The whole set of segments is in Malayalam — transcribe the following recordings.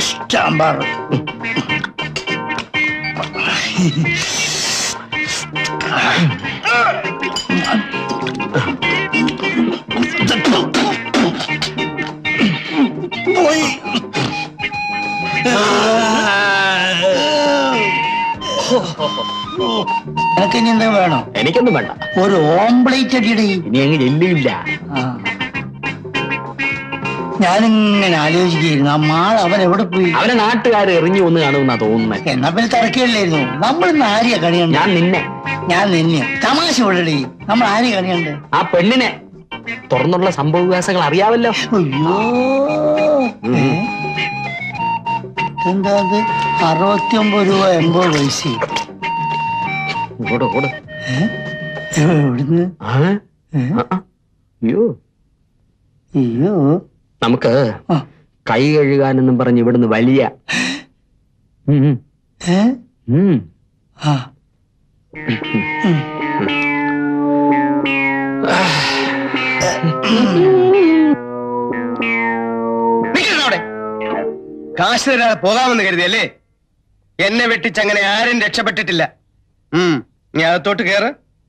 സാമ്പാർ പോയി നിനക്ക് ഇനി എന്താ വേണോ എനിക്കൊന്നും വേണ്ട ഒരു ഓംപ്ലേറ്റ് അടിയടേ ഇനി അങ്ങ് ചെല്ലില്ല ആ. ഞാനിങ്ങനെ ആലോചിക്കുകയായിരുന്നു ആ മാൾ അവൻ എവിടെ പോയി അവനെ നാട്ടുകാർ എറിഞ്ഞു ഒന്ന് കാണുമെന്നാ തോന്നുന്നത് എന്നാ പിന്നെ തിരക്കില്ലായിരുന്നു നമ്മൾ ഇന്ന് ആരെയാ കണിയണ്ട ഞാൻ നിന്നെ ഞാൻ നിന്നെ തമാശ വിടടി നമ്മൾ ആരെയാ കണിയണ്ട് ആ പെണ്ണിനെ തുറന്നുള്ള സംഭവവികാസങ്ങൾ അറിയാവല്ലോ അയ്യോ ഏ? എന്താ അത് അറുപത്തിയൊമ്പത് രൂപ എൺപത് പൈസ ഇങ്ങോട്ട് കൂടെ എവിടുന്ന് ഏ? അയ്യോ അയ്യോ നമുക്ക് ആ. കൈ കഴുകാനെന്നും പറഞ്ഞ് ഇവിടുന്ന് വലിയ ഉം, ഉം, ഏ? ഉം. ആ. അവിടെ കാശ് തരാതെ പോകാമെന്ന് കരുതിയല്ലേ എന്നെ വെട്ടിച്ചങ്ങനെ ആരും രക്ഷപ്പെട്ടിട്ടില്ല ഉം നീ അകത്തോട്ട് കേറ്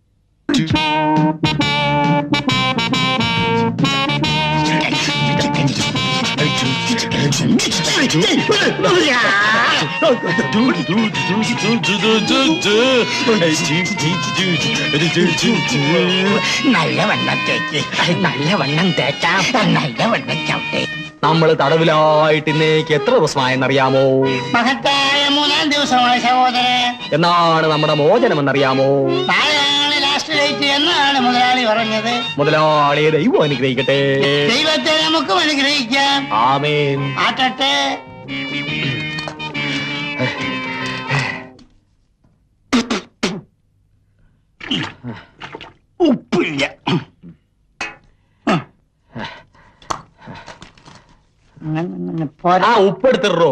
നല്ല വണ്ണം തേച്ച് നല്ല വണ്ണം തേക്കാം നല്ല വണ്ണം ചവിട്ടേ നമ്മൾ തടവിലായിട്ട് ഇന്നേക്ക് എത്ര ദിവസമായെന്നറിയാമോ മഹത്തായ മൂന്നാം ദിവസമായ സഹോദരൻ എന്നാണ് നമ്മുടെ മോചനമെന്നറിയാമോ നാളെയാണ് ലാസ്റ്റ് ഡേറ്റ് എന്നാണ് മുതലാളി പറഞ്ഞത് മുതലാളിയെ ദൈവം അനുഗ്രഹിക്കട്ടെ ദൈവത്തെ നമുക്കും അനുഗ്രഹിക്കാം ആമേൻ ആട്ടട്ടെ ഉപ്പില്ല അങ്ങനെ അങ്ങനെ പോരാ ആ ഉപ്പെടുത്തിറോ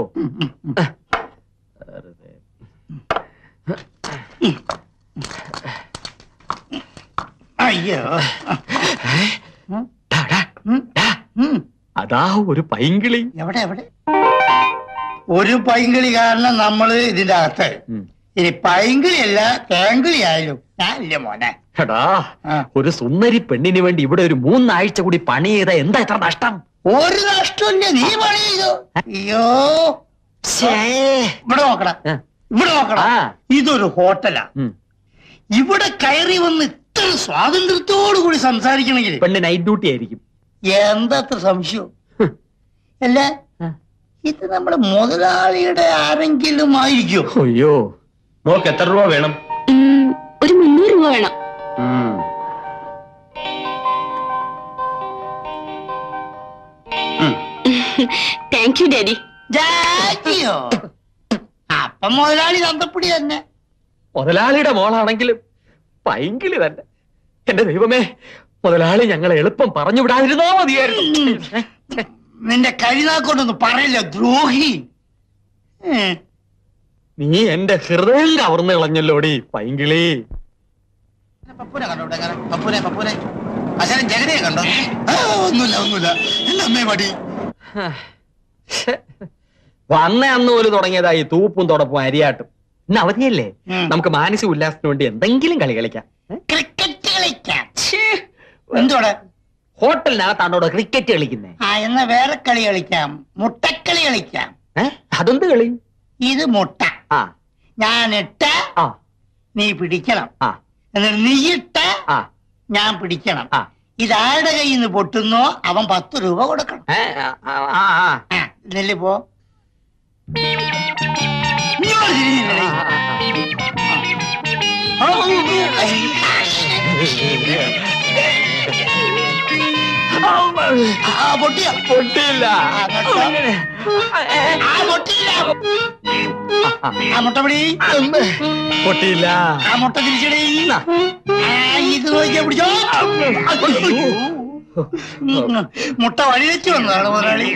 അയ്യോ ഉം, ഉം. അതാ ഒരു പൈങ്കിളി എവിടെ എവിടെ ഒരു പൈങ്കിളി കാരണം നമ്മള് ഇതിന്റെ അകത്ത് ഉം. ഇനി പൈങ്കിളി അല്ല തേങ്കിളി ആയാലും ഞാനില്ല മോനെ എടാ ആ. ഒരു സുന്ദരി പെണ്ണിന് വേണ്ടി ഇവിടെ ഒരു മൂന്നാഴ്ച കൂടി പണി ചെയ്ത എന്താ ഇത്ര നഷ്ടം ഒരു നഷ്ടമില്ല നീ പണി ചെയ്തു അയ്യോ ഇവിടെ നോക്കടാ ആ. ഇവിടെ നോക്കടാ ആ. ഇതൊരു ഹോട്ടലാ ഉം. ഇവിടെ കയറി വന്ന് ഇത്ര സ്വാതന്ത്ര്യത്തോടു കൂടി സംസാരിക്കണമെങ്കിൽ പെണ്ണ് നൈറ്റ് ഡ്യൂട്ടി ആയിരിക്കും എന്തത്ര സംശയം അല്ല ആ. ഇത് നമ്മുടെ മുതലാളിയുടെ ആരെങ്കിലും ആയിരിക്കും അയ്യോ നോക്ക് എത്ര രൂപ വേണം ഉം, ഒരു മുന്നൂറ് രൂപ വേണം താങ്ക് യു ഡാഡി ജാജിയോ അപ്പൊ മുതലാളി തന്തപ്പൊടി തന്നെ മുതലാളിയുടെ മോളാണെങ്കിലും പൈങ്കിളി തന്നെ എന്റെ ദൈവമേ മുതലാളി ഞങ്ങളെ എളുപ്പം പറഞ്ഞു വിടാതിരുന്നോ മതിയായിരുന്നു നിന്റെ കഴിനാക്കൊണ്ടൊന്നും പറയില്ല ദ്രോഹി ഏ, നീ എന്റെ ഹൃദയം കവർന്നു കളഞ്ഞല്ലോടി പൈങ്കിളി പപ്പുനെ കണ്ടോ ഇവിടെ ഇങ്ങനെ? പപ്പുനെ പപ്പുനെ അച്ഛനെ ജഗതിയെ കണ്ടോ ആ, ഒന്നുമില്ല ഒന്നുമില്ല എന്റെ അമ്മേ മടി വന്ന അന്ന് പോലും തുടങ്ങിയതായി തൂപ്പും തുടപ്പും അരിയാട്ടും ഇന്ന് അവധിയല്ലേ ഉം. നമുക്ക് മാനസിക ഉല്ലാസത്തിന് വേണ്ടി എന്തെങ്കിലും കളി കളിക്കാം ഏ? ക്രിക്കറ്റ് കളിക്കാം എന്തോടെ ഹോട്ടലിനകത്താണോ ക്രിക്കറ്റ് കളിക്കുന്നേ ആ എന്നാ വേറെ കളി കളിക്കാം മുട്ടക്കളി കളിക്കാം ഏ അതെന്ത് കളി ഇത് മുട്ട ആ ഞാൻ ഇട്ട ആ നീ പിടിക്കണം ആ എന്നിട്ട് നീ ഇട്ട ആ ഞാൻ പിടിക്കണം ആ. ഇതാരുടെ കയ്യിൽ നിന്ന് പൊട്ടുന്നോ അവൻ പത്ത് രൂപ കൊടുക്കണം ഏ, ആ, ആ, ആ, ആ. ആ, നെല്ല് പോ ഇങ്ങോട്ട് തിരിഞ്ഞില്ലടേ. ആ, ആ, പൊട്ടിയോ? പൊട്ടിയില്ല ആ, കേട്ടോ? ആ, പൊട്ടിയില്ല. ആ മുട്ട പിടി പൊട്ടിയില്ല ആ മുട്ട തിരിച്ചടി ആ, ഇത് നോക്കിയാ പിടിച്ചോ അയ്യോ. ഉം, മുട്ട വഴി വെച്ച് വന്നതാണ് മുതലാളി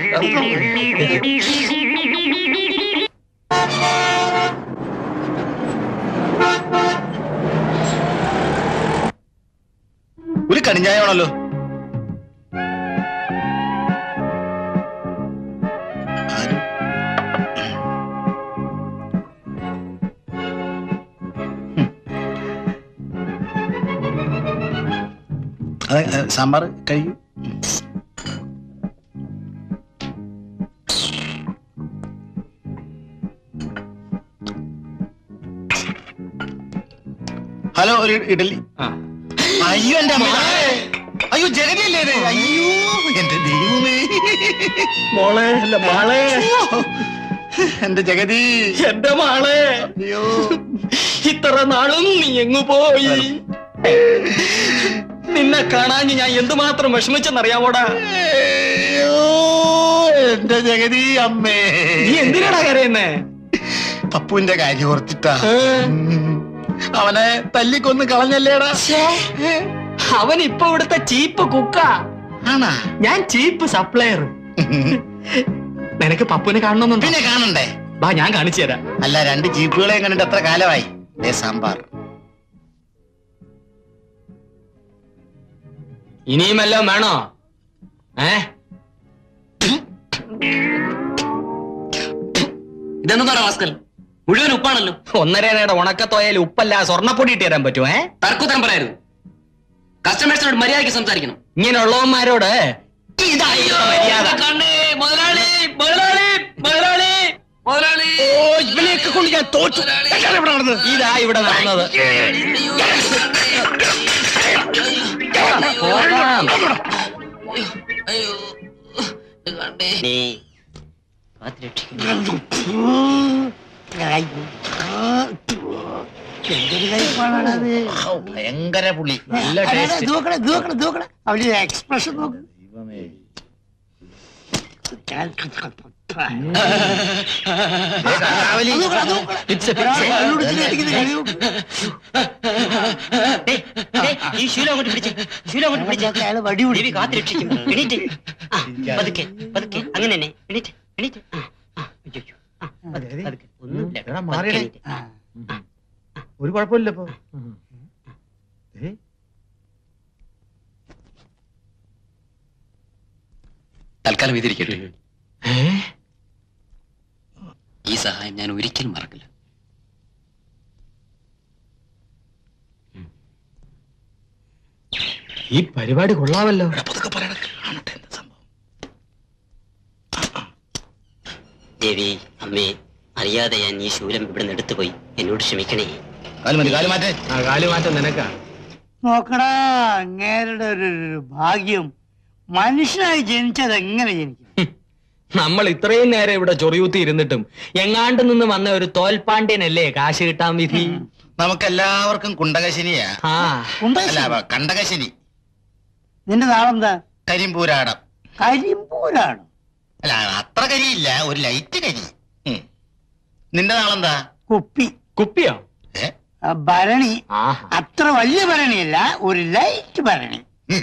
ഒരു കണിഞ്ഞായാണല്ലോ അത് ഏ, സാമ്പാർ കഴിക്കൂ ഹലോ ഒരു ഇഡലി അയ്യോ എന്റെ അമ്മ അയ്യോ ജഗതിയല്ലേ ഇത് അയ്യോ എന്റെ ദൈവമേ മോളെ അല്ല മാളെ എന്റെ ജഗതി എന്റെ മാളെ അയ്യോ ഇത്ര നാളും നീ എങ്ങു പോയി നിന്നെ കാണാൻ ഞാൻ എന്തുമാത്രം വിഷമിച്ചെന്നറിയാമോടാ അയ്യോ എന്റെ ജഗതി അമ്മേ നീ എന്തിനാടാ കരയുന്നേ പപ്പുവിന്റെ കാര്യം ഓർത്തിട്ടാ ഏ? ഉം. അവനെ തല്ലിക്കൊന്ന് കളഞ്ഞല്ലേടാ അവൻ ഇപ്പൊ ഇവിടുത്തെ ചീപ്പ് കുക്കാ ആണാ ഞാൻ ചീപ്പ് സപ്ലയർ നിനക്ക് പപ്പുവിനെ കാണണമെന്നുണ്ടോ പിന്നെ കാണണ്ടേ ബാ ഞാൻ കാണിച്ചു തരാം അല്ല രണ്ട് ജീപ്പുകളെയും കണ്ടിട്ട് എത്ര കാലമായി ദേ സാമ്പാർ ഇനിയും എല്ലാം വേണോ ഏ ഇതെന്താ റാസ്കൽ മുഴുവൻ ഉപ്പാണല്ലോ ഒന്നരയുടെ ഉണക്കത്തോയാൽ ഉപ്പല്ല സ്വർണ്ണപ്പൊടി ഇട്ട് തരാൻ പറ്റുമോ ഏ തർക്കുത്തരം പറയരുത് കസ്റ്റമേഴ്സിനോട് മര്യാദയ്ക്ക് സംസാരിക്കണം ഇങ്ങനെയുള്ളവന്മാരോട് ഇതായിരുന്നു മര്യാദ കണ്ണേ, മുതലാളി മുതലാളി മുതലാളി മുതലാളി ഇവനെയൊക്കെ കൊണ്ട് ഞാൻ തോറ്റു ഇതാ ഇവിടെ നടന്നത് പോകാം. അയ്യോ കണ്ണേ ഭയങ്കര പുളി നല്ല ടേസ്റ്റ് അവന്റെ എക്സ്പ്രഷൻ നോക്ക് It's a pizza. ഈ ശൂലം അങ്ങോട്ട് പിടിച്ച് ശൂലം അങ്ങോട്ട് പിടിച്ച് ദേവി കാത്തു രക്ഷിക്കും എണീറ്റ് ആ, പതുക്കെ പതുക്കെ അങ്ങനെ തന്നെ എണീറ്റ് എണീറ്റ് ആ, ആ, അയ്യോ, ആ, പതുക്കെ, പതുക്കെ. ഒന്നുമില്ല എടാ, പതുക്കെ മാറിയെടേ. എണീറ്റ്. ഒരു കുഴപ്പമില്ല ഇപ്പൊ തൽക്കാലം ഇതിരിക്കട്ടെ ഏ? ഈ സഹായം ഞാൻ ഒരിക്കലും മറക്കില്ല ഈ പരിപാടി കൊള്ളാമല്ലോ പതുക്കെ പറയണ കാണട്ടെ എന്താ സംഭവം ദേവി അമ്മേ അറിയാതെ ഞാൻ ഈ ശൂലം ഇവിടെ നിന്ന് എടുത്തുപോയി എന്നോട് ക്ഷമിക്കണേ കാല് മതി കാല് മാറ്റേ ആ കാലുമാറ്റം നിനക്കാ നോക്കടാ അങ്ങേരുടെ ഒരു ഒരു ഭാഗ്യം മനുഷ്യനായി ജനിച്ചത് എങ്ങനെ ജനിക്കും നമ്മൾ ഇത്രയും നേരം ഇവിടെ ചൊറിയൂത്തി ഇരുന്നിട്ടും എങ്ങാണ്ട് നിന്ന് വന്ന ഒരു തോൽപ്പാണ്ഡ്യനല്ലേ കാശ് കിട്ടാൻ വിധി നമുക്കെല്ലാവർക്കും കുണ്ടകശനിയാ ആ അല്ല അവ കണ്ടകശനി നിന്റെ നാളെന്താ കരിമ്പൂരാടം കരിമ്പൂരാണ് അല്ല അത്ര കരിയില്ല ഒരു ലൈറ്റ് കരി ഉം. നിന്റെ നാളെന്താ കുപ്പി കുപ്പിയോ ഏ ആ ഭരണി ആഹാ അത്ര വലിയ ഭരണിയല്ല ഒരു ലൈറ്റ് ഭരണി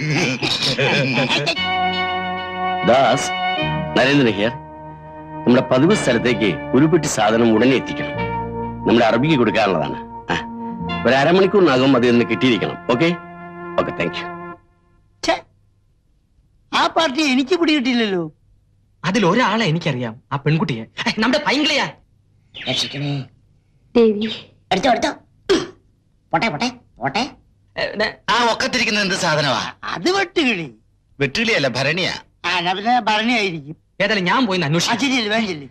ദാസ് നരേന്ദ്രൻ ഹിയർ നമ്മുടെ പതിവ് സ്ഥലത്തേക്ക് ഒരു പെട്ടി സാധനം ഉടനെ എത്തിക്കണം നമ്മുടെ അറബിക്ക് കൊടുക്കാനുള്ളതാണ് ആ, ഒരു അരമണിക്കൂറിനകം അതിൽ നിന്ന് കിട്ടിയിരിക്കണം ഓക്കെ ഓക്കെ താങ്ക് യു ഛെ, ആ പാർട്ടി എനിക്ക് പിടികിട്ടില്ലല്ലോ അതിൽ ഒരാളെ എനിക്കറിയാം ആ പെൺകുട്ടിയെ ഏ, നമ്മുടെ പൈങ്കിളിയാ രക്ഷിക്കണേ ദേവി എടുത്തോ എടുത്തോ പോട്ടെ പോട്ടെ പോട്ടെ ഏ, നെ- ആ ഒക്കത്തിരിക്കുന്ന എന്ത് സാധനമാ അത് വെട്ടുകിളി വെട്ടുകിളിയല്ല ഭരണിയാ ആ എന്നാ പിന്നെ ഭരണി ആയിരിക്കും ഏതായാലും ഞാൻ പോയി ഒന്ന് ആ അന്വേഷിക്കാം ശരിയല്ലേ വേണ്ടില്ലേ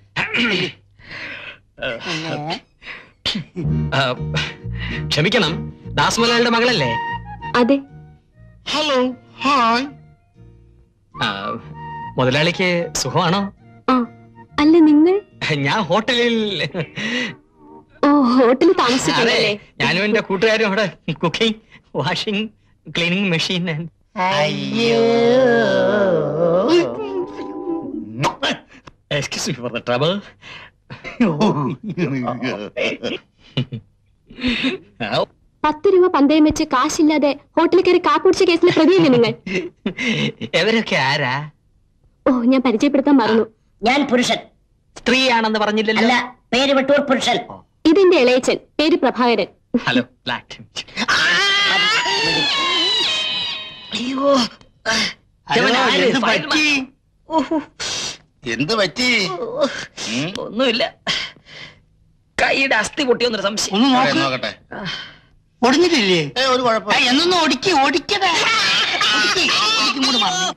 പിന്നെ ആ, ക്ഷമിക്കണം ദാസ് മുതലാളിയുടെ മകളല്ലേ അതെ ഹലോ ഹായ് ആ, മുതലാളിക്ക് സുഖമാണോ ആ അല്ല നിങ്ങൾ ഞാൻ ഹോട്ടലിൽ ഓ ഹോട്ടലിൽ അതെ താമസിച്ചിട്ടുണ്ടല്ലേ ഞാനും എന്റെ കൂട്ടുകാരും അവിടെ കുക്കിംഗ് വാഷിംഗ് ക്ലീനിങ് മെഷീൻ അയ്യോ excuse me for the trouble പത്ത് രൂപ പന്തയം വെച്ച് കാശില്ലാതെ ഹോട്ടലിൽ കയറി കാപ്പുടിച്ച കേസിലെ പ്രതിയല്ലേ നിങ്ങൾ ഇവരൊക്കെ ആരാ ഓ ഞാൻ പരിചയപ്പെടുത്താൻ മറന്നു ഞാൻ പുരുഷൻ സ്ത്രീയാണെന്ന് പറഞ്ഞില്ലല്ലോ അല്ല പേര് വിട്ടൂർ പുരുഷൻ ഇതെന്റെ ഇളയച്ചൻ പേര് പ്രഭാകരൻ ഹലോ ബ്ലാക്ക് അയ്യോ അയ്യോ, ആര്? എന്ത് ഫയൽമാൻ? പറ്റി എന്ത് പറ്റി ഉം? ഒന്നുമില്ല കൈയുടെ അസ്ഥി പൊട്ടിയൊന്നൊരു സംശയം ഒന്ന് പറയാം, നോക്ക് നോക്കട്ടെ ഒടിഞ്ഞിട്ടില്ലേ ഏ ഒരു കുഴപ്പം ആ, എന്നൊന്ന് ഒടിക്ക് ഒടിക്കടേ ഒടിക്ക് ഒടിക്കും കൂടെ മറന്നു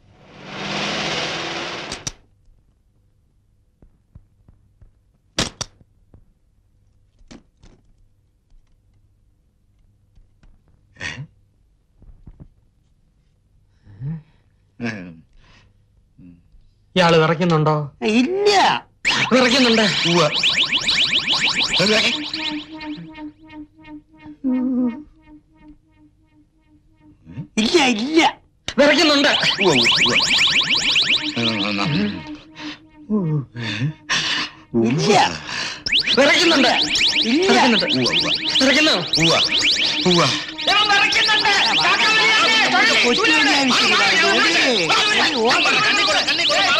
ഇയാള് വിറയ്ക്കുന്നുണ്ടോ ഇല്ല വിറയ്ക്കുന്നുണ്ട് ഇല്ല ഇല്ല വിറയ്ക്കുന്നുണ്ട് ഇല്ല വിറയ്ക്കുന്നുണ്ട് ഇല്ല വിറയ്ക്കുന്നു കൊച്ചു വലിയ ആവശ്യമില്ല. ഓടി. ഓടി, ഓടി.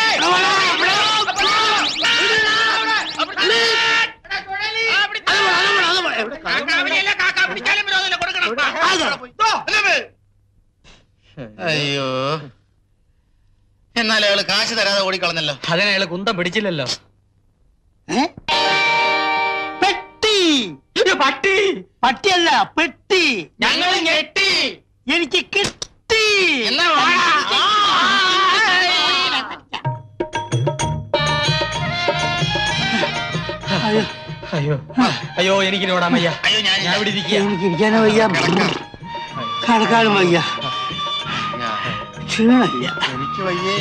അയ്യോ എന്നാൽ അയാള് കാശ് തരാതെ ഓടിക്കളഞ്ഞല്ലോ അതിനയാള് കുന്തം പിടിച്ചില്ലല്ലോ ഏ? പെട്ടി അയ്യോ, പട്ടി പട്ടിയല്ല പെട്ടി ഞങ്ങൾ ഞെട്ടി എനിക്ക് കിട്ടി എന്നാ വാ. അയ്യോ, അയ്യോ അയ്യോ എനിക്കിനി ഓടാൻ വയ്യ അയ്യോ ഞാൻ ഞാൻ ഇവിടെ ഇരിക്കുക എനിക്ക് ഇരിക്കാനോ വയ്യ കടക്കാനും വയ്യ ക്ഷീണമില്ല എനിക്ക് വയ്യേ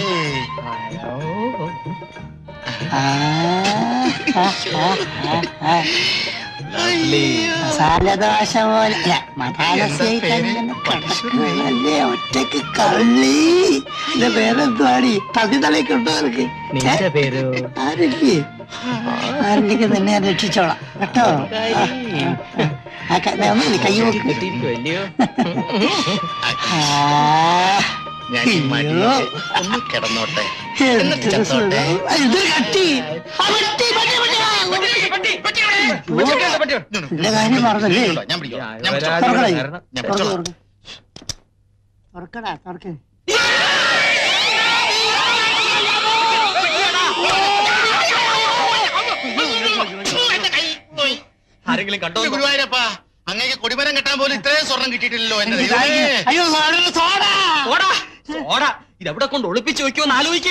ആ, ആ, ആ, ആ, ആ. മസാലദോശ പോലെ അല്ല, മസാലദോശയായി തന്നെ കിടക്കുകയല്ലേ ഒറ്റക്ക് കള്ളി എന്റെ പേരെന്തുവാടി തതി തലയ്ക്ക് ഉണ്ടോ നിനക്ക് നിന്റെ പേര് ആരല്ലേ ആരൊക്കെ തന്നെ ഞാൻ രക്ഷിച്ചോളാം കേട്ടോ ആ, ആ, ആ, ക- ദേ ഒന്ന് കൈ നോക്ക് കിട്ടിയിരിക്കുമല്ലയോ ആ, ഞാൻ ഈ മടിയിൽ ഒന്ന് കിടന്നോട്ടെ എന്ത് രസമുണ്ട്. ആ, ഇതൊരു കട്ടി ആ, പട്ടി, പട്ടി, പട്ടി, ആ, എന്റെ കാര്യം മറന്നല്ലേ ഞാൻ പിടിക്കാം ഞാൻ ഞാൻ പിടിച്ചോളാം. വരാതെ തുറക്കടാ വരണം. ഞാൻ തുറക്ക് പിടിച്ചോളാം. തുറക്ക് തുറക്കടാ തുറക്ക് എന്റെ കൈ പോയി. ആരെങ്കിലും കണ്ടോ എന്റെ ഗുരുവായൂരപ്പാ അങ്ങേക്ക് കൊടിമരം കെട്ടാൻ പോലും ഇത്രയും സ്വർണം കിട്ടിയിട്ടില്ലല്ലോ എന്റെ എനിക്ക് ദൈവമേ. ദാഹിക്കുന്നു. അയ്യോ സോഡ സോഡ ഓടാ ഓടാ ഇതെവിടെ കൊണ്ട് ഒളിപ്പിച്ചു വെക്കുമെന്ന് ആലോചിക്കേ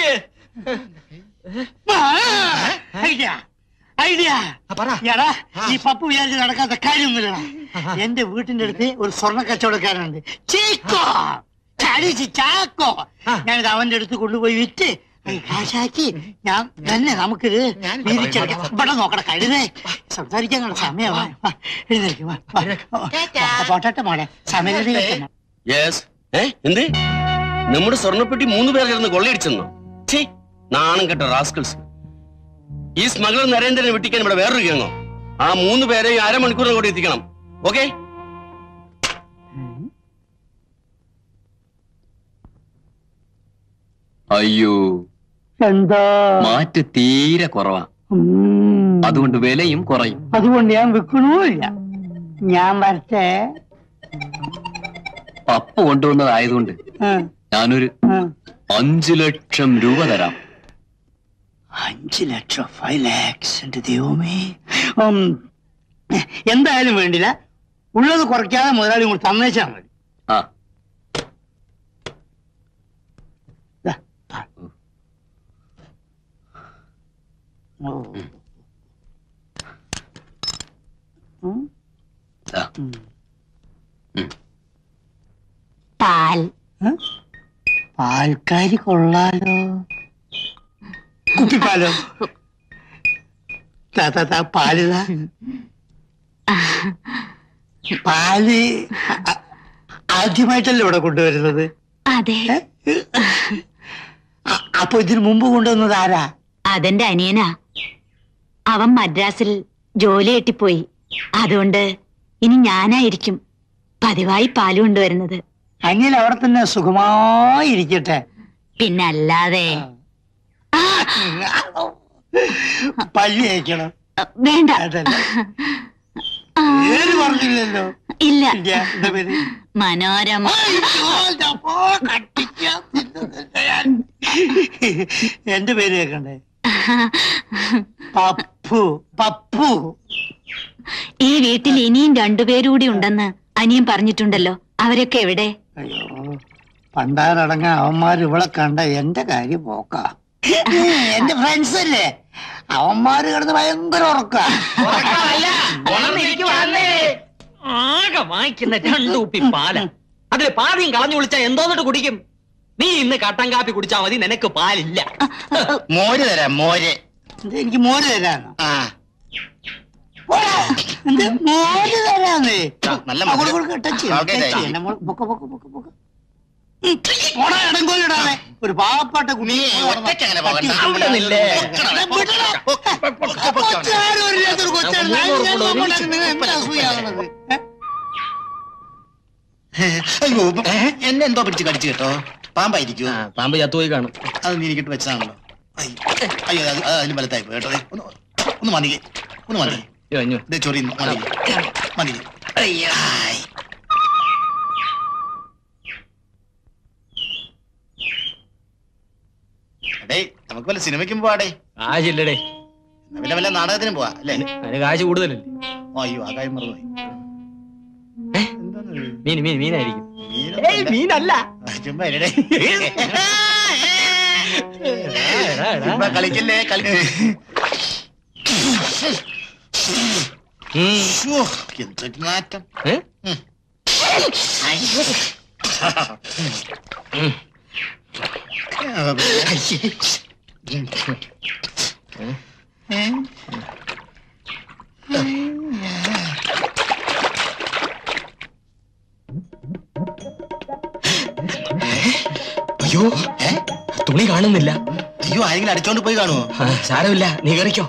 ആ, ഐഡിയ ഐഡിയ ആ, പറ എടാ ഈ പപ്പു വിചാരിച്ച് നടക്കാത്ത കാര്യമൊന്നുമില്ലടാ എന്റെ വീട്ടിന്റെ അടുത്ത് ഒരു സ്വർണ്ണ കച്ചവടക്കാരനുണ്ട് ചീക്കോ ചാടിച്ച് ചാക്കോ ഞാനിത് അവന്റെ അടുത്ത് കൊണ്ടുപോയി വിറ്റ് അത് കാശാക്കി ഞാൻ തന്നെ നമുക്കിത് വീതിച്ചെടുക്കാം ഇവിടെ നോക്കട കഴുതേ സംസാരിക്കാൻ കണ്ട സമയമാണ് എഴുന്നേൽക്കും പോട്ടെ മോളെ സമയം യെസ് ഏ എന്ത് നമ്മുടെ സ്വർണ്ണപ്പെട്ടി മൂന്ന് പേർ ചേർന്ന് കൊള്ളയടിച്ചെന്നോ ഛേ നാണം കെട്ട റാസ്കൽസ് ഈ സ്മഗ്ലർ നരേന്ദ്രനെ വെട്ടിക്കാൻ ഇവിടെ വേറൊരു കേങ്ങോ ആ മൂന്ന് പേരെ അരമണിക്കൂറിന് കൂടി എത്തിക്കണം ഓക്കെ അയ്യോ എന്താ മാറ്റ് തീരെ കുറവാ ഉം. അതുകൊണ്ട് വിലയും കുറയും അതുകൊണ്ട് ഞാൻ വിൽക്കണമില്ല ഞാൻ വരട്ടെ പപ്പ് കൊണ്ടുവന്നതായതുകൊണ്ട് ആ, ഞാനൊരു ആ. അഞ്ചു ലക്ഷം രൂപ തരാം അഞ്ച് ലക്ഷം ഫൈവ് ലാക്സ് എന്റെ ദൈവമേ ഉം, എന്തായാലും വേണ്ടില്ല ഉള്ളത് കുറയ്ക്കാതെ മുതലാളി കൂടെ തന്നേച്ചാ മതി ആ ദാ, ദാ. ഓ. ഉം. ദാ. ഉം. പാൽ ഏ? പാൽക്കാരി കൊള്ളാലോ കുപ്പിപ്പാലോ താ, താ, താ, പാല് താ. പാല് അ- ആദ്യമായിട്ടല്ലേ ഇവിടെ കൊണ്ടുവരുന്നത് അതെ ഏ? അ- അപ്പൊ ഇതിനു മുമ്പ് കൊണ്ടുവന്നത് ആരാ അതെന്റെ അനിയനാ അവൻ മദ്രാസിൽ ജോലി കിട്ടിപ്പോയി അതുകൊണ്ട് ഇനി ഞാനായിരിക്കും പതിവായി പാല് കൊണ്ടുവരുന്നത് അനിയൻ അവിടെ തന്നെ സുഖമായിരിക്കട്ടെ പിന്നല്ലാതെ പല്ലി അയക്കണം വേണ്ട അതല്ല. പേര് പറഞ്ഞില്ലല്ലോ ഇല്ല ഇല്ല, എന്താ പേര് മനോരമ അയ്യോ, ഇതപ്പോ കട്ടിക്കാൻ തിന്നുന്നില്ല ഞാൻ. എന്റെ പേര് കേക്കണ്ടേ പപ്പു പപ്പു ഈ വീട്ടിൽ ഇനിയും രണ്ടുപേരൂടി ഉണ്ടെന്ന് അനിയൻ പറഞ്ഞിട്ടുണ്ടല്ലോ അവരൊക്കെ എവിടെ അയ്യോ പണ്ടാരടങ്ങ അവന്മാർ ഇവിടെ കണ്ട എന്റെ കാര്യം പോക്ക എന്റെ ഫ്രണ്ട്സ് അല്ലേ അവന്മാര് കിടന്ന് ഭയങ്കര ഉറക്ക ആകെ വാങ്ങിക്കുന്ന രണ്ടു കുപ്പി പാല അതില് പാതിയും കളഞ്ഞു വിളിച്ചാ എന്തോന്നിട്ട് കുടിക്കും നീ ഇന്ന് കട്ടൻ കാപ്പി കുടിച്ചാ മതി നിനക്ക് പാലില്ല മോര് തരാം മോര് എനിക്ക് മോര് തരാനോ ആ പോടാ. എന്ത് മോര് തരാന്നേ ആ, നല്ല ആ, കൊടു, മധുരം. കൊടു, touch ചെയ്യ്, ഓക്കേ, touch ദേ. ചെയ്യ്. നമ്മൾ പൊക്ക, പൊക്ക, പൊക്ക, പൊക്ക. ഉം, പോടാ, ഇടങ്കോലിടാതെ. ഒരു പാവപ്പെട്ട കുട്ടി നീ ഒറ്റയ്ക്ക് അങ്ങനെ പോകണ്ട. അവിടെ നില്ലേ? കൊച്ചാരും ഒരു ഇല്ലാത്തൊരു കൊച്ചാണ്. ഞാൻ ഞാൻ നോക്കണ്ടായിരുന്നു. നിങ്ങൾ എന്താ അസൂയാകണത്? ഏ? അയ്യോ ഇപ്പൊ എന്നെ എന്തോ പിടിച്ച് കടിച്ചു കേട്ടോ പാമ്പായിരിക്കും പാമ്പ് ചത്തുപോയി കാണും അത് നീ എനിക്കിട്ട് വെച്ചതാണല്ലോ അയ്യോ അയ്യോ അത് അത് അതിലും വലുതായി പോയി കേട്ടോ ദേ, ഒന്ന് ഒന്ന് മതിയെ ഒന്ന് മതി അയ്യോ, അഞ്ഞു. ഇത് ചൊറി മതി മതി ആയ്. എടേ നമുക്ക് വല്ല സിനിമയ്ക്കും പോവാടേ കാശില്ലടേ എന്നാ വല്ല വല്ല നാടകത്തിനും പോവാ അല്ലേ അതിന് കാശ് കൂടുതലല്ലേ ഓ, അയ്യോ ആ കാര്യം മറന്നുപോയി എന്താന്ന് ഇത്? മീൻ മീൻ മീനായിരിക്കും മീനൊന്നും ഏയ് അല്ല. മീനല്ല ആ, ചുമ്മാ ഇരിടേ. എടാ, എടാ. ചുമ്മാ കളിക്കല്ലേ കളി ഉം. ശ്ശോ, എന്തൊരു മാറ്റം ഏ? ഉം. ഉം. അയ്യേ. ഏ? അയ്യോ ഏ? തുണി കാണുന്നില്ല അയ്യോ ആരെങ്കിലും അടിച്ചോണ്ട് പോയി കാണുമോ ആ, സാരമില്ല നീ കറിക്കോ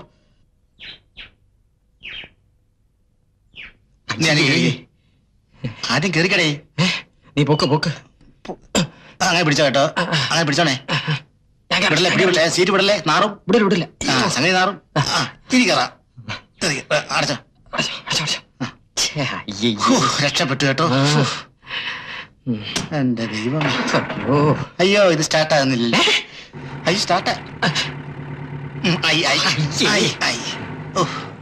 നീ ആദ്യം കേറി ആദ്യം കേറിക്കടേ നീ പൊക്ക് പൊക്ക് ആ, അങ്ങനെ പിടിച്ചോ കേട്ടോ അങ്ങനെ പിടിച്ചോണേ ഞാൻ കയറാം. വിടല്ലേ പിടി വിടല്ലേ സീറ്റ് വിടല്ലേ നാറും വിടില്ല വിടില്ല ആ സംഗതി നാറും ആ തിരി കയറാം കേറി, ആ, അടച്ചോ അശോ, അശോ, അശോ. ഛേ, അയ്യയ്യോ. ഹൂ, രക്ഷപ്പെട്ടു കേട്ടോ ആ. ഹൂ, ഉം. എന്റെ ദൈവം അയ്യോ അയ്യോ ഇത് സ്റ്റാർട്ട് ആകുന്നില്ല അയ്യോ സ്റ്റാർട്ട് ഐ ഐ ഐ ഐ ഓ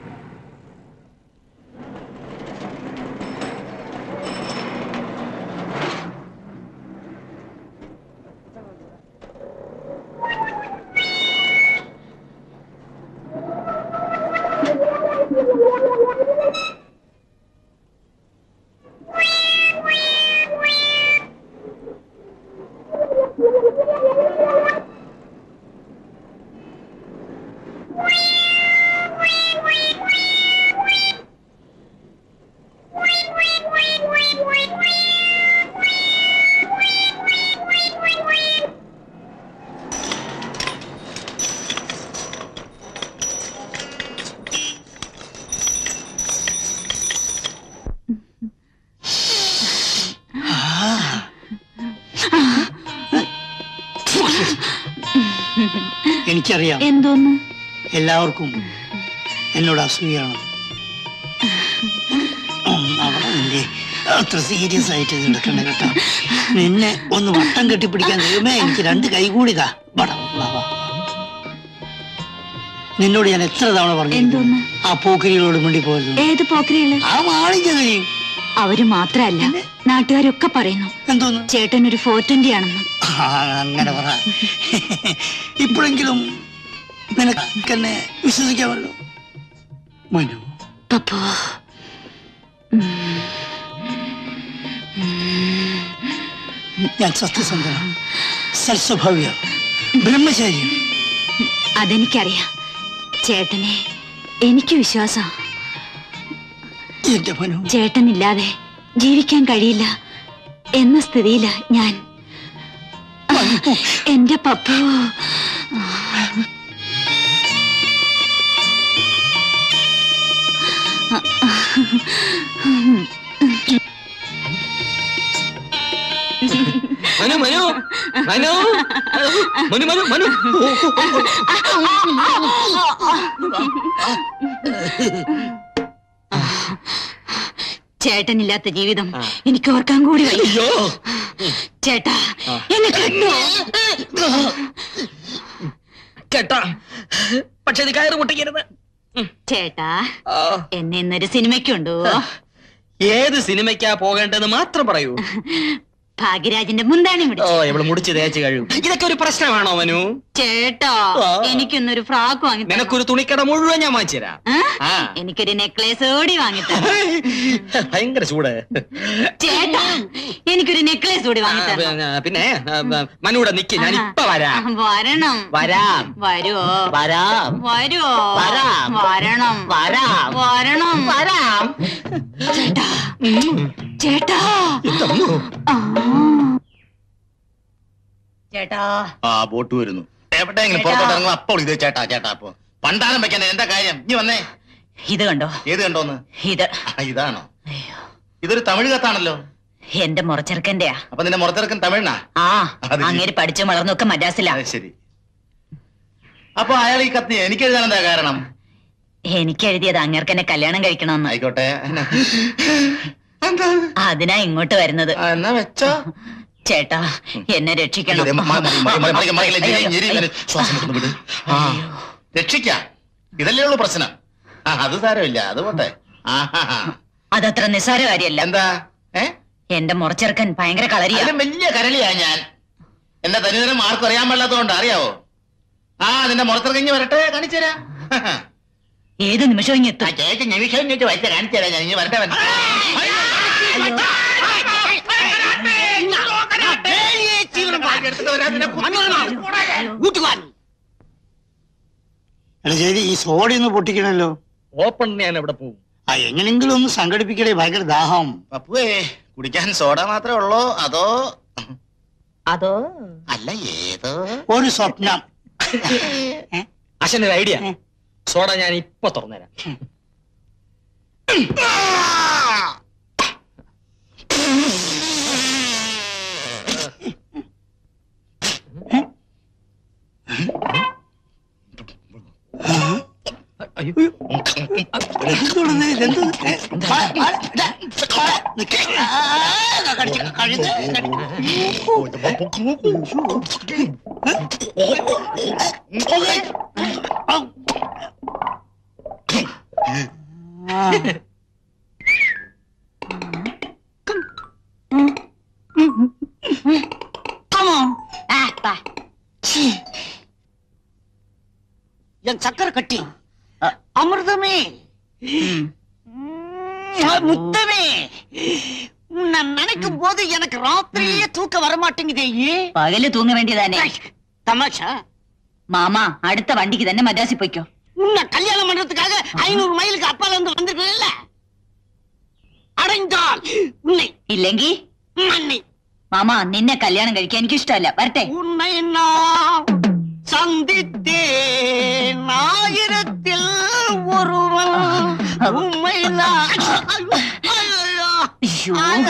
എനിക്കറിയാം എന്തോന്ന് എല്ലാവർക്കും എന്നോട് അസൂയാണ് ഉം, അവിടെ നിന്റെ അത്ര സീരിയസ് ആയിട്ട് ഇത് എടുക്കണ്ട കേട്ടോ നിന്നെ ഒന്ന് വട്ടം കെട്ടിപ്പിടിക്കാൻ ദൈവമേ എനിക്ക് രണ്ട് കൈ കൂടിതാ വാടാ, വാ, വാ. നിന്നോട് ഞാൻ എത്ര തവണ പറഞ്ഞു എന്തോന്ന് ആ പോക്കരികളോട് മിണ്ടി പോയിരുന്നു ഏത് പോക്കറികള് ആ മാളിന്റെ കഴിയും അവര് മാത്രല്ല നാട്ടുകാരൊക്കെ പറയുന്നു എന്തോന്ന് ചേട്ടൻ ഒരു ഫോർ ട്വന്റി ആണെന്ന് ആ, അങ്ങനെ പറ ഇപ്പോഴെങ്കിലും നിനക്ക് എന്നെ വിശ്വസിക്കാമല്ലോ മനു പപ്പോ ഞാൻ സത്യസന്ധനാണ് സൽസ്വഭാവിയ ബ്രഹ്മചാരിയാണ് അതെനിക്കറിയാം ചേട്ടനെ എനിക്ക് വിശ്വാസം എന്റെ മനു ചേട്ടനില്ലാതെ ജീവിക്കാൻ കഴിയില്ല എന്ന സ്ഥിതിയില ഞാൻ എന്റെ പപ്പു മനു മനു മനു മനു മനു മനു ചേട്ടനില്ലാത്ത ജീവിതം എനിക്ക് ഓർക്കാൻ കൂടി വയ്യ അയ്യോ ചേട്ടാ എന്നെ കണ്ടോ കേട്ടാ പക്ഷെ ഇത് കയറ് പൊട്ടിക്കരുത് ചേട്ടാ എന്നെ ഇന്നൊരു സിനിമയ്ക്ക് കൊണ്ടുപോവോ ഏത് സിനിമയ്ക്കാ പോകേണ്ടത് മാത്രം പറയൂ ഭാഗ്യരാജിന്റെ മുന്താണി ഓ പിടിച്ചു ഇവള് മുടിച്ച് തേച്ച് കഴിയും ഇതൊക്കെ ഒരു പ്രശ്നമാണോ മനു ചേട്ടോ ആ. എനിക്കൊന്നൊരു ഫ്രോക്ക് വാങ്ങി തരണം. നിനക്കൊരു തുണിക്കട മുഴുവൻ ഞാൻ വാങ്ങിച്ചു തരാം ആ? ആ. എനിക്കൊരു നെക്ലേസ് കൂടി വാങ്ങി തരണം. ഭയങ്കര ചൂട് ചേട്ടാ എനിക്കൊരു നെക്ലേസ് കൂടി ആ, വാങ്ങി തരണം. പിന്നെ ആ, മനുവിടെ നിക്ക് ഞാൻ ഇപ്പൊ വരാം വരണം വരാം വരുവോ വരാം വരുവോ വരാം. വരണം വരാം വരണം വരാം ചേട്ടാ ചേട്ടാ ആ. ചേട്ടാ ആ ബോട്ട് വരുന്നു എവിടെയെങ്കിലും പുറത്തോട്ട് ഇറങ്ങും അപ്പോൾ ഇത് ചേട്ടാ ചേട്ടാ അപ്പൊ പണ്ടാരം വെക്കാൻ എന്താ കാര്യം ഇനി വന്നേ ഇത് കണ്ടോ ഏത് കണ്ടോന്ന് ഇത് ആ, ഇതാണോ ഇതൊരു തമിഴ് കത്താണല്ലോ എന്റെ മുറച്ചെറുക്കന്റെയാ അപ്പൊ നിന്റെ മുറത്തിറക്കം തമിഴിനാ ആ അത് ശരി. അങ്ങേര് പഠിച്ചു വളർന്നൊക്കെ മദ്രാസിലാ അത് ശരി അപ്പൊ അയാൾ ഈ കത്ത് എനിക്ക് എഴുതാൻ എന്താ കാരണം എനിക്ക് എഴുതിയത് അങ്ങേർക്ക് എന്നെ കല്യാണം കഴിക്കണമെന്ന് ആയിക്കോട്ടെ അതിനാ ഇങ്ങോട്ട് വരുന്നത് ആ, എന്നാ വെച്ചോ ചേട്ടാ എന്നെ രക്ഷിക്കണം ഇത് മ- മതി, മതി, മതി, മതി, മതി, മതി, ഞെരി, ഞെരി, ഞെരി. ശ്വാസം മുട്ടുന്നു, വിട്. ആ, രക്ഷിക്കാം ഇതല്ലേ ഉള്ളൂ പ്രശ്നം ആ അത് സാരമില്ല അത് പോട്ടെ ആഹാ. അതത്ര നിസ്സാര കാര്യല്ല എന്താ ഏ എന്റെ മുറച്ചെറുക്കൻ ഭയങ്കര കളരിയാ അതിലും വലിയ കരളിയാ ഞാൻ എന്റെ തനിതരം ആർക്കും അറിയാൻ പാടില്ലാത്തതുകൊണ്ട് അറിയാവോ ആ നിന്റെ മുറത്തിറങ്ങി വരട്ടെ കാണിച്ചു തരാം ഏത് നിമിഷവും ഇങ്ങ് ആ എത്തും ചേച്ചി നിമിഷം വെച്ച് വരട്ടെ കാണിച്ചു തരാം ഞാൻ ഇനി വരട്ടെ വരട്ടെ. എടുത്തിട്ട് വരാം, നിന്നെ കുത്തുവാൻ. എടാ ശരി ഈ സോഡ ഒന്ന് പൊട്ടിക്കണല്ലോ ഓപ്പൺ ഞാൻ എവിടെ പോകും ആ എങ്ങനെങ്കിലും ഒന്ന് സംഘടിപ്പിക്കണേ ഭയങ്കര ദാഹം പപ്പുവേ കുടിക്കാൻ സോഡ മാത്രമേ ഉള്ളോ അതോ അതോ അല്ല ഏതോ ഒരു സ്വപ്നം അച്ഛൻ്റെ ഐഡിയ സോഡ ഞാൻ ഇപ്പൊ തുറന്നുതരാം എന്തുള്ളത് ഇതെന്ത് ആ, ആ, ഇതാ, ആ, നിക്ക്. ആ, കടിച്ച്, കഴുത്ത്, ആ. Come on. என் சக்கரை கட்டி அமிர்தமே ம், முத்தமே உன்னை நினைக்கும் போது எனக்கு ராத்திரியே தூக்க வர மாட்டேங்குதே ஏன் പകല് തൂങ്ങ വേണ്ടിയതാനേ தமாஷா മാമാ അടുത്ത വണ്ടിക്ക് തന്നെ മദ്രാസിൽ പൊയ്ക്കോ உன்னை கல்யாணம் பண்றதுக்காக ஐநூறு மைலுக்கு அப்பால இருந்து வந்திருக்கல அடைந்தால் உன்னை ഇല്ലെങ്കി மண்ணை മാമാ നിന്നെ കല്യാണം കഴിക്കാൻ എനിക്ക് ഇഷ്ടമല്ല വരട്ടെ உன்னை நான் சந்தித்தேன் ஆயிரத்தில் ஒருவன் உண்மை நான் ஐயோ. അയ്യോ.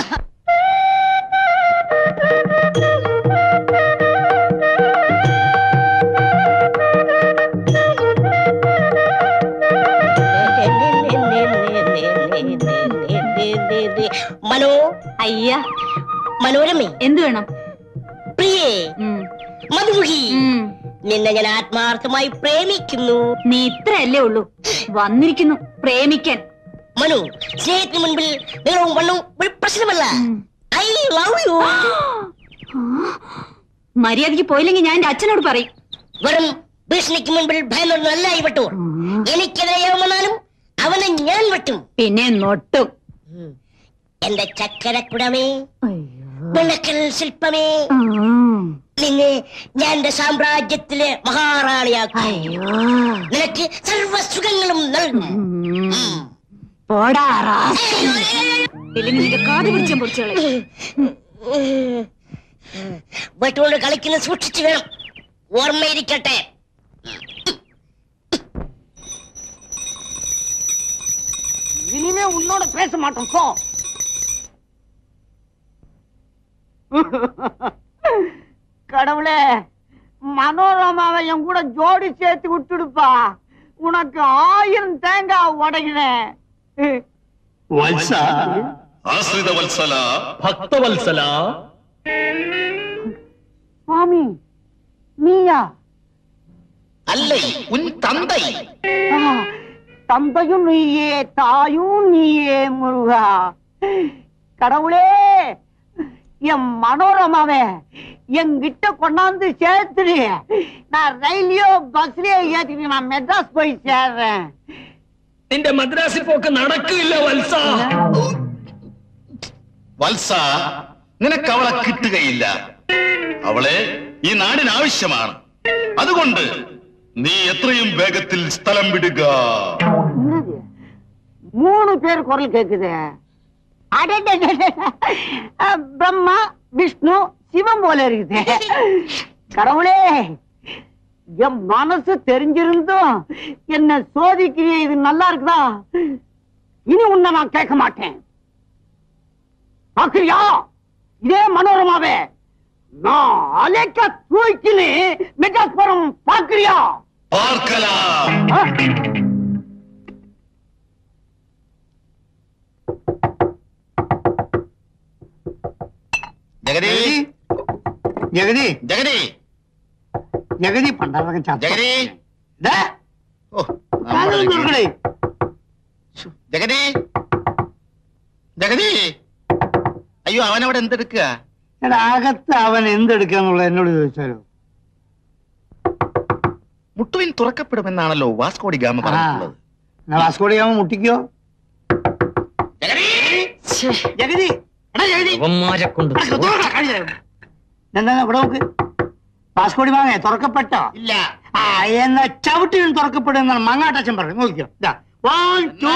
മനോ അയ്യ മനോരമേ എന്ത് വേണം പ്രിയേ ഉം. മധുഹി ഉം. നിന്നെ ഞാൻ ആത്മാർത്ഥമായി പ്രേമിക്കുന്നു നീ ഇത്രയല്ലേ ഉള്ളൂ വന്നിരിക്കുന്നു പ്രേമിക്കാൻ മനു സ്നേഹത്തിന് മുൻപിൽ നീളവും വണ്ണവും ഒരു പ്രശ്നമല്ല ഐ ലവ് യു മര്യാദക്ക് പോയില്ലെങ്കിൽ ഞാൻ എന്റെ അച്ഛനോട് പറയും വെറും ഭീഷണിക്ക് മുൻപിൽ ഭയന്നൊന്നല്ല ഈ വട്ടൂർ എനിക്കെതിരെ വന്നാലും അവനെ ഞാൻ വെട്ടും പിന്നെ നൊട്ടും എന്റെ ചക്കരക്കുടമേ പിണക്കൽ ശില്പമേ നിന്നെ ഞാൻ എന്റെ സാമ്രാജ്യത്തിലെ മഹാറാണിയാക്കും നിനക്ക് സർവസുഖങ്ങളും നൽകും പോടാ റാസ്കൽ. ഇല്ലെങ്കിൽ നിന്റെ കാത് പിടിച്ചാൻ പൊറിച്ചോളെ വെട്ടുകൊണ്ട് കളിക്കുന്ന സൂക്ഷിച്ചു വേണം ഓർമ്മയിരിക്കട്ടെ இனிமே உன்னோட பேச மாட்டோம் போ கடவுளே மனோரமாவை என் கூட ஜோடி சேர்த்து விட்டுடுப்பா உனக்கு ஆயிரம் தேங்காய் உடைகிறேன் வல்சா ആശ്രിത വത്സല ഭക്തവത്സല சுவாமி நீயா അല്ലേ ഉൻ തന്തൈ ஆ, தந்தையும் நீயே தாயும் நீயே முருகா கடவுளே என் மனோரமாவே என்கிட்ட கொண்டாந்து சேர்த்துடு நான் ரயிலையோ பஸ்லயோ ஏத்திட்டு நான் மெட்ராஸ் போய் சேர்றேன் നിന്റെ മദ്രാസിൽ പോക്ക് നടക്കില്ല വത്സ വത്സ നിനക്ക് അവളെ കിട്ടുകയില്ല അവളെ ഈ നാടിന് ആവശ്യമാണ് അതുകൊണ്ട് നീ എത്രയും വേഗത്തിൽ സ്ഥലം വിടുക என்னது மூணு பேர் குரல் கேக்குது அடடடடட. அஹ், பிரம்மா விஷ்ணு சிவம் போல இருக்குது கடவுளே என் மனசு தெரிஞ்சிருந்தும் என்ன சோதிக்கிறிய இது நல்லா இருக்குதா இனி உன்னை நான் கேட்க மாட்டேன் பாக்குறியா இதே மனோரமாவே நான் அலைக்க தூக்கின்னு மெட்ராஸ் போறோம் பாக்குறியா பார்க்கலாம் ஆ? ജഗതി ஜெகதி ജഗതി ஜெகதி பண்றாங்க ജഗതി ഓ நண்பர்களே ജഗതി ജഗതി അയ്യോ അവൻ അവിടെ എന്തെടുക്കുക എടാ അകത്ത് അവൻ എന്തെടുക്കാന്നുള്ള എന്നോട് ചോദിച്ചാലോ മുട്ടുവിൻ തുറക്കപ്പെടുമെന്നാണല്ലോ വാസ്കോടി ഗാമ പറഞ്ഞിട്ടുള്ളത് എന്നാ വാസ്കോടി അവൻ മുട്ടിക്കോ ജഗതി എടാ ജഗതി അവന്മാരെ കൊണ്ട് എടാ, തുറക്കടാ, കാണിച്ചു തരാം. എന്താ ഇവിടെ നോക്ക് വാസ്കോടി വാങ്ങേ തുറക്കപ്പെട്ടോ ഇല്ല ആ എന്നാ ചവിട്ടിനും തുറക്കപ്പെടുമെന്നാണ് മങ്ങാട്ടച്ചൻ പറഞ്ഞു നോക്കിയോ ഇതാ വൺ ടു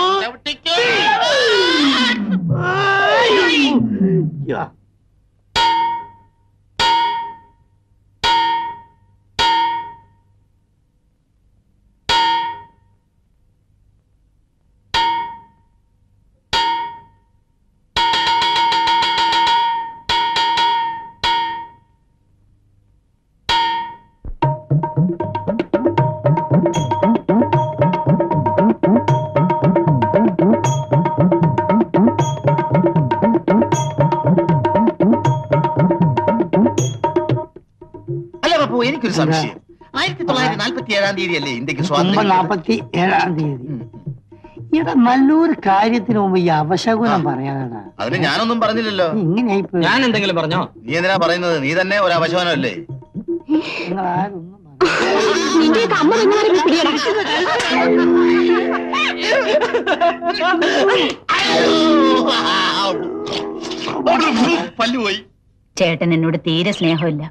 അല്ല പപ്പു എനിക്കൊരു സംശയം ആയിരത്തി തൊള്ളായിരത്തി നാൽപ്പത്തി ഏഴാം തീയതി അല്ലേ ഇന്ത്യക്ക് ഒമ്പത് സ്വാതന്ത്ര്യം നാപ്പത്തി ഏഴാം തീയതി ഇവിടെ നല്ലൊരു കാര്യത്തിന് മുമ്പ് ഈ അവശകുനം പറയാനാണ് അതിന് ഞാനൊന്നും പറഞ്ഞില്ലല്ലോ ഇങ്ങനെയായി പോയി. ഞാൻ എന്തെങ്കിലും പറഞ്ഞോ നീ എന്തിനാ പറയുന്നത് നീ തന്നെ ഒരു അവശോനല്ലേ നിങ്ങൾ ആരൊന്നും നിന്റെയൊക്കെ അമ്മ വന്നാലും പിടിയടാ പല്ലുപോയി ചേട്ടൻ എന്നോട് തീരെ സ്നേഹമില്ല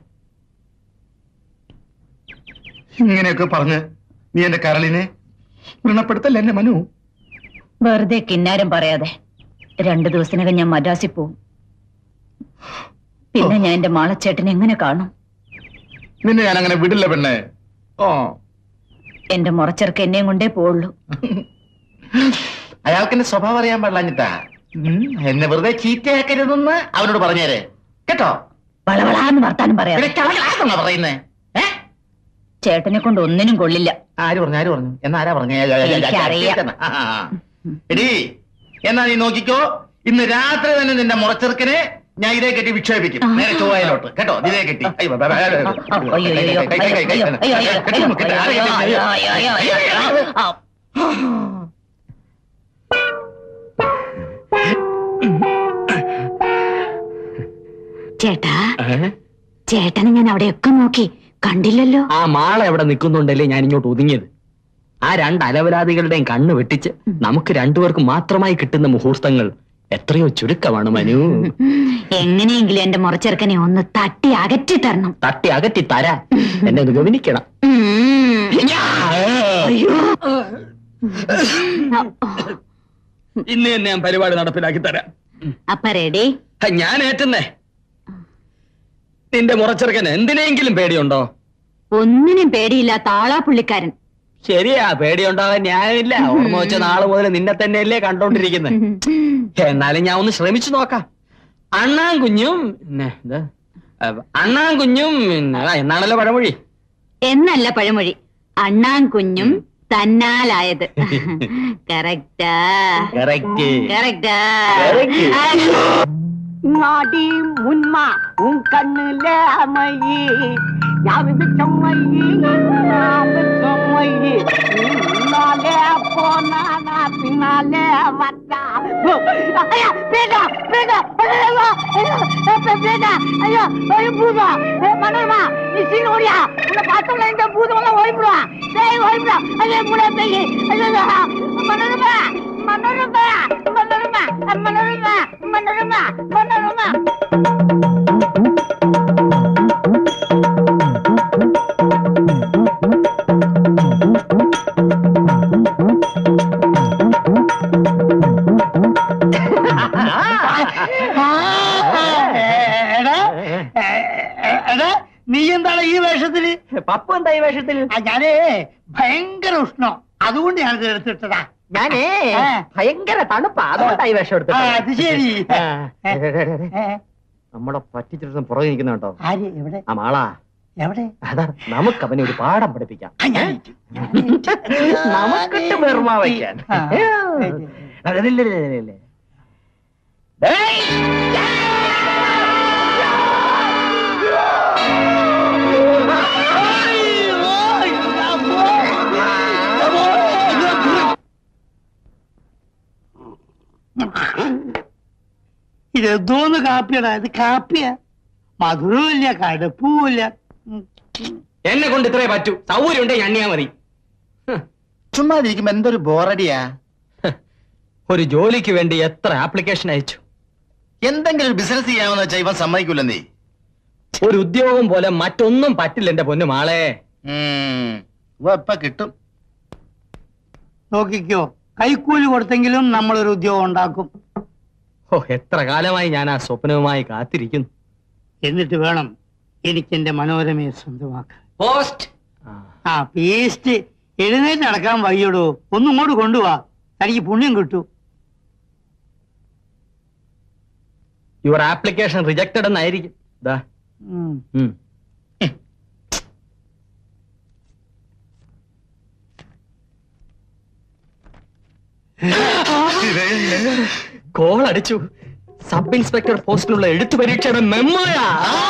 ഇങ്ങനെയൊക്കെ പറഞ്ഞ് നീ എന്റെ കരളിനെ വ്രണപ്പെടുത്തല്ലേ എന്നെ മനു വെറുതെ കിന്നാരം പറയാതെ രണ്ടു ദിവസത്തിനകം ഞാൻ മദ്രാസിൽ പോവും പിന്നെ ഞാൻ എന്റെ മാളച്ചേട്ടനെ എങ്ങനെ കാണും നിന്നെ ഞാൻ അങ്ങനെ വിടില്ല പെണ്ണെ ഓ എന്റെ മുറച്ചെറുക്ക് എന്നെയും കൊണ്ടേ പോവുള്ളൂ അയാൾക്ക് എന്റെ സ്വഭാവം അറിയാൻ പാടില്ലാഞ്ഞിട്ടാ ഉം, എന്നെ വെറുതെ ചീത്തയാക്കരുതെന്ന് അവനോട് പറഞ്ഞേരെ കേട്ടോ വളവളാന്ന് വർത്താനം പറയാതെ പിന്നെ ചളകളാണെന്നാ പറയുന്നേ ഏ? ചേട്ടനെ കൊണ്ട് ഒന്നിനും കൊള്ളില്ല ആര് പറഞ്ഞു ആര് പറഞ്ഞു എന്നാ ആരാ പറഞ്ഞു എനിക്കറിയാം. എടീ എന്നാ നീ നോക്കിക്കോ ഇന്ന് രാത്രി തന്നെ നിന്റെ മുറച്ചെറുക്കനെ ഞാൻ ഇതേ കെട്ടി വിക്ഷേപിക്കും നേരെ ചൊവ്വയിലോട്ട് കേട്ടോ ഇതേ കെട്ടി അയ്യോ, ബേ, ബേ, ബേ, ബേ, ബേ. അയ്യോ, അയ്യോ, കൈ, കൈ, കൈ, കൈ, അയ്യോ, അയ്യോ, അയ്യോ, കെട്ടി, അയ്യോ, കെട്ടി, ആരെ കെട്ടി? അയ്യോ, അയ്യോ, അയ്യോ, അയ്യോ, അയ്യോ. ആ. ചേട്ടാ ചേട്ടനെ ഞാൻ അവിടെയൊക്കെ നോക്കി കണ്ടില്ലല്ലോ ആ മാള എവിടെ നിൽക്കുന്നുണ്ടല്ലേ ഞാൻ ഇങ്ങോട്ട് ഒതുങ്ങിയത് ആ രണ്ട് അലവലാദികളുടെയും കണ്ണ് വെട്ടിച്ച് നമുക്ക് രണ്ടുപേർക്ക് മാത്രമായി കിട്ടുന്ന മുഹൂർത്തങ്ങൾ എത്രയോ ചുരുക്കമാണ് മനു എങ്ങനെയെങ്കിലും എന്റെ മുറച്ചെറുക്കനെ ഒന്ന് തട്ടി അകറ്റി തരണം തട്ടി അകറ്റി തരാ എന്നെ ഒന്ന് ഗവനിക്കണം അയ്യോ ഇന്ന് തന്നെ ഞാൻ പരിപാടി നടപ്പിലാക്കി തരാം അപ്പ റെഡി ഹ, ഞാൻ ഏറ്റുന്നേ നിന്റെ മുറച്ചെറുക്കന് എന്തിനെങ്കിലും പേടിയുണ്ടോ ഒന്നിനും പേടിയില്ലാത്ത ആളാ പുള്ളിക്കാരൻ ശരിയാ പേടിയുണ്ടാകാൻ ന്യായമില്ല ഓർമ്മ വെച്ച നാള് മുതൽ നിന്നെ തന്നെയല്ലേ കണ്ടോണ്ടിരിക്കുന്നത് എന്നാലും ഞാൻ ഒന്ന് ശ്രമിച്ചു നോക്കാം അണ്ണാൻ കുഞ്ഞും പിന്നെ ഇത്, അഹ് അണ്ണാൻ കുഞ്ഞും പിന്നെ ആ, എന്നാണല്ലോ പഴമൊഴി എന്നല്ല പഴമൊഴി അണ്ണാൻ കുഞ്ഞും തന്നാലായത് കറക്റ്റാ കറക്റ്റ് കറക്റ്റാ நாடி முன்மா உன் கண்ணுல அமையி யாருக்கு சொம்மையி சொம்மையி நீ முன்னாலே போனா പിന്നാലെ വരാ. ഓ, അയ്യോ, വേഗ, വേഗ, അയ്യോ, അയ്യോ, അയ്യോ, വേഗ, അയ്യോ, ഒരു ഭൂതം. ഏ, മനോരമ, നീ சீக்கிரம் ஓடியா உன்னை பார்த்தோம்னா இந்த பூதம் எல்லாம் ஓடிவிடுவா டேய் ஓடிவிடா ஐயோ கூட பேய் ஐயோ மனோரமா மனோரமா மனோரமா மனோரமா மனோரமா மனோரமா എടാ എടാ നീ എന്താണ് ഈ വേഷത്തില് പപ്പു എന്താ ഈ വേഷത്തിൽ ആ, ഞാനേ ഭയങ്കര ഉഷ്ണം അതുകൊണ്ട് ഞാനിത് എടുത്തിട്ടതാ ഞാനേ ആ. ഭയങ്കര തണുപ്പാ അതുകൊണ്ടാ ഈ വേഷം ആ, എടുത്തത് അത് ശരി ആ. ഏ, ഏ, നമ്മളെ പറ്റിച്ചിട്ട് പുറകെ നിൽക്കുന്ന കേട്ടോ ആര് എവിടെ ആ മാളാ എവിടെ അതാ നമുക്ക് അവനെ ഒരു പാഠം പഠിപ്പിക്കാം ആ, ഞാൻ ഏറ്റു. ഞാൻ ഏറ്റു. നമുക്കിട്ട് ബർമ വയ്ക്കാൻ ആ. അതല്ലേ ഇത് എന്തോന്ന് കാപ്പിയടാ ഇത് കാപ്പിയാ മധുരവുമില്ല കടുപ്പുമില്ല ഉം. എന്നെ കൊണ്ട് ഇത്രേ പറ്റൂ സൗകര്യം ഉണ്ടെങ്കിൽ എണ്ണിയാ മതി ചുമ്മാതിരിക്കുമ്പോ എന്തൊരു ബോറടിയാ ഒരു ജോലിക്ക് വേണ്ടി എത്ര ആപ്ലിക്കേഷൻ അയച്ചു എന്തെങ്കിലും ഒരു ബിസിനസ് ചെയ്യാമെന്ന് വെച്ചാൽ ഇവൻ സമ്മതിക്കൂലെന്നേ ഒരു ഉദ്യോഗം പോലെ മറ്റൊന്നും പറ്റില്ല എന്റെ പൊന്നു മാളെ ഉം. ഇവ ഇപ്പൊ കിട്ടും നോക്കിക്കോ കൈക്കൂലി കൊടുത്തെങ്കിലും നമ്മളൊരു ഉദ്യോഗം ഉണ്ടാക്കും ഓ എത്ര കാലമായി ഞാൻ ആ സ്വപ്നവുമായി കാത്തിരിക്കുന്നു എന്നിട്ട് വേണം എനിക്ക് എന്റെ മനോരമയെ സ്വന്തമാക്കാൻ പോസ്റ്റ് ആ പേസ്റ്റ് എഴുന്നേറ്റ് നടക്കാൻ വയ്യടോ ഒന്നും ഇങ്ങോട്ട് കൊണ്ടുപോവാ തനിക്ക് പുണ്യം കിട്ടൂ യുവർ ആപ്ലിക്കേഷൻ റിജക്റ്റഡ് എന്നായിരിക്കും ദാ ഉം. ഉം. കോൾ അടിച്ചു സബ് ഇൻസ്പെക്ടർ പോസ്റ്റിനുള്ള എഴുത്തു പരീക്ഷയുടെ മെമ്മോയാ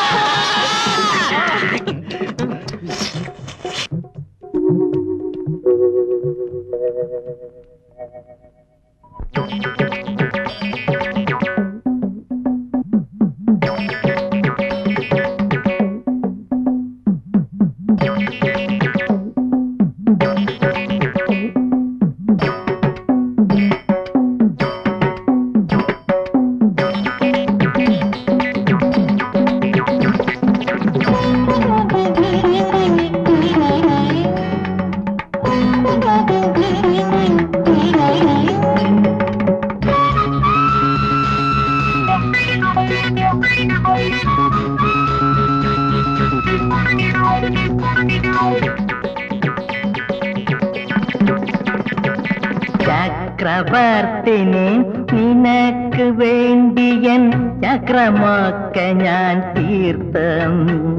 ചക്രവർത്തിനി നിനക്ക് വേണ്ടിയൻ ചക്രമൊക്കെ ഞാൻ തീർത്തും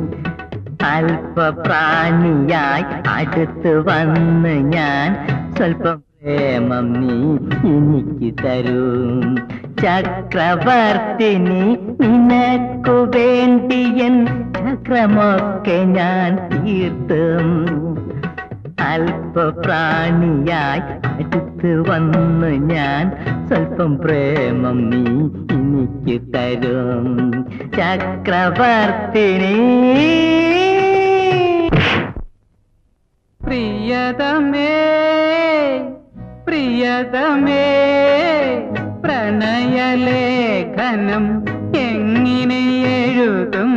അല്പപ്രാണിയായി അടുത്ത് വന്ന് ഞാൻ സ്വല്പം പ്രേമം നീ എനിക്ക് തരും ചക്രവർത്തിനി നിനക്കു വേണ്ടിയൻ ചക്രമൊക്കെ ഞാൻ തീർത്തും അല്പപ്രാണിയായി അടുത്ത് വന്ന് ഞാൻ സ്വല്പം പ്രേമം നീ എനിക്ക് തരും ചക്രവർത്തിനി പ്രിയതമേ പ്രിയതമേ പ്രണയലേഖനം എങ്ങനെ എഴുതും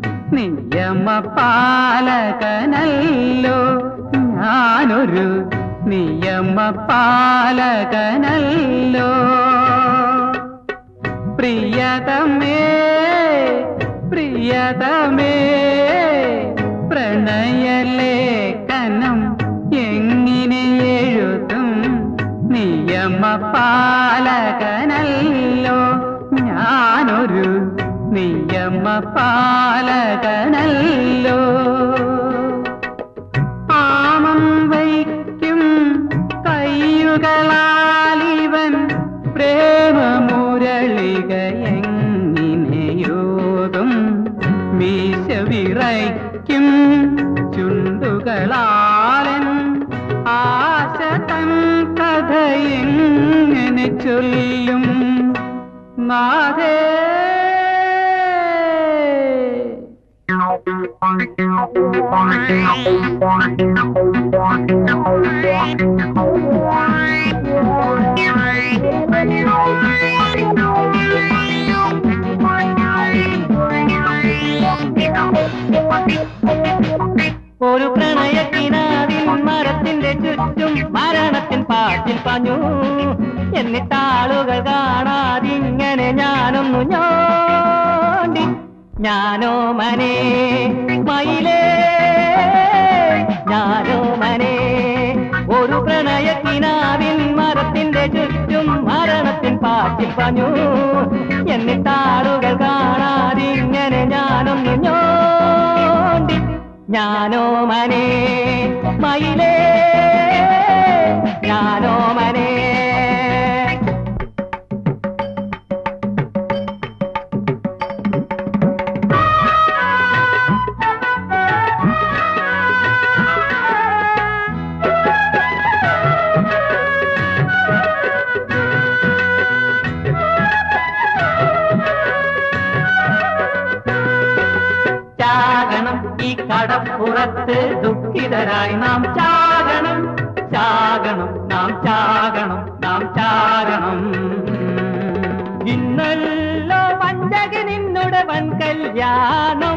നിയമപാലകനല്ലോ ഞാനൊരു നിയമപാലകനല്ലോ പ്രിയതമേ പ്രിയതമേ പ്രണയലേഖനം എങ്ങനെ എഴുതും നിയമപാലകനല്ലോ ഞാനൊരു നിയമപാലകനല്ലോ ആമം വയ്ക്കും കയ്യുകളാലിവൻ പ്രേമമുരളിക എങ്ങിനെയോതും മീശ വിറയ്ക്കും ചുണ്ടുകളാലൻ ആശ തൻ കഥയെങ്ങ ചൊല്ലും നാഥേ ഒരു പ്രണയത്തിനാതിൽ മരത്തിന്റെ ചുറ്റും മരണത്തിൻ പാട്ടിൽ പഞ്ഞു എന്നിട്ടാളുകൾ കാണാതിങ്ങനെ ഞാനൊന്നു ഞോണ്ടി ഞാനോ മനെ മയിലേ ഞാനോ മനെ ഒരു പ്രണയത്തിനാവിൽ മരത്തിന്റെ ചുറ്റും മരണത്തിൻ പാട്ടിൽ പഞ്ഞു എന്നിട്ടാളുകൾ കാണാതിങ്ങനെ ഞാനൊന്നു ഞോണ്ടി ഞാനോ മനെ മയിലേ ഞാനോ മനെ ചാകണം ഈ കടപ്പുറത്ത് ദുഃഖിതരായി നാം ചാകണം ചാകണം നാം ചാകണം നാം ചാകണം ഇന്നല്ലോ പഞ്ചകി നിന്നുടെ വൻ കല്യാണം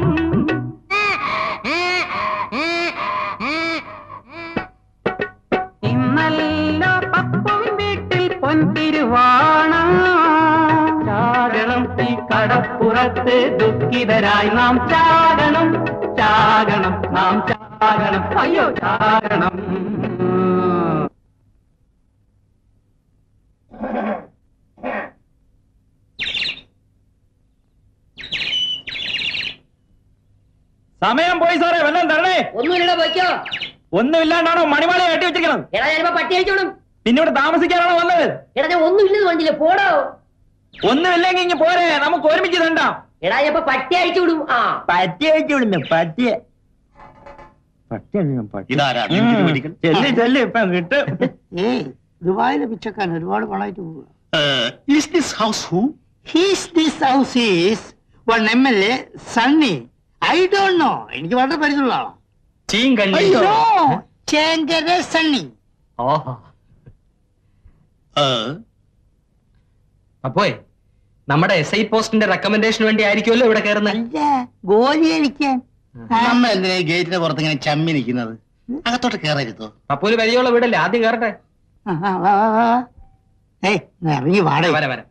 ഇന്നല്ലോ പപ്പുവിൻ വീട്ടിൽ പൊൻതിരുവാണം ചാകണം ഈ കടപ്പുറത്ത് ദുഃഖിതരായി നാം ചാകണം ചാകണം നാം ചാകണം അയ്യോ ചാകണം സമയം പോയി സാറേ വെള്ളം തരണേ ഒന്നുമില്ലടാ പോയിക്കോ ഒന്നുമില്ലാണ്ടാണോ മണിമാല കെട്ടി വെച്ചിരിക്കണം എടാ ഞാനിപ്പോ പട്ടി അയച്ചോളും പിന്നെ ഇവിടെ താമസിക്കാനാണോ വന്നത് എടാ ഞാൻ ഒന്നുമില്ലെന്ന് പറഞ്ഞില്ലേ പോടോ ഒന്നുമില്ലെങ്കിൽ ഇങ്ങ് പോരെ നമുക്ക് ഒരുമിച്ച് തണ്ടാം എടാ ഞാൻ ഇപ്പൊ പട്ടി അയച്ചു വിടും ആ പറ്റി അയച്ചുവിടുന്നു പറ്റിയ ഇതാരാ ചെല്ലി ചെല്ലി ഇപ്പൊ കിട്ടും ഏയ് ദുബായിലെ പിച്ചക്കാരൻ ഒരുപാട് പണമായിട്ട് പോവുക is this house who he's this house is one M L A Sunny I don't know എനിക്ക് വളരെ പരിചയമുള്ള ആളാ ചീങ്കണ്ണി അയ്യോ ചേങ്കര സണ്ണി ഓഹോ അപ്പോയ് നമ്മുടെ എസ് ഐ പോസ്റ്റിന്റെ റെക്കമെൻഡേഷന് വേണ്ടി ആയിരിക്കുമല്ലോ ഇവിടെ കയറുന്നത് അല്ല ഗോലി കളിക്കാൻ നമ്മ എന്തിനാ ഈ ഗേറ്റിന്റെ പുറത്ത് ഇങ്ങനെ ചമ്മി നിൽക്കുന്നത് അകത്തോട്ട് കയറരുതോ അപ്പോ ഒരു പരിചയമുള്ള വീടല്ലേ ആദ്യം കയറട്ടെ ആ, ആ, വാ, വാ, വാ, വാ. ഏയ് ഒന്ന് ഇറങ്ങി വാടക വരെ വരെ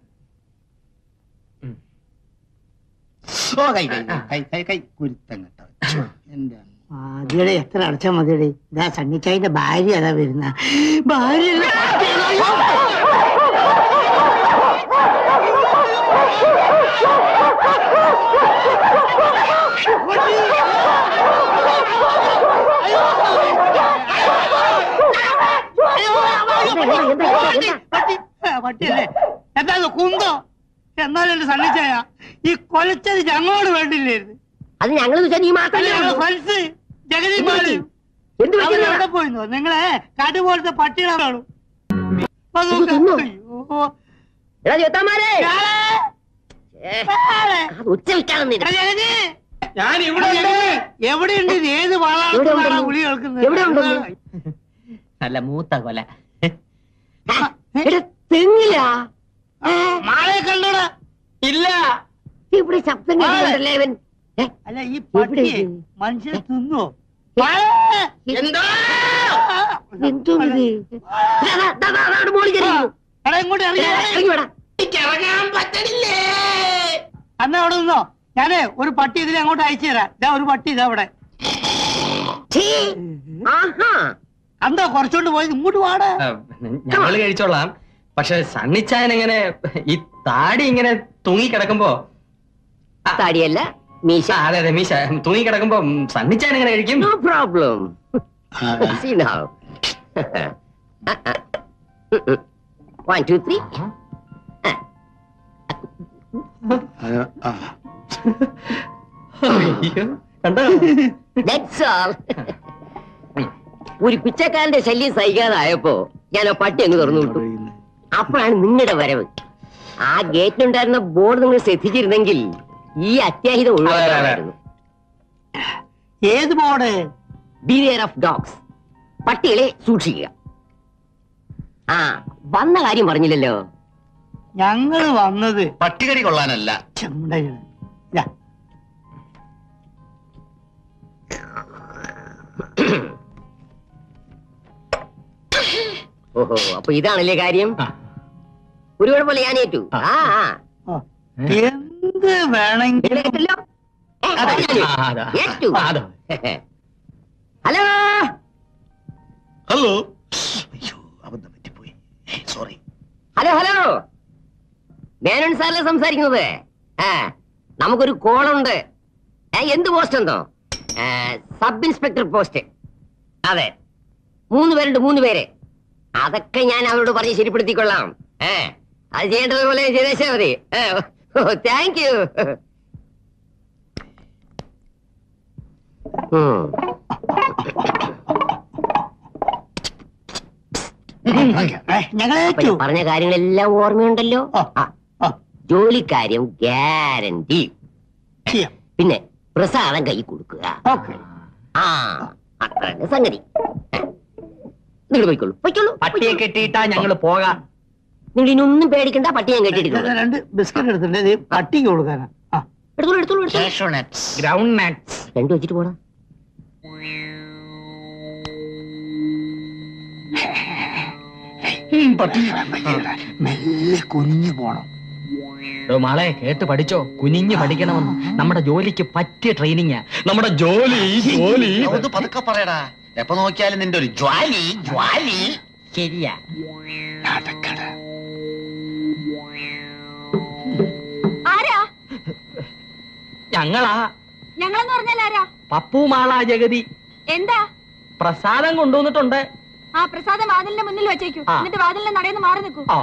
ഓ കൈ കൈ കൈ കൈ കൈ കുരുത്തം കേട്ടോ എന്റെ മതിയുടെ എത്ര അടച്ചാ മതിയുടെ ഇതാ സണ്ണിച്ചായിന്റെ ഭാര്യ അതാ വരുന്ന ഭാര്യ അല്ല, പട്ടിയാണ്. പട്ടി, പട്ടി, ആ, പട്ടിയല്ലേ എന്താ ഇത് കുന്തോ എന്നാലും എന്റെ സണ്ണിച്ചായ ഈ കൊലച്ചത് ഞങ്ങളോട് വേണ്ടില്ലായിരുന്നു അത് ഞങ്ങൾ നീ മാത്രമല്ലേ ഉള്ളൂ. ഫ്രണ്ട്സ് ജഗദീപ് ബാലു എന്ത് അവൻ പറ്റുന്നു? എവിടെ പോയിന്നോ നിങ്ങളെ കാട്ടു പോലത്തെ പട്ടികളെ കാണും അത് നോക്ക്. തിന്നോ? അയ്യോ. എടാ ചോത്താമാരെ ഞാളെ, ഏ, ഞാളെ. അത് ഉച്ച വിൽക്കാണെന്ന് എടാ ജഗതി, ഞാൻ എടാ ജഗതി, എവിടെയുണ്ട് ഇത് ഏത് എവിടെ വാളാണ് ഉണ്ടെന്ന്? ഉളി കേൾക്കുന്നത് എവിടെ ഉണ്ടെന്ന്? നല്ല മൂത്ത കൊല എടാ തെങ്ങില്ല മാളെ കണ്ടോടാ ഇല്ല ഇവിടെ ശബ്ദം കേൾക്കുന്നുണ്ടല്ലേ അവൻ ഏ, അല്ല ഈ പട്ടിയെ എവിടെ ഇത്? മനുഷ്യനെ തിന്നോ എന്താ എന്തോന്നത് മോളിൽ കയറിയിരുന്നു എടാ ഇങ്ങോട്ട് ഇറങ്ങി വാ. ഇറങ്ങി വേടാ അന്ന് അവിടെ നിന്നോ ഞാനേ ഒരു പട്ടി ഇതിനെ അങ്ങോട്ട് അയച്ചു തരാം ഇതാ ഒരു പട്ടി ഇതാ അവിടെ ആഹാ അന്താ കുറച്ചോണ്ട് പോയത് ഇങ്ങോട്ട് വാടാ ഞങ്ങള് കഴിച്ചോളാം പക്ഷെ സണ്ണിച്ചായൻ എങ്ങനെ ഈ താടി ഇങ്ങനെ തൂങ്ങി കിടക്കുമ്പോ താടിയല്ല മീശ ആ, അതെ അതെ മീശ തൂങ്ങി കിടക്കുമ്പോ ഉം, സണ്ണിച്ചായൻ എങ്ങനെ കഴിക്കും no problem See now. One, two, three. അയ്യോ, കണ്ടോ That's all. ഒരു പിച്ചക്കാരന്റെ ശല്യം സഹിക്കാതായപ്പോ ഞാൻ ആ പട്ടി അങ്ങ് തുറന്നു വിട്ടു അപ്പോഴാണ് നിങ്ങളുടെ വരവ് ആ ഗേറ്റിലുണ്ടായിരുന്ന ബോർഡ് നിങ്ങൾ ശ്രദ്ധിച്ചിരുന്നെങ്കിൽ ഈ അത്യാഹിതം ഒഴിവാക്കാമായിരുന്നു ഏത് ബോർഡ് ബിവെയർ ഓഫ് ഡോഗ്സ് പട്ടികളെ സൂക്ഷിക്കുക ആ വന്ന കാര്യം പറഞ്ഞില്ലല്ലോ ഞങ്ങള് വന്നത് പട്ടികടി കൊള്ളാനല്ല ചെണ്ടകള് ഇതാ, ഓഹോ അപ്പൊ ഇതാണല്ലേ കാര്യം ഒരു കുഴപ്പമില്ല ഞാൻ ഏറ്റു ആ ആ. എന്ത് വേണമെങ്കിലും കേട്ടല്ലോ? ഏ, പറഞ്ഞാല്. ഏറ്റു. Hello hello hello hello Menon സാറല്ലേ സംസാരിക്കുന്നത് ആ നമുക്കൊരു കോളുണ്ട് ഏ, എന്ത് പോസ്റ്റ് എന്തോ ഏ, സബ് ഇൻസ്പെക്ടർ പോസ്റ്റ് അതെ മൂന്ന് പേരുണ്ട് മൂന്ന് പേര് അതൊക്കെ ഞാൻ അവരോട് പറഞ്ഞ് ശരിപ്പെടുത്തിക്കൊള്ളാം ഏ അത് ചെയ്യേണ്ടതുപോലെ ചെയ്തേച്ചാ മതി താങ്ക് യു ഞങ്ങളേറ്റു പറഞ്ഞ കാര്യങ്ങളെല്ലാം ഓർമ്മയുണ്ടല്ലോ ആ, ജോലിക്കാര്യം ഗ്യാരണ്ടി പിന്നെ പ്രസാദം കൈ കൊടുക്കുക ആ അത്ര സംഗതി നിങ്ങൾ പോയിക്കോളൂ പോയിക്കോളൂ പട്ടിയെ കെട്ടിയിട്ടാ ഞങ്ങള് പോകാം നിങ്ങൾ ഇനൊന്നും പേടിക്കണ്ട പട്ടിയെ കെട്ടിയിട്ടുണ്ട് രണ്ട് ബിസ്ക്കറ്റ് എടുത്തിട്ടുണ്ട് ഇത് പട്ടിക്ക് കൊടുക്കാനാ ആ. എടുത്തോളൂ എടുത്തോളൂ എടുത്തോളൂ ഗ്രൗണ്ട് നട്ട്സ് രണ്ടു വെച്ചിട്ട് പോടാ ഉം, പട്ടി മെല്ലെ കുനിഞ്ഞു പോണം എടോ മാളെ കേട്ട് പഠിച്ചോ കുനിഞ്ഞ് പഠിക്കണമെന്ന് നമ്മുടെ ജോലിക്ക് പറ്റിയ ട്രെയിനിങ് നമ്മുടെ ജോലി ജോലി ഒന്ന് പതുക്കെ പറയടാ എപ്പോ നോക്കിയാലും നിന്റെ ഒരു ജ്വാലി ജ്വാലി ശരിയാ ആരാ ഞങ്ങളാ ഞങ്ങളെന്ന് പറഞ്ഞാൽ ആരാ പപ്പു മാള ജഗതി എന്താ പ്രസാദം കൊണ്ടുവന്നിട്ടുണ്ട് ആ പ്രസാദം വാതിലിന്റെ മുന്നിൽ വെച്ചേക്കൂ ആ. എന്നിട്ട് വാതിലിന്റെ നടയെന്ന് മാറി നിൽക്കൂ ആ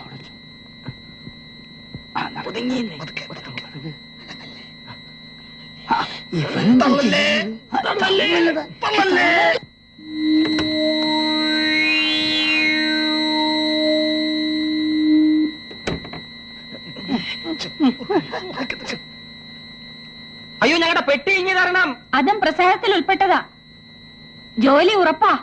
അയ്യോ ഞങ്ങളുടെ പെട്ടി ഇങ്ങി തരണം അതും പ്രസാദത്തിൽ ഉൾപ്പെട്ടതാ ജോലി ഉറപ്പാ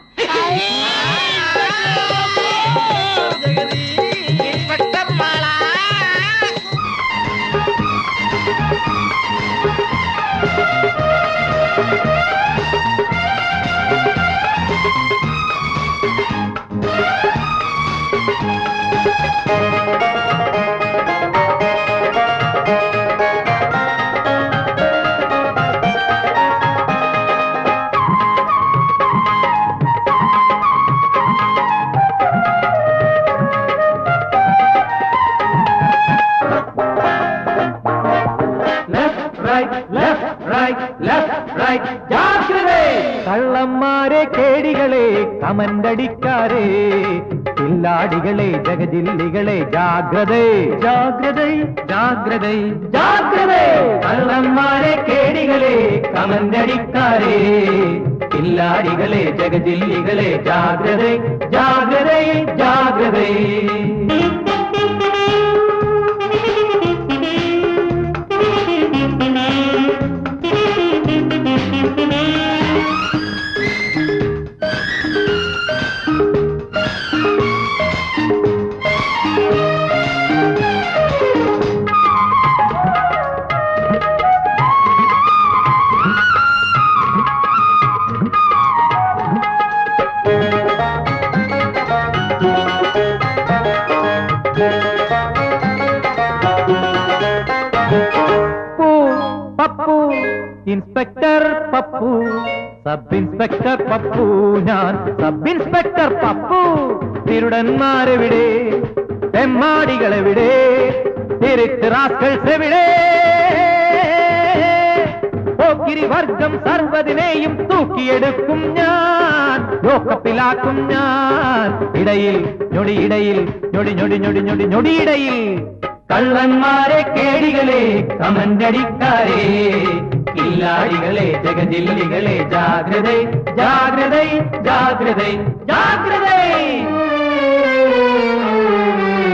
കള്ളന്മാരെ കേടികളെ കമണ്ടടിക്കാരെ കില്ലാടികളെ ജഗജില്ലികളെ ജാഗ്രത ജാഗ്രത ജാഗ്രത ജാഗ്രത കള്ളന്മാരെ കേടികളെ കമണ്ടടിക്കാരെ കില്ലാടികളെ ജഗജില്ലികളെ ജാഗ്രത ജാഗ്രത ജാഗ്രത Pappu Pappu inspector Pappu sub inspector Pappu ഞാൻ സബ് ഇൻസ്പെക്ടർ പപ്പു തിരുടന്മാരെവിടെ തെമ്മാടികളെവിടെ തിരുത്ത് റാസ്കൾസ് എവിടെ പോക്കിരി വർഗം സർവ്വതിനെയും തൂക്കിയെടുക്കും ഞാൻ ലോക്കപ്പിലാക്കും ഞാൻ ഇടയിൽ ഞൊടിയിടയിൽ ഞൊടി ഞൊടി ഞൊടി ഞൊടി ഞൊടിയിടയിൽ കള്ളന്മാരെ കേടികളെ കമണ്ടടിക്കാരെ കില്ലാടികളെ ജഗജില്ലികളെ ജാഗ്രത ജാഗ്രത ജാഗ്രത ജാഗ്രത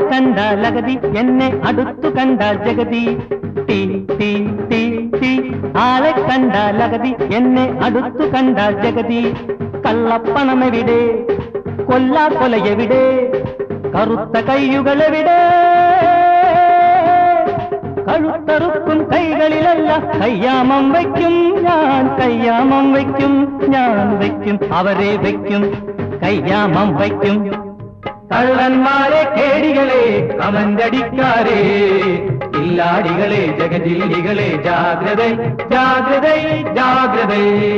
കണ്ടാൽ അഗതി എന്നെ അടുത്തു കണ്ടാൽ ജഗതി തീ തീ തീ തീ ആളെ കണ്ടാൽ അഗതി എന്നെ അടുത്തു കണ്ടാൽ ജഗതി കള്ളപ്പണമെവിടെ കൊല്ലാ കൊലയെവിടെ കറുത്ത കൈയുകളെവിടെ കഴുത്തറുക്കും കൈകളിലല്ല കയ്യാമം വയ്ക്കും ഞാൻ കയ്യാമം വയ്ക്കും ഞാൻ വയ്ക്കും അവരെ വയ്ക്കും കയ്യാമം വയ്ക്കും കള്ളന്മാരെ കേടികളെ കമന്തടിക്കാരേ ഇല്ലാടികളെ ജഗജില്ലികളെ ജാഗ്രത ജാഗ്രത ജാഗ്രത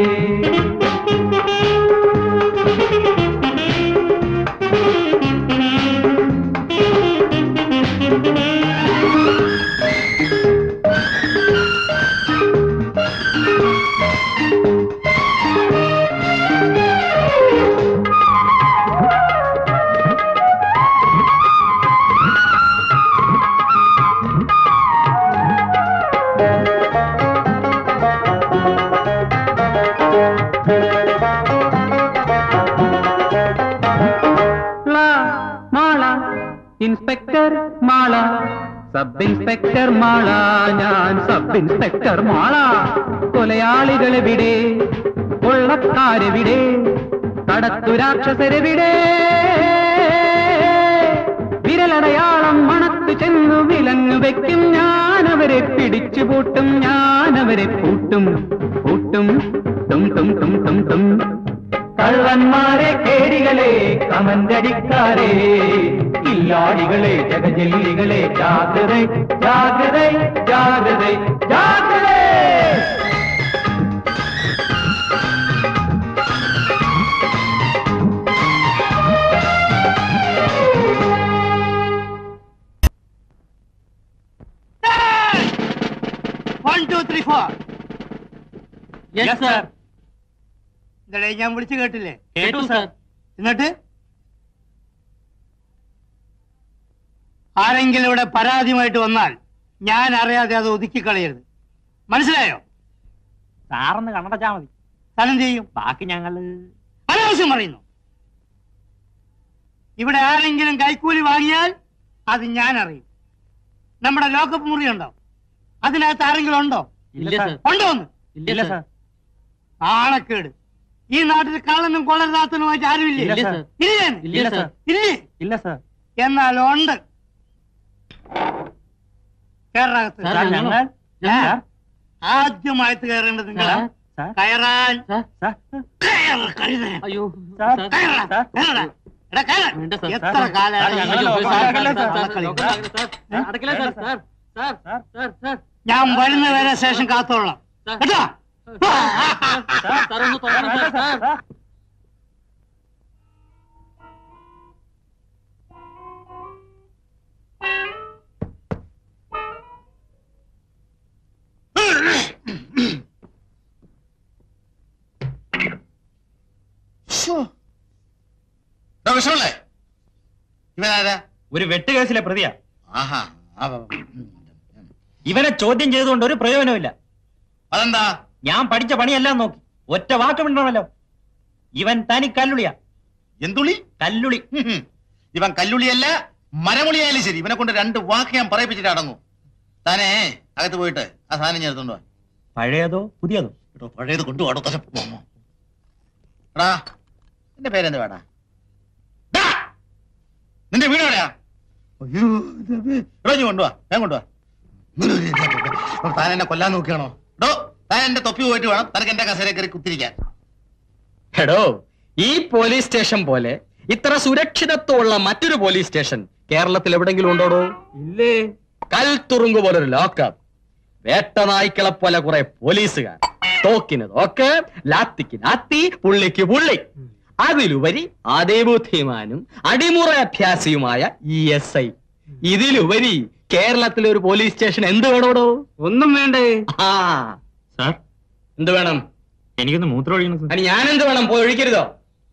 Mala inspector Mala sub inspector Mala ഞാൻ സബ് ഇൻസ്പെക്ടർ മാള കൊലയാളികളെവിടെ കൊള്ളക്കാരെവിടെ കടത്തു രാക്ഷസരെവിടെ വിരലടയാളം മണത്തു ചെന്നു വിലങ്ങു വെക്കും ഞാൻ അവരെ പിടിച്ചു പൂട്ടും ഞാൻ അവരെ പൂട്ടും പൂട്ടും ടും ടും ടും ടും ടും കള്ളന്മാരെ കേടികളെ കമന്തടിക്കാരെ ഇല്ലാടികളെ ജഗജല്ലികളെ ജാഗ്രത ജാഗ്രത ജാഗ്രത ജാഗ്രത one two three four yes sir ഇതടേ ഞാൻ വിളിച്ചു കേട്ടില്ലേ കേട്ടു സർ എന്നിട്ട് ആരെങ്കിലും ഇവിടെ പരാതിയുമായിട്ട് വന്നാൽ ഞാൻ അറിയാതെ അത് ഒതുക്കി കളയരുത് മനസ്സിലായോ സാറൊന്ന് കണ്ണടച്ചാ മതി സ്ഥലം ചെയ്യും ബാക്കി ഞങ്ങള് അനാവശ്യം പറയുന്നു ഇവിടെ ആരെങ്കിലും കൈക്കൂലി വാങ്ങിയാൽ അത് ഞാൻ അറിയും നമ്മുടെ ലോക്കപ്പ് മുറി ഉണ്ടോ അതിനകത്ത് ആരെങ്കിലും ഉണ്ടോ ഇല്ല സർ ഉണ്ടോ ഒന്ന് ഇല്ല സർ ആണക്കേട് ഈ നാട്ടിൽ കള്ളനും കൊള്ളരുതാത്തനുമായിട്ട് ആരുമില്ലേ ഇല്ല സർ. ഇല്ലേ ഇല്ല സർ. ഇല്ലേ ഇല്ല സർ എന്നാൽ ഉണ്ട് കേരളത്ത് സാർ, ഞങ്ങൾ- ആ. ആദ്യമായിട്ട് കയറേണ്ടത് നിങ്ങളാ സാർ. കയറാൻ സാർ. കയറ്, കഴുതേ. അയ്യോ സാർ, കയറടാ, കയറടാ. എടാ, കയറ്. വേണ്ട സാർ. എത്ര സാർ, കാലമായി സാർ, ഞങ്ങൾ ഈ ലോക്കൽ ലോക്കൽ സാർ, സാർ, കളി? ലോക്കൽ സാർ, സാർ, അടക്കില്ല sir, sir, sir, sir, sir, ഞാൻ വരുന്ന വരെ ശേഷം കാത്തോളാം കേട്ടോ സാർ, സാർ, ഒന്ന് തുറക്കണം സാർ, സാർ. വിഷമല്ലേ ഇവനാരാ ഒരു വെട്ടുകേസിലെ പ്രതിയാ ആഹാ ആ, ഇവനെ ചോദ്യം ചെയ്തുകൊണ്ട് ഒരു പ്രയോജനമില്ല അതെന്താ ഞാൻ പഠിച്ച പണിയെല്ലാം നോക്കി ഒറ്റ വാക്ക് മിണ്ടണമല്ലോ ഇവൻ തനി കല്ലുളിയാ എന്തുളി കല്ലുളി ഉം. ഇവൻ കല്ലുളിയല്ല മരമുളിയായാലും ശരി ഇവനെ കൊണ്ട് രണ്ട് വാക്ക് ഞാൻ പറയിപ്പിച്ചിട്ട് അടങ്ങും താനേ അകത്ത് പോയിട്ട് ആ സാധനം ഞാൻ എടുത്തോണ്ട് വാ. പഴയതോ പുതിയതോ എടോ പഴയത് കൊണ്ടുപോടോ തല എടാ നിന്റെ പേരെന്ത് വേടാ ഡാ! നിന്റെ വീട് എവിടെയാ അയ്യോ എടോ നീ കൊണ്ടുവാ ഞാൻ കൊണ്ടുവാ താൻ എന്നെ കൊല്ലാൻ നോക്കിയാണോ ഡോ താൻ എന്റെ തൊപ്പി പോയിട്ട് വേണം തനക്ക് എന്റെ കസേര കയറി കുത്തിരിക്കാൻ എടോ ഈ പോലീസ് സ്റ്റേഷൻ പോലെ ഇത്ര സുരക്ഷിതത്വമുള്ള മറ്റൊരു പോലീസ് സ്റ്റേഷൻ കേരളത്തിൽ എവിടെങ്കിലും ഉണ്ടോടോ ഇല്ലേ കൽത്തുറുങ്ക് പോലൊരു ലോക്കപ്പ് വേട്ടനായ്ക്കളെ പോലെ കുറെ പോലീസുകാർ തോക്കിന് തോക്ക് ലാത്തിക്ക് ലാത്തി പുള്ളിക്ക് പുള്ളി അതിലുപരി അതേബുദ്ധിമാനും അടിമുറ അഭ്യാസിയുമായ ഇ എസ് ഐ ഇതിലുപരി കേരളത്തിലെ ഒരു പോലീസ് സ്റ്റേഷൻ എന്ത് വേണോടോ ഒന്നും വേണ്ടേ ആ സാർ എന്ത് വേണം എനിക്കൊന്ന് മൂത്രം ഒഴിയണം സാർ അനി ഞാൻ എന്ത് വേണം പോയി ഒഴിക്കരുതോ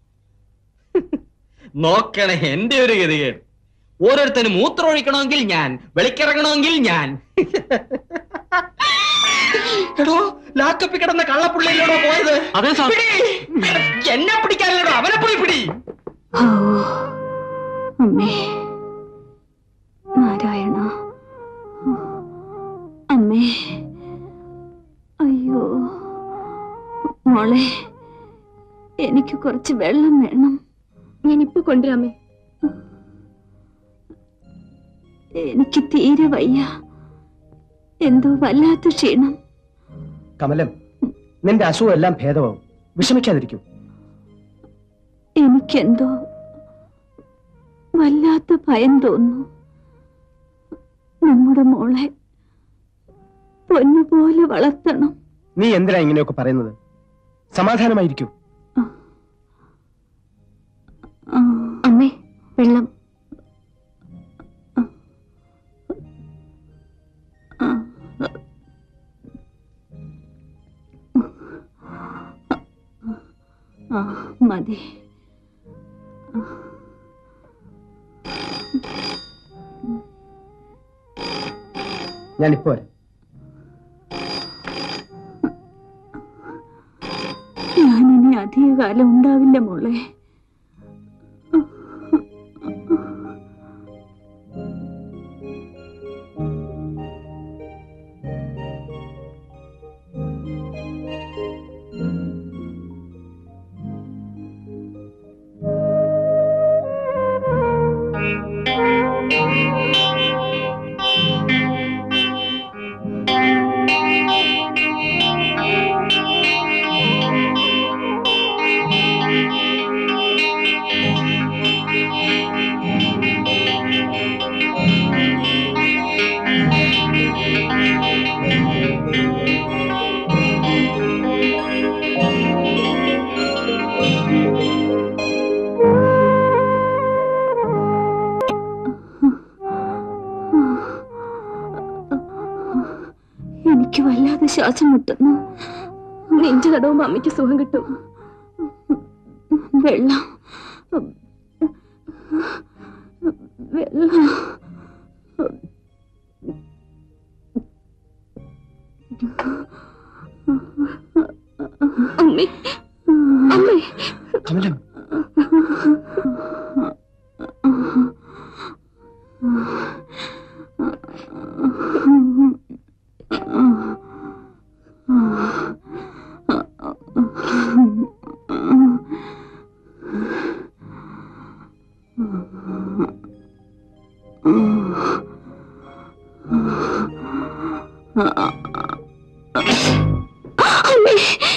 നോക്കണേ എന്റെ ഒരു ഗതികേട് ഓരോരുത്തരും മൂത്രം ഒഴിക്കണമെങ്കിൽ ഞാൻ വെളിക്കിറങ്ങണമെങ്കിൽ ഞാൻ എടോ ലാക്കപ്പി കിടന്ന കള്ളപ്പുള്ളിയിലൂടെ പോയത് അതെ സാർ. പിടി. എന്നെ പിടിക്കാനല്ലോ അവനെ പോയി പിടി അമ്മേ മോളെ എനിക്ക് കുറച്ച് വെള്ളം വേണം ഞാനിപ്പോ കൊണ്ടുവരാമേ എനിക്ക് തീരെ വയ്യ എന്തോ വല്ലാത്ത ക്ഷീണം കമലം നിന്റെ അസുഖം എല്ലാം ഭേദമാവും വിഷമിക്കാതിരിക്കും എനിക്കെന്തോ വല്ലാത്ത ഭയം തോന്നുന്നു നമ്മുടെ മോളെ പൊന്നുപോലെ വളർത്തണം നീ എന്തിനാ ഇങ്ങനെയൊക്കെ പറയുന്നത് സമാധാനമായിരിക്കൂ അമ്മേ വെള്ളം ആ മതി ഞാനിപ്പോ വരാം ഞാനിനി അധികകാലം ഉണ്ടാവില്ല മോളെ എനിക്ക് വല്ലാതെ ശ്വാസം മുട്ടുന്നു നെഞ്ചു തടവുമ്പോ അമ്മയ്ക്ക് സുഖം കിട്ടും വെള്ളം വെള്ളം അമ്മേ അമ്മേ കമലം അമ്മേ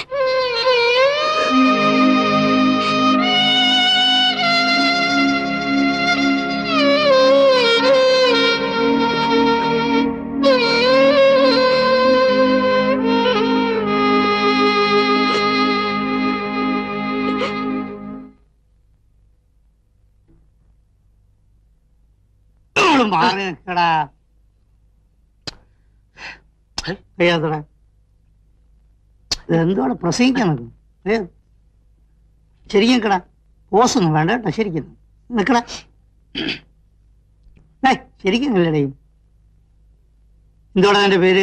ഇങ്ങോട്ട് മാറി നിൽക്കടാ അയ്യാത്തടാ ഇതെന്തോടെ പ്രസംഗിക്കണം അയ്യോ ശരിക്കും നിൽക്കടാ പോസൊന്നും വേണ്ട കേട്ടോ ശരിക്കും നിൽക്കടാ ഏയ് ശരിക്കും നില്ലടേ എന്തോടാ നിന്റെ പേര്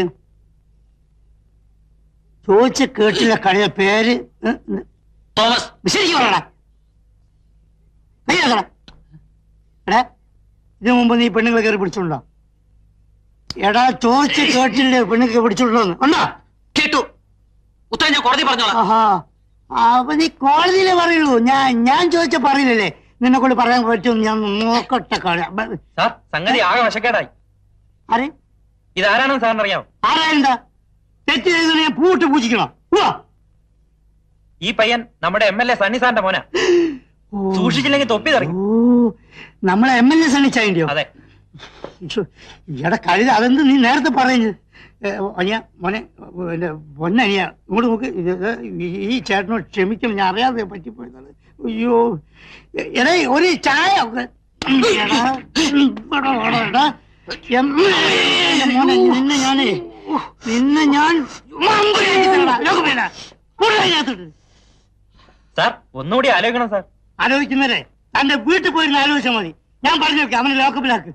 ചോദിച്ച കേട്ടില്ല കളിയ പേര് തോമസ് ശരിക്കും പറയടാ അയ്യാത്തടാ എടാ ഇതിനു മുമ്പ് നീ പെണ്ണുങ്ങളെ കയറി പിടിച്ചോണ്ടോ എടാ ചോദിച്ച് കേട്ടില്ലേ പെണ്ണുങ്ങളെ പിടിച്ചോണ്ടോന്ന് ഉണ്ടോ കേട്ടു ഉത്തരം ഞാൻ കോടതി പറഞ്ഞോളാം ആഹാ അപ്പൊ നീ കോടതിയിലേ പറയുള്ളൂ ഞാൻ ഞാൻ ചോദിച്ച പറയില്ലല്ലേ നിന്നെ കൊണ്ട് പറയാൻ പറ്റും ഞാൻ നോക്കട്ടെ കളി സാർ സംഗതി ആകെ വശക്കേടായി ആരെ ഇതാരാണെന്ന് സാറിന് അറിയാം ആരാഎന്താ തെറ്റ് ചെയ്ത് ഞാൻ പൂട്ട് പൂജിക്കണോ ഉവ്വ. ഈ പയ്യൻ നമ്മുടെ എം എൽ എ സണ്ണി സാറിന്റെ മോനാ സൂക്ഷിച്ചില്ലെങ്കിൽ തൊപ്പി തെറിക്കും ഓ നമ്മളെ എം എൽ എ സണ്ണിച്ചായോ അതെ എടാ കഴുത അതെന്ത് നീ നേരത്തെ പറയുന്നത് ഏ, അനിയ മോനെ എന്റെ പൊന്നനിയ ഇങ്ങോട്ട് നോക്ക് ഇത് ഇത് ഈ- ഈ ചേട്ടനോട് ക്ഷമിക്കണം ഞാൻ അറിയാതെ പറ്റിപ്പോയതാണ് അയ്യോ എ- എടേ ഒരു ചായ ഒക്കെ. എടാ, ഇവിടെ വാടാ, എടാ. എം- എന്റെ മോനെ നിന്നെ ഞാനേ നിന്നെ ഞാൻ മമ്പുരാക്കിത്തരാടാ. ലോകം വേണ്ട. കൂടുതൽ അതിനകത്തോട്ട്. സാർ ഒന്നുകൂടി ആലോചിക്കണം സാർ ആലോചിക്കുന്നവരെ തന്റെ വീട്ടിൽ പോയിരുന്ന് ആലോചിച്ചാൽ മതി ഞാൻ പറഞ്ഞു നോക്കി അവനെ ലോക്കപ്പിലാക്ക്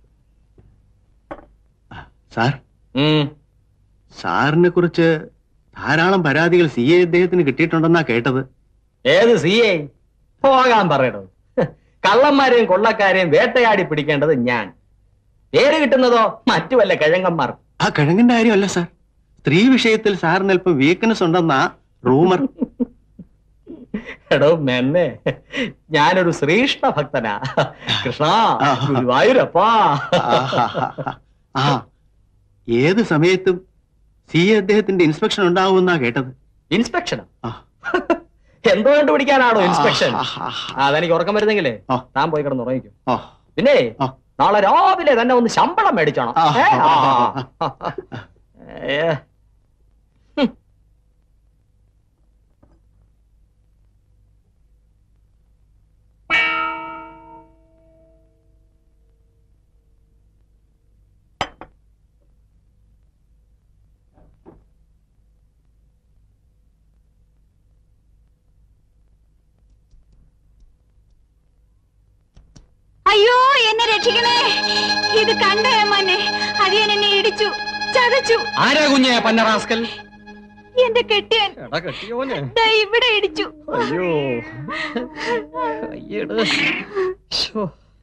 സാർ സാറിനെ കുറിച്ച് ധാരാളം പരാതികൾ സി എ ഇദ്ദേഹത്തിന് കിട്ടിയിട്ടുണ്ടെന്നാ കേട്ടത് ഏത് സി ഐ പോകാൻ പറയണോ കള്ളന്മാരെയും കൊള്ളക്കാരെയും വേട്ടയാടി പിടിക്കേണ്ടത് ഞാൻ പേര് കിട്ടുന്നതോ മറ്റു വല്ല കിഴങ്ങന്മാർ ആ കിഴങ്ങിന്റെ കാര്യമല്ല സാർ സ്ത്രീ വിഷയത്തിൽ സാറിന് അല്പം വീക്ക്നെസ് ഉണ്ടെന്നാ റൂമർ എടോ മെന്നെ ഞാനൊരു ശ്രീകൃഷ്ണ ഭക്തനാ കൃഷ്ണ ഗുരുവായൂരപ്പാ ആ ഏത് സമയത്തും സി എ അദ്ദേഹത്തിന്റെ ഇൻസ്പെക്ഷൻ ഉണ്ടാവുമെന്നാ കേട്ടത് ഇൻസ്പെക്ഷനോ എന്തോ കണ്ടുപിടിക്കാനാണോ ഇൻസ്പെക്ഷൻ അതെനിക്ക് ഉറക്കം വരുന്നെങ്കിലേ താൻ പോയി കിടന്ന് ഉറങ്ങിക്കും പിന്നെ നാളെ രാവിലെ തന്നെ ഒന്ന് ശമ്പളം മേടിച്ചോണം ഏ? ആ, ആ, ആ. ഏ. അയ്യോ എന്നെ രക്ഷിക്കണേ ഇത് കണ്ടേ മോനെ അടിയൻ എന്നെ ഇടിച്ചു ചതച്ചു ആരാ കുഞ്ഞെ പന്നറാസ്കൽ എന്റെ കെട്ടിയൻ എടാ കെട്ടിയോനെ ദാ ഇവിടെ ഇടിച്ചു അയ്യോ അയ്യട് ശോ.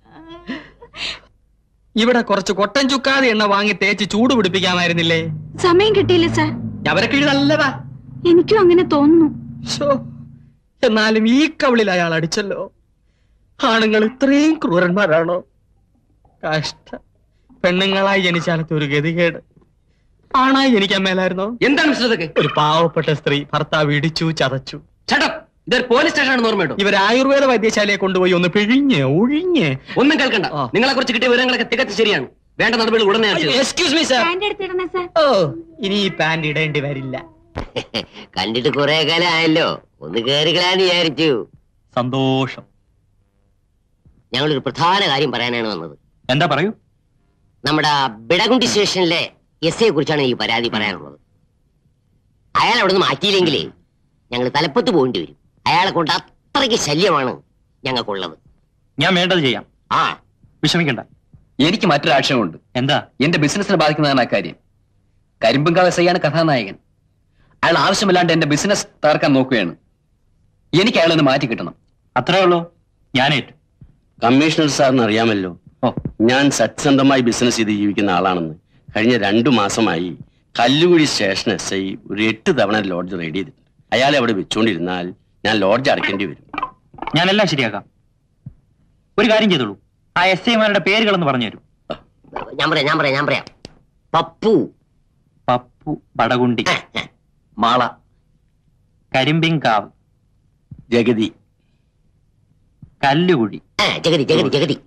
ഇവിടെ കുറച്ച് കൊട്ടൻ ചുക്കാതെ എണ്ണ വാങ്ങി തേച്ച് ചൂട് പിടിപ്പിക്കാമായിരുന്നില്ലേ സമയം കിട്ടിയില്ല സാർ അവരൊക്കെ ഇത് നല്ലതാ എനിക്കും അങ്ങനെ തോന്നുന്നു ശോ. എന്നാലും ഈ കവിളിൽ അയാൾ അടിച്ചല്ലോ ആണുങ്ങൾ ഇത്രയും ക്രൂരന്മാരാണോ കഷ്ട പെണ്ണുങ്ങളായി ജനിച്ചാലത്തെ ഒരു ഗതികേട് ആണായി ജനിക്കാൻ മേലായിരുന്നോ എന്താണ് മിസ്റ്റർ ഇതൊക്കെ ഒരു പാവപ്പെട്ട സ്ത്രീ ഭർത്താവ് ഇടിച്ചു ചതച്ചു ഇതൊരു പോലീസ് സ്റ്റേഷനാണെന്ന് ഓർമ്മയുണ്ടോ ഇവർ ആയുർവേദ വൈദ്യശാലയെ കൊണ്ടുപോയി ഒന്ന് പിഴിഞ്ഞ് ഒഴിഞ്ഞ് ഒന്നും കേൾക്കണ്ട നിങ്ങളെ കുറിച്ച് കിട്ടിയ വിവരങ്ങളൊക്കെ തികച്ചു ശരിയാണ് വേണ്ട നടപടികൾ ഉടനെ എക്സ്ക്യൂസ് മീ സാർ പാന്റ് എടുത്തിടണേ സാർ ഓ ഇനി ഈ പാന്റ് ഇടേണ്ടി വരില്ല കണ്ടിട്ട് കുറെ കാലം ആയല്ലോ ഒന്ന് കേറിക്കളാന്ന് വിചാരിച്ചു സന്തോഷം ഞങ്ങളൊരു പ്രധാന കാര്യം പറയാനാണ് വന്നത് എന്താ പറയൂ നമ്മുടെ ബിടകുണ്ടി സ്റ്റേഷനിലെ എസ് ഐയെ കുറിച്ചാണ് ഈ പരാതി പറയാനുള്ളത് അയാൾ അവിടെ നിന്ന് മാറ്റിയില്ലെങ്കിലേ ഞങ്ങൾ തലപ്പത്ത് പോകേണ്ടി വരും അയാളെ കൊണ്ട് അത്രയ്ക്ക് ശല്യമാണ് ഞങ്ങൾക്കുള്ളത് ഞാൻ വേണ്ടത് ചെയ്യാം ആ വിഷമിക്കണ്ട എനിക്ക് മറ്റൊരു ആക്ഷേപമുണ്ട് എന്താ എന്റെ ബിസിനസിനെ ബാധിക്കുന്നതാണ് ആ കാര്യം കരിമ്പുങ്കാവ് എസ്ഐയാണ് കഥാനായകൻ അയാൾ ആവശ്യമില്ലാണ്ട് എന്റെ ബിസിനസ് തകർക്കാൻ നോക്കുകയാണ് എനിക്ക് അയാളെ ഒന്ന് മാറ്റി കിട്ടണം അത്രേ ഉള്ളൂ ഞാനേറ്റു കമ്മീഷണർ സാറിന് അറിയാമല്ലോ ഞാൻ സത്യസന്ധമായി ബിസിനസ് ചെയ്ത് ജീവിക്കുന്ന ആളാണെന്ന് കഴിഞ്ഞ രണ്ടു മാസമായി കല്ലുകുഴി സ്റ്റേഷൻ എസ് ഐ ഒരു എട്ട് തവണ ലോഡ്ജ് റെഡി ചെയ്തിട്ടുണ്ട് അയാളെ അവിടെ വെച്ചുകൊണ്ടിരുന്നാൽ ഞാൻ ലോഡ്ജ് അടയ്ക്കേണ്ടി വരും ഞാനെല്ലാം ശരിയാക്കാം ഒരു കാര്യം ചെയ്തോളൂ ആ എസ് ഐമാരുടെ പേരുകളൊന്ന് പറഞ്ഞു തരൂ ഞാൻ പറയാം ഞാൻ പറയാം ഞാൻ പറയാം പപ്പു പപ്പു പടകുണ്ടി മാള കരിമ്പിങ്കാവ് ജഗതി കല്ലുകുഴി ആ, ജഗതി ജഗതി ജഗതി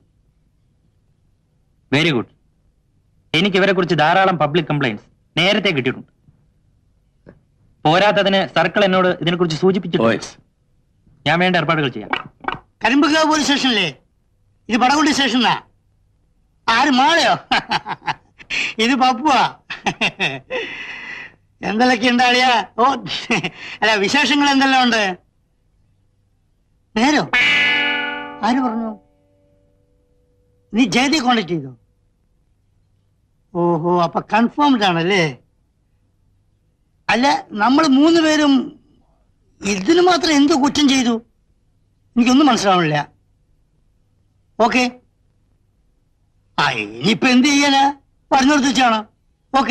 വെരി ഗുഡ് എനിക്ക് ഇവരെ കുറിച്ച് ധാരാളം പബ്ലിക് കംപ്ലൈന്റ്സ് നേരത്തെ കിട്ടിയിട്ടുണ്ട് പോരാത്തതിന് സർക്കിൾ എന്നോട് ഇതിനെക്കുറിച്ച് സൂചിപ്പിച്ചിട്ടുണ്ട് ഞാൻ വേണ്ട ഏർപ്പാടുകൾ ചെയ്യാം കരിമ്പുക പോലീസ് സ്റ്റേഷനില്ലേ ഇത് പടകുണ്ടി സ്റ്റേഷനാ ആര് മാളയോ ഇത് പപ്പുവാ എന്തെല്ലാം ഉണ്ടാളിയാ ഓ അല്ല വിശേഷങ്ങൾ എന്തെല്ലാം ഉണ്ട് നേരോ ആര് പറഞ്ഞു നീ ജയതി കോണ്ടാക്ട് ചെയ്തോ ഓഹോ അപ്പൊ കൺഫേംഡ് ആണല്ലേ അല്ല നമ്മൾ മൂന്ന് പേരും ഇതിന് മാത്രം എന്ത് കുറ്റം ചെയ്തു എനിക്കൊന്നും മനസ്സിലാവണില്ല ഓക്കെ ആ ഇനിയിപ്പോ എന്ത് ചെയ്യാനാ പറഞ്ഞു നിർത്തിച്ചാണ് ഓക്കെ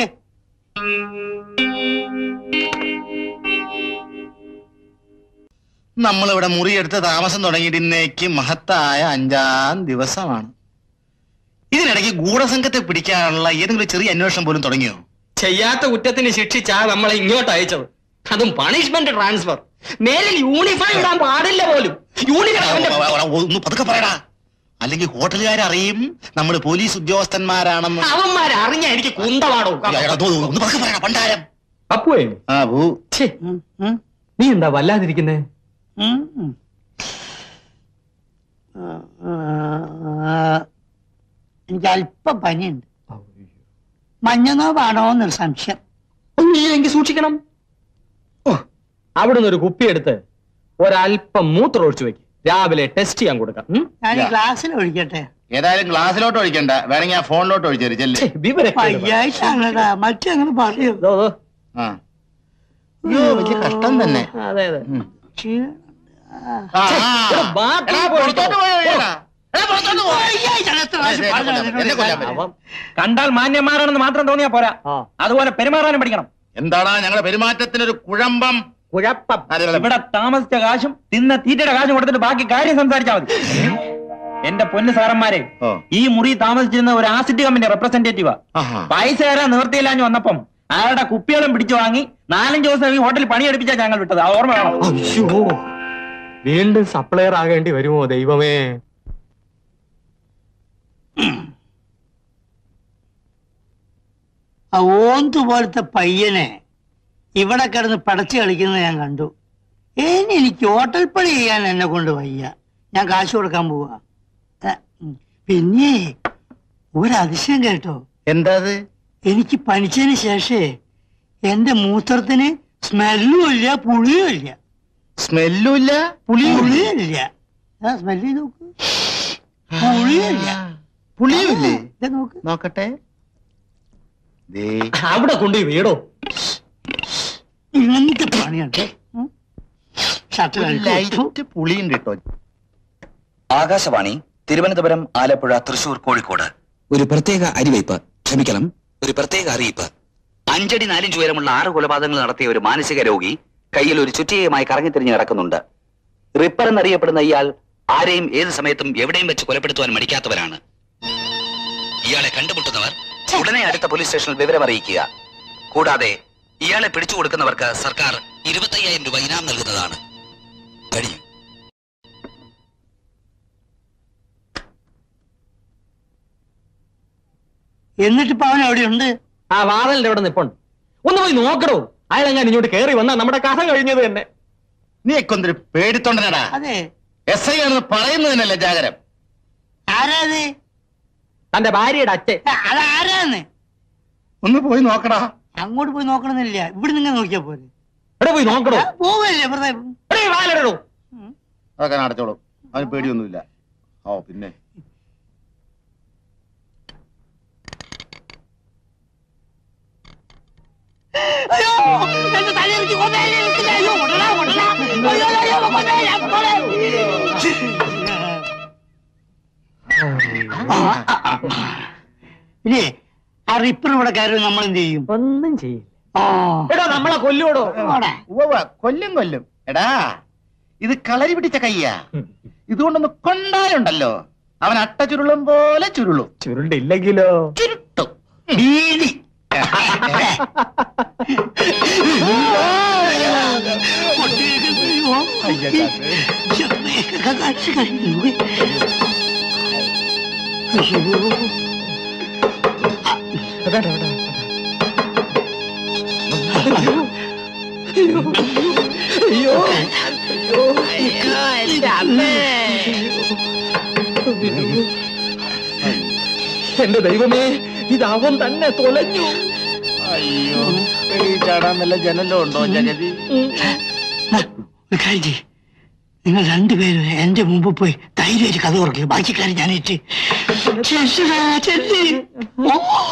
നമ്മളിവിടെ മുറിയെടുത്ത് താമസം തുടങ്ങിയിട്ട് ഇന്നേക്ക് മഹത്തായ അഞ്ചാം ദിവസമാണ് ഇതിനിടയ്ക്ക് ഗൂഢസംഘത്തെ പിടിക്കാനുള്ള ഏതെങ്കിലും ചെറിയ അന്വേഷണം പോലും തുടങ്ങിയോ ചെയ്യാത്ത കുറ്റത്തിന് ശിക്ഷിച്ചാ നമ്മളെ ഇങ്ങോട്ട് അയച്ചത് അതും പണിഷ്മെന്റ് ട്രാൻസ്ഫർ മേലിൽ യൂണിഫോം ഇടാൻ പാടില്ല പോലും യൂണിഫോം ഒന്ന് പതുക്കെ പറയടാ അല്ലെങ്കിൽ ഹോട്ടലുകാരറിയും നമ്മൾ പോലീസ് ഉദ്യോഗസ്ഥന്മാരാണെന്ന് അവന്മാരെ അറിഞ്ഞ എനിക്ക് കുന്തമാടോ എടാ, ദോ, ഒന്ന് പതുക്കെ പറയടാ പണ്ടാരം അപ്പുവേ ആ ഭൂ ഛേ, നീ എന്താ വല്ലാതിരിക്കുന്നേ എനിക്ക് അല്പം പനിയുണ്ട് മഞ്ഞനോവാണോ എന്നൊരു സംശയം നീ സൂക്ഷിക്കണം ഓ, അവിടുന്ന് ഒരു കുപ്പി എടുത്ത് ഒരല്പം മൂത്രം ഒഴിച്ചു വെക്ക് രാവിലെ ടെസ്റ്റ് ചെയ്യാൻ കൊടുക്കാം ഉം? ഞാൻ ഈ ഗ്ലാസ്സിൽ ഒഴിക്കട്ടെ ഏതായാലും ഗ്ലാസ്സിലോട്ട് ഒഴിക്കണ്ട വേണമെങ്കിൽ ആ ഫോണിലോട്ട് ഒഴിച്ചേര് ചെല്ല് വയ്യായിട്ടാണടാ മറ്റങ്ങനെ പറയൂ ആ അയ്യോ വലിയ കഷ്ടം തന്നെ അതെ അതെ ആ, ആ. എടാ, പുറത്തോട്ട് പോയി ഒഴിയടാ. എന്നെ കൊല്ലാൻ പറ്റും. കണ്ടാൽ മാന്യന്മാരാണെന്ന് മാത്രം തോന്നിയാ പോരാ അതുപോലെ പെരുമാറാനും പഠിക്കണം എന്താടാ ഞങ്ങളുടെ പെരുമാറ്റത്തിനൊരു കുഴമ്പം കുഴപ്പം ഇവിടെ താമസിച്ച കാശും തിന്ന തീറ്റയുടെ കാശും കൊടുത്തിട്ട് ബാക്കി കാര്യം സംസാരിച്ചാൽ മതി എന്റെ പൊന്ന് സാറന്മാരെ ഈ മുറി താമസിച്ചിരുന്ന ഒരു ആസിഡ് കമ്പനി റെപ്രസെന്റേറ്റീവാ പൈസ തരാൻ നിവൃത്തിയില്ലാഞ്ഞു വന്നപ്പം അയാളുടെ കുപ്പികളും പിടിച്ചു വാങ്ങി നാലഞ്ച് ദിവസം ഈ ഹോട്ടലിൽ പണിയെടുപ്പിച്ചാ ഞങ്ങൾ വിട്ടത് ആ ഓർമ്മ വേണം അയ്യോ വീണ്ടും സപ്ലയർ ആകേണ്ടി വരുമോ ദൈവമേ ആ ഓന്തു പോലത്തെ പയ്യനെ ഇവിടെ കിടന്ന് പടച്ചു കളിക്കുന്നത് ഞാൻ കണ്ടു ഇനി എനിക്ക് ഹോട്ടൽ പണി ചെയ്യാൻ എന്നെ കൊണ്ട് വയ്യ ഞാൻ കാശ് കൊടുക്കാൻ പോവാ ഏ, ഉം. പിന്നെ ഒരതിശയം കേട്ടോ എന്താ എനിക്ക് പനിച്ചതിന് ശേഷേ എന്റെ മൂത്രത്തിന് സ്മെല്ലും ഇല്ല പുളിയും ഇല്ല സ്മെല്ലും ഇല്ല പുളിയും പുളിയും ഇല്ല സ്മെല് ചെയ്ത് നോക്ക് പുളിയും ഇല്ല പുളിയും ഇല്ലേ ദേ നോക്ക് നോക്കട്ടെ ദേ അവിടെ കൊണ്ടുപോയി വീടോ ഇങ്ങനത്തെ പണിയുണ്ട് ഷർട്ട് ലൈറ്റ് പുളിയുണ്ട് കേട്ടോ ആകാശവാണി തിരുവനന്തപുരം ആലപ്പുഴ തൃശൂർ കോഴിക്കോട് ഒരു പ്രത്യേക അരിവയ്പ് ക്ഷമിക്കണം ഒരു പ്രത്യേക അറിയിപ്പ് അഞ്ചടി നാലിഞ്ച് ഉയരമുള്ള ആറ് കൊലപാതകങ്ങൾ നടത്തിയ ഒരു മാനസിക രോഗി കയ്യിൽ ഒരു ചുറ്റികയുമായി കറങ്ങിത്തിരിഞ്ഞ് നടക്കുന്നുണ്ട് റിപ്പർ എന്നറിയപ്പെടുന്ന ഇയാൾ ആരെയും ഏത് സമയത്തും എവിടെയും വെച്ച് കൊലപ്പെടുത്തുവാൻ മടിക്കാത്തവരാണ് ഇയാളെ കണ്ടുമുട്ടുന്നവർ ഉടനെ അടുത്ത പോലീസ് സ്റ്റേഷനിൽ വിവരം അറിയിക്കുക കൂടാതെ ഇയാളെ പിടിച്ചു കൊടുക്കുന്നവർക്ക് സർക്കാർ ഇരുപത്തയ്യായിരം രൂപ ഇനാം നൽകുന്നതാണ് കഴിയും എന്നിട്ടിപ്പോ അവൻ എവിടെയുണ്ട് ആ വാതലിന്റെ അവിടെ നിപ്പുണ്ട് ഒന്ന് പോയി നോക്കണോ അയാളെങ്ങാൻ ഇങ്ങോട്ട് കയറി വന്നാ നമ്മുടെ കഥ കഴിഞ്ഞത് തന്നെ നീ ഒക്കെ ഒന്നൊരു പേടിത്തൊണ്ടനടാ അതെ എസ് ഐ ആണെന്ന് പറയുന്നതിനല്ലേ ജാഗരം ആരാത് തന്റെ ഭാര്യയുടെ അച്ഛൻ അതാരാന്ന് ഒന്ന് പോയി നോക്കടാ അങ്ങോട്ട് പോയി നോക്കണമെന്നില്ല ഇവിടെ നിങ്ങൾ നോക്കിയാ പോലെ എവിടെ പോയി നോക്കണോ പോവല്ലേ വെറുതെ വാലടോ അതൊക്കെ ഞാൻ അടച്ചോളൂ അവന് പേടിയൊന്നുമില്ല ഓ പിന്നെ അയ്യോ എന്റെ തലയിലേക്ക് കൊന്നേനെ നിൽക്കില്ല. അയ്യോ കൊല്ലടാ, കൊല്ലടാ. അയ്യോ, അയ്യോ, കൊന്നേ, ഞാൻ കൊന്നേ. ഇല്ലേ ആ റിപ്പർ ഇവിടെ കയറി നമ്മൾ എന്ത് ചെയ്യും ഒന്നും ചെയ്യും ആ എടാ നമ്മളെ കൊല്ലുവടോ ഉവ്വ, കൊല്ലും കൊല്ലും എടാ ഇത് കളരി പിടിച്ച കയ്യാ ഇതുകൊണ്ടൊന്ന് കൊണ്ടാലുണ്ടല്ലോ അവൻ അട്ട ചുരുളും പോലെ ചുരുളും ചുരുണ്ടില്ലെങ്കിലോ ചുരുട്ടും ബീഡി അയ്യോ എന്റെ അമ്മേ എന്റെ ദൈവമേ ഇത് അവൻ തന്നെ തൊലഞ്ഞു അയ്യോ വെളിയിൽ ചാടാൻ വല്ല ജനലോ ഉണ്ടോ ജഗതി ഒരു കാര്യം ചെയ്യ്. നിങ്ങൾ രണ്ടുപേരും എന്റെ മുമ്പ് പോയി ധൈര്യമായിട്ട് കഥ തുറക്കുക ബാക്കി കാര്യം ഞാനേറ്റ് ചെല്ലടാ, ചെല്ല്. ഓ.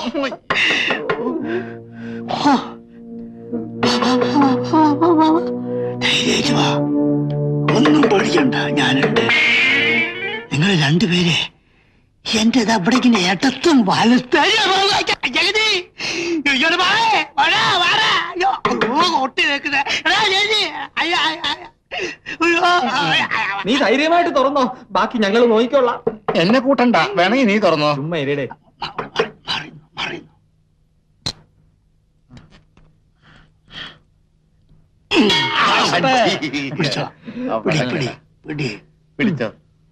ഓ. വാ, വാ, വാ, വാ, വാ, വാ. ധൈര്യമായിട്ട് വാ ഒന്നും പേടിക്കണ്ട ഞാനുണ്ട് നിങ്ങൾ രണ്ടുപേരെ എന്റെ അവിടേക്കിന്റെ ഇടത്തും വലത്തും ജഗതി ഇങ്ങോട്ട് വാടേ, വാടാ, വാടാ. അയ്യോ, അയ്യോ, ഒട്ടി നിൽക്കുന്നെ. എടാ, ജഗതി. അയ്യോ, അയ്യോ, അയ്യോ. അയ്യോ, അയ്യോ, അയ്യോ. നീ ധൈര്യമായിട്ട് തുറന്നോ ബാക്കി ഞങ്ങൾ നോക്കിക്കൊള്ളാം എന്നെ കൂട്ടണ്ട വേണമെങ്കിൽ നീ തുറന്നോ ചുമ്മാ ഇരടെ പിടിച്ചോ പിടി പിടി പിടി പിടിച്ചോ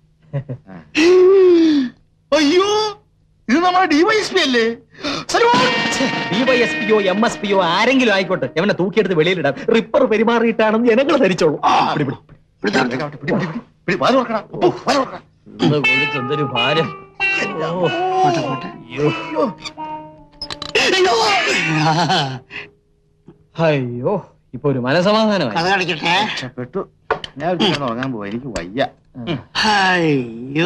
അയ്യോ ഇത് നമ്മുടെ ഡിവൈഎസ്പി അല്ലേ ഡിവൈഎസ്പിയോ എം എസ് പിയോ ആരെങ്കിലും ആയിക്കോട്ടെ എവനെ തൂക്കിയെടുത്ത് വെളിയിലിടാം റിപ്പർ പെരുമാറിയിട്ടാണെന്ന് ജനങ്ങൾ ധരിച്ചോളൂ പിടി, പിടി. പിടി, വാല് തുറക്കടാ. ഓ, വാല് തുറക്കടാ. ഇത് കൊഴുത്ത് എന്തൊരു ഭാരം ഓ, അയ്യോ. അയ്യോ ഇപ്പൊ ഒരു മനസമാധാനമായി കഥ കളിക്കട്ടെ രക്ഷപ്പെട്ടു ഞാൻ ഒരു കിടന്ന് ഉറങ്ങാൻ പോവാ എനിക്ക് വയ്യ അയ്യോ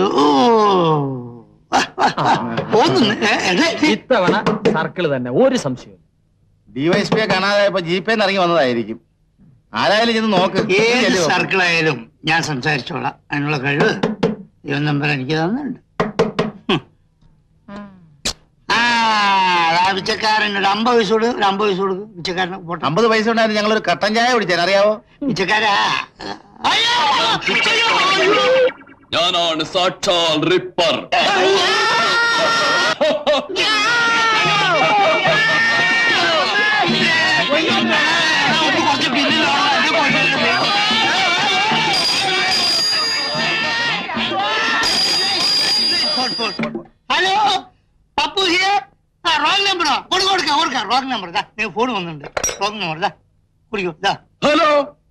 പോകുന്നു ഇത്തവണ സർക്കിൾ തന്നെ ഒരു സംശയം ഡിവൈഎസ്പിയെ കാണാതായപ്പോ ജീപ്പേന്ന് ഇറങ്ങി വന്നതായിരിക്കും ആരായാലും ചെന്ന് നോക്ക് ഏത് ചെല്ലു. സർക്കിളായാലും ഞാൻ സംസാരിച്ചോളാം അതിനുള്ള കഴിവ് ദൈവം നമ്പർ എനിക്ക് തന്നിട്ടുണ്ട് ഹും. ആ അതാ പിച്ചക്കാരൻ ഒരു അമ്പത് പൈസ കൊടു ഒരു അമ്പത് പൈസ കൊടുക്കും പിച്ചക്കാരന് പോട്ടെ അമ്പത് പൈസ ഉണ്ടായിരുന്നു ഞങ്ങൾ ഒരു കട്ടൻ ചായ കുടിച്ചാൽ അറിയാവോ പിച്ചക്കാരാ ഞാനാണ് സാക്ഷാൽ റിപ്പർ ഹലോ പപ്പു ഹിയർ ആ റോങ് നമ്പറോ കൊടുക്ക കൊടുക്ക കൊടുക്ക റോങ് നമ്പർ ദാ നിങ്ങൾ ഫോൺ വന്നിട്ടുണ്ട് റോങ് നമ്പർ ദാ കുടിക്കോ ദാ ഹലോ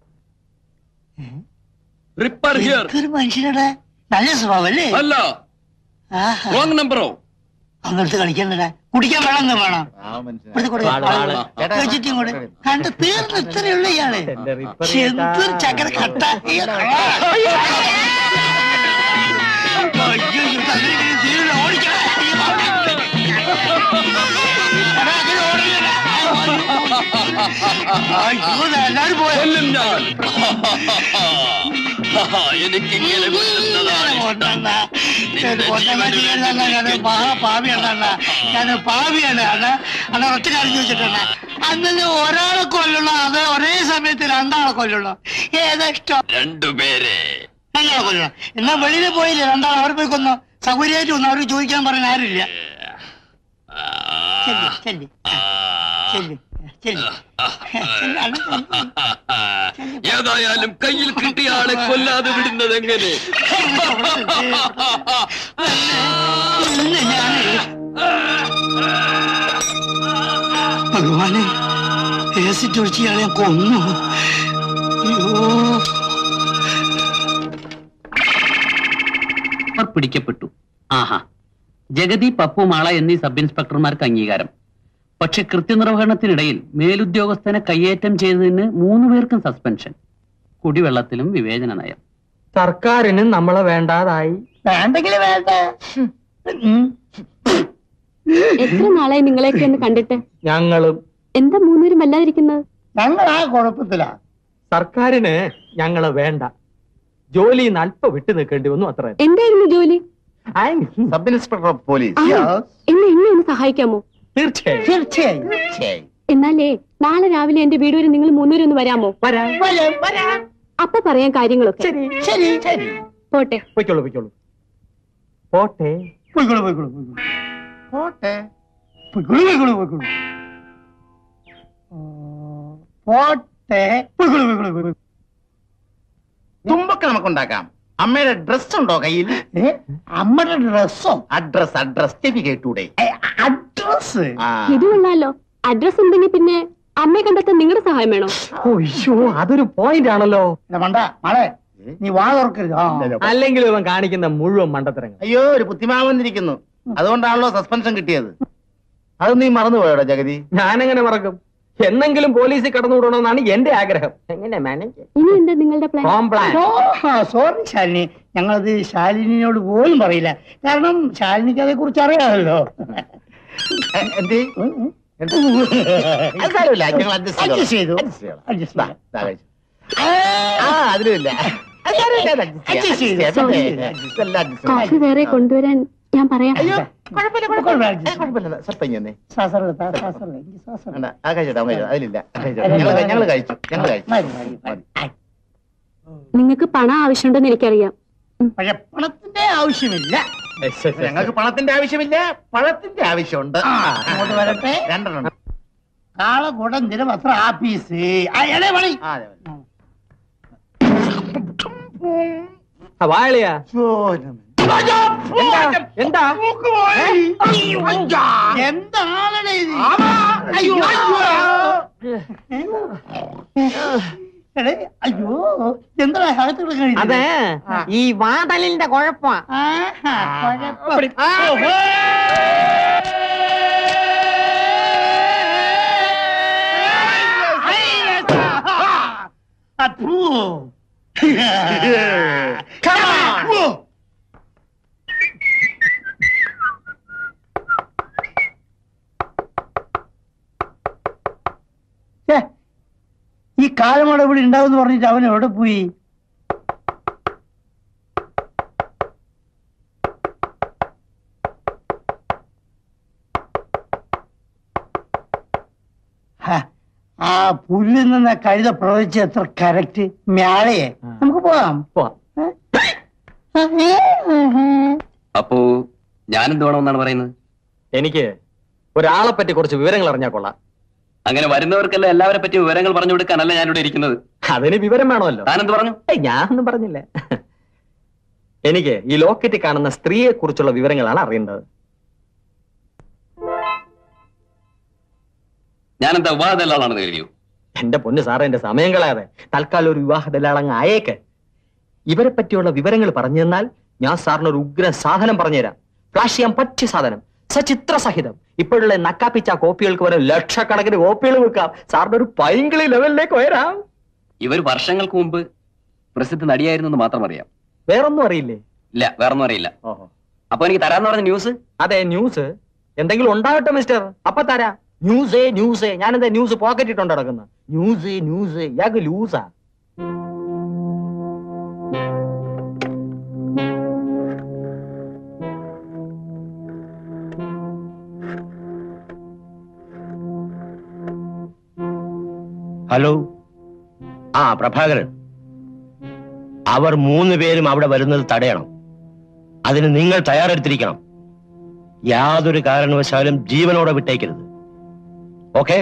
റിപ്പർ ഹിയർ ഒരു മനുഷ്യനടാ നല്ല സ്വഭാവം അല്ലേ അല്ല റോങ് നമ്പറോ അങ്ങനത്തെ കളിക്കണ്ടടാ കുടിക്കാൻ വേണം എന്താ വേണം ഇവിടുത്തെ കൊടുക്ക. വാള്, വാള്. ആ, വെച്ചിട്ട് ഇങ്ങോട്ട് കണ്ട് തീർന്ന് ഇത്രയുള്ള ഇയാള് ശ്ശെ, എന്തൊരു ചക്കര കട്ട ഇയാള്. ആ, അയ്യോ, അയ്യോ, അങ്ങനെ ഇങ്ങനെ ചെയ്യൂല, ഓടിക്കടാ. എടാ, അങ്ങനെ ഓടിക്കടാ. അയ്യോ, ദാ എല്ലാരും പോയോ? കൊല്ലും ഞാൻ എനിക്കിങ്ങനെ കൊല്ലുന്നതാണ് പാവിയാണ് ഞാൻ പാവിയാണ് അണ്ണ അണ്ണ ഒറ്റ കാര്യം ചോദിച്ചിട്ടുണ്ട് അന്നെ ഒരാളെ കൊല്ലണോ അത് ഒരേ സമയത്ത് രണ്ടാളെ കൊല്ലണോ ഏതാ ഇഷ്ടം രണ്ടുപേരെ രണ്ടാളെ കൊല്ലണം എന്നാ വെളിയിൽ പോയില്ലേ രണ്ടാളെ അവിടെ പോയി കൊന്നോ സൗകര്യമായിട്ട് വന്നു അവർക്ക് ചോദിക്കാൻ പറയാൻ ആരുമില്ല ചെല്ലി ചെല്ലി ചെല്ലി ചെല്ലി ചെല്ലി അണ്ണ ചെല്ലി ഏതായാലും കയ്യിൽ കിട്ടിയ ആളെ കൊല്ലാതെ വിടുന്നത് എങ്ങനെ ഇന്ന് ഞാന് ഭഗവാനെ ഏസിറ്റ് ഒഴിച്ച് ഇയാളെ ഞാൻ കൊന്നു അയ്യോ അവർ പിടിക്കപ്പെട്ടു ആഹാ ജഗതി പപ്പു മാള എന്നീ സബ് ഇൻസ്പെക്ടർമാർക്ക് അംഗീകാരം പക്ഷെ കൃത്യനിർവഹണത്തിനിടയിൽ മേലുദ്യോഗസ്ഥനെ കയ്യേറ്റം ചെയ്തതിന് മൂന്ന് പേർക്കും സസ്പെൻഷൻ കുടിവെള്ളത്തിലും വിവേചന നയം സർക്കാരിന് നമ്മളെ വേണ്ടാതായി വേണ്ടെങ്കിൽ വേണ്ട എത്ര നാളായി നിങ്ങളെയൊക്കെ ഒന്ന് കണ്ടിട്ട് ഞങ്ങളും എന്താ മൂന്നുപേരും വല്ലാതിരിക്കുന്നത് ഞങ്ങൾ ആ കുഴപ്പത്തിലാ സർക്കാരിന് ഞങ്ങളെ വേണ്ട ജോലി അല്പം വിട്ടു നിൽക്കേണ്ടി വന്നു അത്ര എന്തായിരുന്നു ജോലി സബ് ഇൻസ്പെക്ടർ ഓഫ് പോലീസ് ആ, എന്നെ എന്നെ ഒന്ന് സഹായിക്കാമോ തീർച്ചയായും തീർച്ചയായും തീർച്ചയായും എന്നാലേ നാളെ രാവിലെ എന്റെ വീട് വരെ നിങ്ങൾ മൂന്നുപേരും ഒന്ന് വരാമോ അപ്പൊ പറയാൻ കാര്യങ്ങളൊക്കെ ശരി ശരി പോട്ടെ പൊയ്ക്കോളൂ പൊയ്ക്കോളൂ പോട്ടെ പോയിക്കോളൂ പോയിക്കോളൂ പോയിക്കോളൂ പോട്ടെ പോയിക്കോളൂ പോയിക്കോളൂ പോയിക്കോളൂ ആ, പോട്ടെ പോയിക്കോളൂ പോയിക്കോളൂ പോയിക്കോളൂ തുമ്പൊക്കെ നമുക്ക് ഉണ്ടാക്കാം അമ്മയുടെ ഡ്രസ് ഉണ്ടോ കയ്യിൽ അമ്മയുടെ ഡ്രസ്സോ അഡ്രസ് അഡ്രസ് ചെവി കേട്ടൂടെ അഡ്രസ് ആ ഇത് കൊള്ളാലോ അഡ്രസ് ഉണ്ടെങ്കിൽ പിന്നെ അമ്മയെ കണ്ടെത്താൻ നിങ്ങളുടെ സഹായം വേണോ അയ്യോ അതൊരു പോയിന്റ് ആണല്ലോ മണ്ട മളെ നീ വാ തുറക്കരുത് ആ. അല്ലെങ്കിൽ ഇവൻ കാണിക്കുന്ന മുഴുവൻ മണ്ടത്തരങ്ങൾ അയ്യോ ഒരു ബുദ്ധിമാവന്നിരിക്കുന്നു അതുകൊണ്ടാണല്ലോ സസ്പെൻഷൻ കിട്ടിയത് അത് നീ മറന്നുപോയോടാ ജഗതി ഞാനെങ്ങനെ മറക്കും എന്നെങ്കിലും പോലീസിൽ കടന്നുവിടണമെന്നാണ് എന്റെ ആഗ്രഹം എങ്ങനെ മാനേജ് ഇനി എന്താ നിങ്ങളുടെ plan home plan sorry Shalini ഞങ്ങളത് ശാലിനിയോട് പോലും പറയില്ല കാരണം ശാലിനിക്ക് അതേ കുറിച്ച് അറിയാമല്ലോ എന്ത് അത് സാരമില്ല ഞങ്ങൾ അഡ്ജസ്റ്റ് Adjust ചെയ്തു. Adjust ചെയ്യാം. ദാ, ദാ കഴിച്ചു. ആ അതിലുമില്ല അത് സാരമില്ല, അത് adjust ചെയ്യാം. Adjust ചെയ്യാം. പിന്നെ adjust എല്ലാം adjust ചെയ്യാം. കോഫി വേറെ കൊണ്ടുവരാൻ ഞാൻ പറയാം കുഴപ്പമില്ല, കുഴപ്പമില്ല. ഏ, കുഴപ്പമില്ല. സ്വല്പം ഇങ്ങ് വന്നേ. വേണ്ട, ആ കഴിച്ചോട്ടെ, അവൻ കഴിച്ചോ. അതിലില്ല കഴിച്ചോട്ടെ. ഞങ്ങള് കഴി- ഞങ്ങള് കഴിച്ചു ഞങ്ങള് കഴിച്ചു മതി. നിങ്ങൾക്ക് പണം ആവശ്യമുണ്ടെന്ന് എനിക്കറിയാം പക്ഷെ പണത്തിന്റെ ആവശ്യമില്ല ഞങ്ങൾക്ക് പണത്തിന്റെ ആവശ്യമില്ല പഴത്തിന്റെ ആവശ്യമുണ്ട് ആ, അങ്ങോട്ട് വരട്ടെ. രണ്ടെണ്ണം കാളകൂടം ദിനപത്ര ആഫീസ് ആ, എടേ പണി വാളിയാ എന്താ എന്താണടേ ഇത്? അയ്യോ, എടേ, അയ്യോ എന്താ അകത്ത് കിടക്കണത്? അതെ ഈ വാതലിന്റെ കുഴപ്പ ആഹാ, കുഴപ്പം. ഓഹോ. അപ്പൂ. Come on. ഛെ, ഈ കാലമട ഇവിടെ ഉണ്ടാവും പറഞ്ഞിട്ട് അവൻ എവിടെ പോയി ആ പുല്ലിൽ നിന്ന് കഴുത പ്രവചിച്ച എത്ര കറക്റ്റ് മ്യാളയെ നമുക്ക് പോവാം അപ്പോ ഞാനെന്ത് വേണമെന്നാണ് പറയുന്നത് എനിക്ക് ഒരാളെ പറ്റി കുറച്ച് വിവരങ്ങൾ അറിഞ്ഞാൽ കൊള്ളാം അങ്ങനെ വരുന്നവർക്കെല്ലാം എല്ലാവരെ പറ്റി വിവരങ്ങൾ പറഞ്ഞു കൊടുക്കാനല്ല ഞാനിവിടെ ഇരിക്കുന്നത് അതിന് വിവരം വേണമല്ലോ താനെന്ത് പറഞ്ഞു ഏയ് ഞാനൊന്നും പറഞ്ഞില്ല എനിക്ക് ഈ ലോക്കറ്റിൽ കാണുന്ന സ്ത്രീയെ കുറിച്ചുള്ള വിവരങ്ങളാണ് അറിയേണ്ടത് ഞാനെന്താ ഉപാധല്ലാണെന്ന് കരുതിയോ എന്റെ പൊന്ന് സാറേ എന്റെ സമയം കളയാതെ തൽക്കാലം ഒരു വിവാഹ ദലാളങ്ങ് ആയേക്ക് ഇവരെ പറ്റിയുള്ള വിവരങ്ങൾ പറഞ്ഞു തന്നാൽ ഞാൻ സാറിന് ഒരു ഉഗ്ര സാധനം പറഞ്ഞുതരാം ഫ്ലാഷ് ചെയ്യാൻ പറ്റിയ സാധനം സചിത്ര സഹിതം ഇപ്പോഴുള്ള നക്കാപ്പിച്ച കോപ്പികൾക്ക് വരെ ലക്ഷക്കണക്കിന് കോപ്പികൾ വെക്കാം സാറിന് ഒരു പൈങ്കിളി ലെവലിലേക്ക് ഉയരാം ഇവർ വർഷങ്ങൾക്ക് മുമ്പ് പ്രസിദ്ധ നടിയായിരുന്നു എന്ന് മാത്രം അറിയാം വേറൊന്നും അറിയില്ലേ ഇല്ല വേറൊന്നും അറിയില്ല ഓഹോ അപ്പൊ എനിക്ക് തരാന്ന് പറഞ്ഞ ന്യൂസ് അതെ ന്യൂസ് എന്തെങ്കിലും ഉണ്ടാവട്ടെ മിസ്റ്റർ അപ്പൊ തരാ ന്യൂസേ ന്യൂസേ ഞാനെന്താ ന്യൂസ് പോക്കറ്റ് ഇട്ടോണ്ട് നടക്കുന്ന ന്യൂസ് ന്യൂസ് ഇയാൾക്ക് ലൂസാ ഹലോ ആ പ്രഭാകരൻ അവർ മൂന്ന് പേരും അവിടെ വരുന്നത് തടയണം അതിന് നിങ്ങൾ തയ്യാറെടുത്തിരിക്കണം യാതൊരു കാരണവശാലും ജീവനോടെ വിട്ടേക്കരുത് ഓക്കെ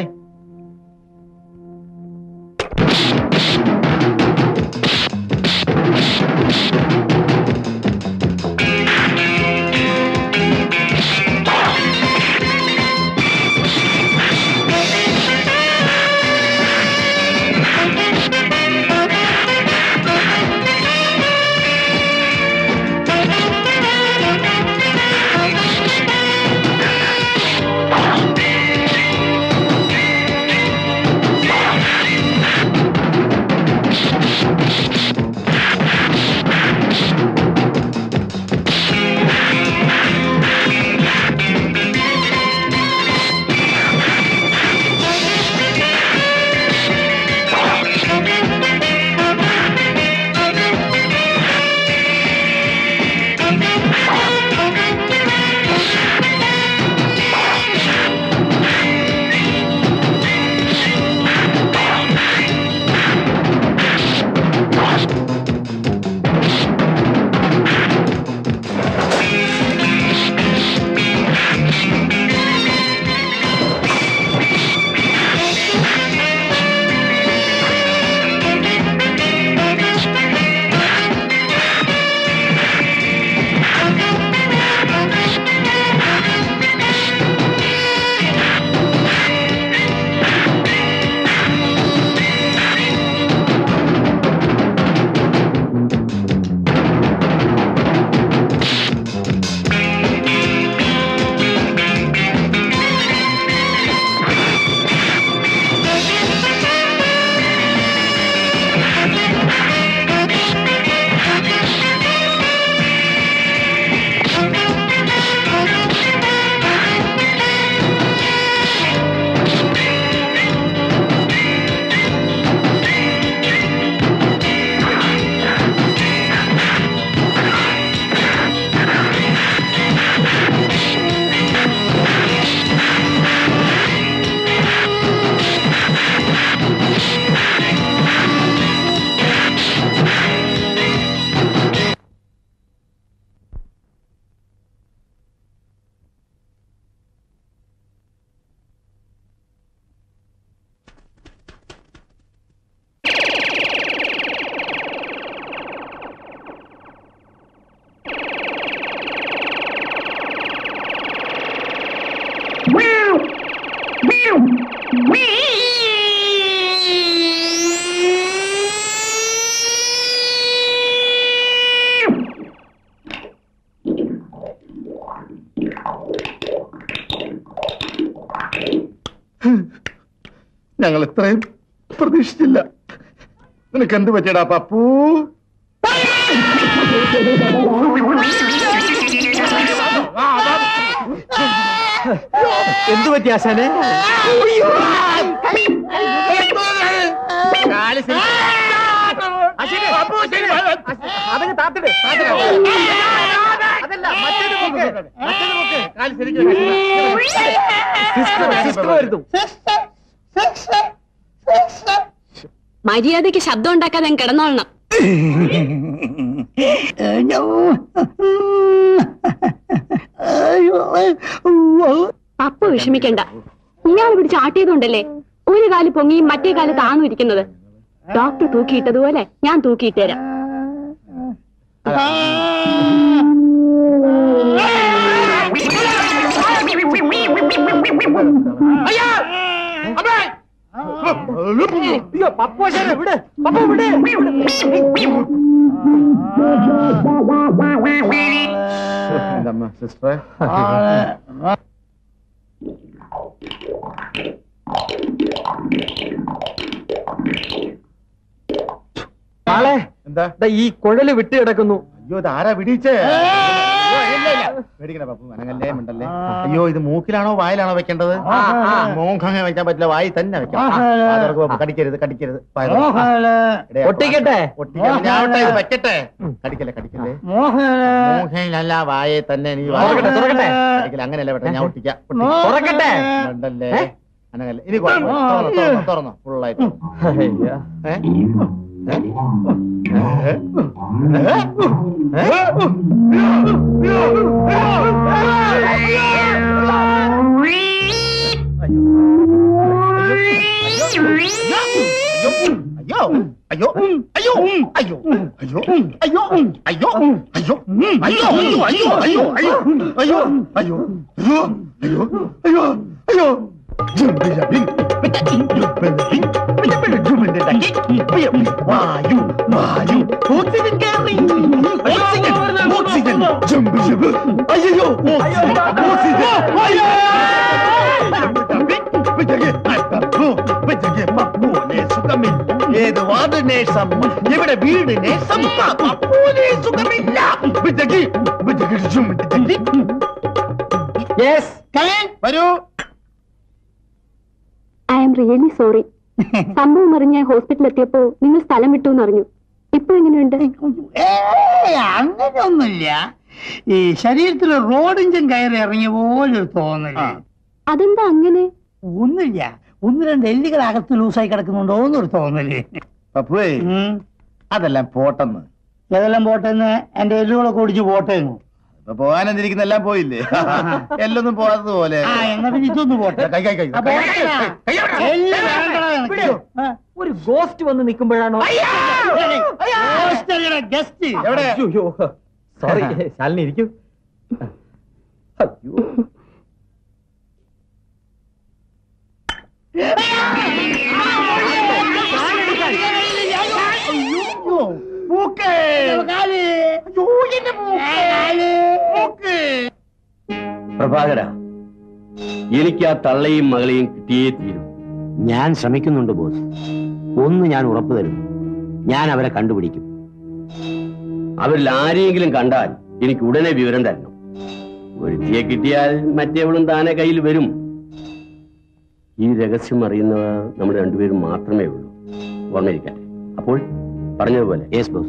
ഞങ്ങൾ ഇത്രയും പ്രതീക്ഷിച്ചില്ല നിനക്ക് എന്ത് പറ്റിയടാ പപ്പു എന്തു പറ്റി ആശാനെ അതങ്ങ് താത്തിട് അതല്ല മറ്റേത് പൊക്ക് മറ്റേത് പൊക്ക് സിസ്റ്റർ സിസ്റ്റർ വരുന്നു മര്യാദയ്ക്ക് ശബ്ദം ഉണ്ടാക്കാതെ അങ്ങ് കിടന്നോളണം പപ്പ വിഷമിക്കണ്ട ഇയാൾ പിടിച്ച് ആട്ടിയതുകൊണ്ടല്ലേ ഒരു കാല് പൊങ്ങിയും മറ്റേ കാല് താന്നു ഇരിക്കുന്നത് ഡോക്ടർ തൂക്കിയിട്ടതുപോലെ ഞാൻ തൂക്കിയിട്ടേരാം അയ്യോ പപ്പോശനെ വിട് പപ്പ വിട് സിസ്റ്ററെ ആളെ എന്താ ഈ കുഴല് വിട്ട് കിടക്കുന്നു അയ്യോ ഇത് ആരാ പിടിച്ചേ പേടിക്കണ പപ്പു അനങ്ങല്ലേ മിണ്ടല്ലേ അയ്യോ ഇത് മൂക്കിലാണോ വായിലാണോ വെക്കേണ്ടത് മൂക്കങ്ങ വെക്കാൻ പറ്റില്ല വായി തന്നെ വെക്കാം വാ തുറക്ക് പപ്പു. കടിക്കരുത് കടിക്കരുത് വായ തുറക്ക്. ഇടയാ. ഒട്ടിക്കട്ടെ ഒട്ടിക്കട്ടെ. ഞാൻ ആവട്ടെ, ഇത് വെക്കട്ടെ കടിക്കല്ലേ കടിക്കല്ലേ മൂക്കയിലല്ല വായെ തന്നെ നീ വായ- തുറക്കട്ടെ, തുറക്കട്ടെ. കടിക്കല്ലേ അങ്ങനെയല്ല വെട്ടെ ഞാൻ ഒട്ടിക്കാം തുറക്കട്ടെ. മിണ്ടല്ലേ അനങ്ങല്ലേ ഇനി കുഴപ്പമില്ല. തുറന്നോ, തുറന്നോ, തുറന്നോ ഫുള്ളായിട്ട് ഏ? ഏ? അയ്യോ അയ്യോ അയ്യോ അയ്യോ അയ്യോ അയ്യോ അയ്യോ അയ്യോ അയ്യോ അയ്യോ അയ്യോ അയ്യോ അയ്യോ അയ്യോ അയ്യോ അയ്യോ അയ്യോ അയ്യോ വായു വായു ഓക്സിജൻ കയറി ഓക്സിജൻ ഓക്സിജൻ ജമ്പ് ജമ്പ് അയ്യോ ഓക്സിജൻ അയ്യോ ഏത് വാർഡ് നേഴ്സം എവിടെ വീട് നേഴ്സം പപ്പൂനെ സുഖമില്ല വിജഗി വിജഗി ജും വിജഗി യെസ് വരൂ ഐ ആം റിയലി സോറി സംഭവം അറിഞ്ഞ് ഞാൻ ഹോസ്പിറ്റലിൽ എത്തിയപ്പോ നിങ്ങൾ സ്ഥലം വിട്ടു എന്ന് അറിഞ്ഞു ഇപ്പൊ എങ്ങനെയുണ്ട് ഏയ് അങ്ങനെയൊന്നുമില്ല ഈ ശരീരത്തിൽ റോഡ് ഇഞ്ചൻ കയറി ഇറങ്ങിയ പോലെ ഒരു തോന്നല് അതെന്താ അങ്ങനെ ഒന്നുമില്ല ഒന്ന് രണ്ട് എല്ലുകൾ അകത്ത് ലൂസായി കിടക്കുന്നുണ്ടോ എന്നൊരു തോന്നല് പപ്പുവേ അതെല്ലാം പോട്ടെന്ന് ഏതെല്ലാം പോട്ടെന്ന് എന്റെ എല്ലുകളൊക്കെ ഓടിച്ച് പോട്ടേന്നു ഇപ്പൊ പോകാനെന്തിരിക്കുന്ന എല്ലാം പോയില്ലേ എല്ലൊന്നും പോകാത്തതുപോലെ ആ എന്നാ പിന്നെ ഇതൊന്ന് പോട്ടെ കൈ കൈ കൈ ആ, പോട്ടെടാ. എല്ല് വേണ്ടടാ നിനക്ക്. ആ. ഒരു ഗോസ്റ്റ് വന്ന് നിൽക്കുമ്പോഴാണോ ഹോസ്റ്റലിലെ ഗസ്റ്റ് എവിടെ സോറി ശാലിനി ഇരിക്കൂ അയ്യോ പ്രഭാകര എനിക്ക് ആ തള്ളയും മകളെയും കിട്ടിയേ തീരും ഞാൻ ശ്രമിക്കുന്നുണ്ട് ബോസ് ഒന്ന് ഞാൻ ഉറപ്പു തരുന്നു ഞാൻ അവരെ കണ്ടുപിടിക്കും അവരിൽ ആരെയെങ്കിലും കണ്ടാൽ എനിക്ക് ഉടനെ വിവരം തരണം ഒരുത്തിയെ കിട്ടിയാൽ മറ്റേവളും താനെ കയ്യിൽ വരും ഈ രഹസ്യം അറിയുന്നവർ നമ്മൾ രണ്ടുപേരും മാത്രമേ ഉള്ളൂ ഓർമ്മയിരിക്കട്ടെ അപ്പോൾ പറഞ്ഞതുപോലെ യെസ് ബോസ്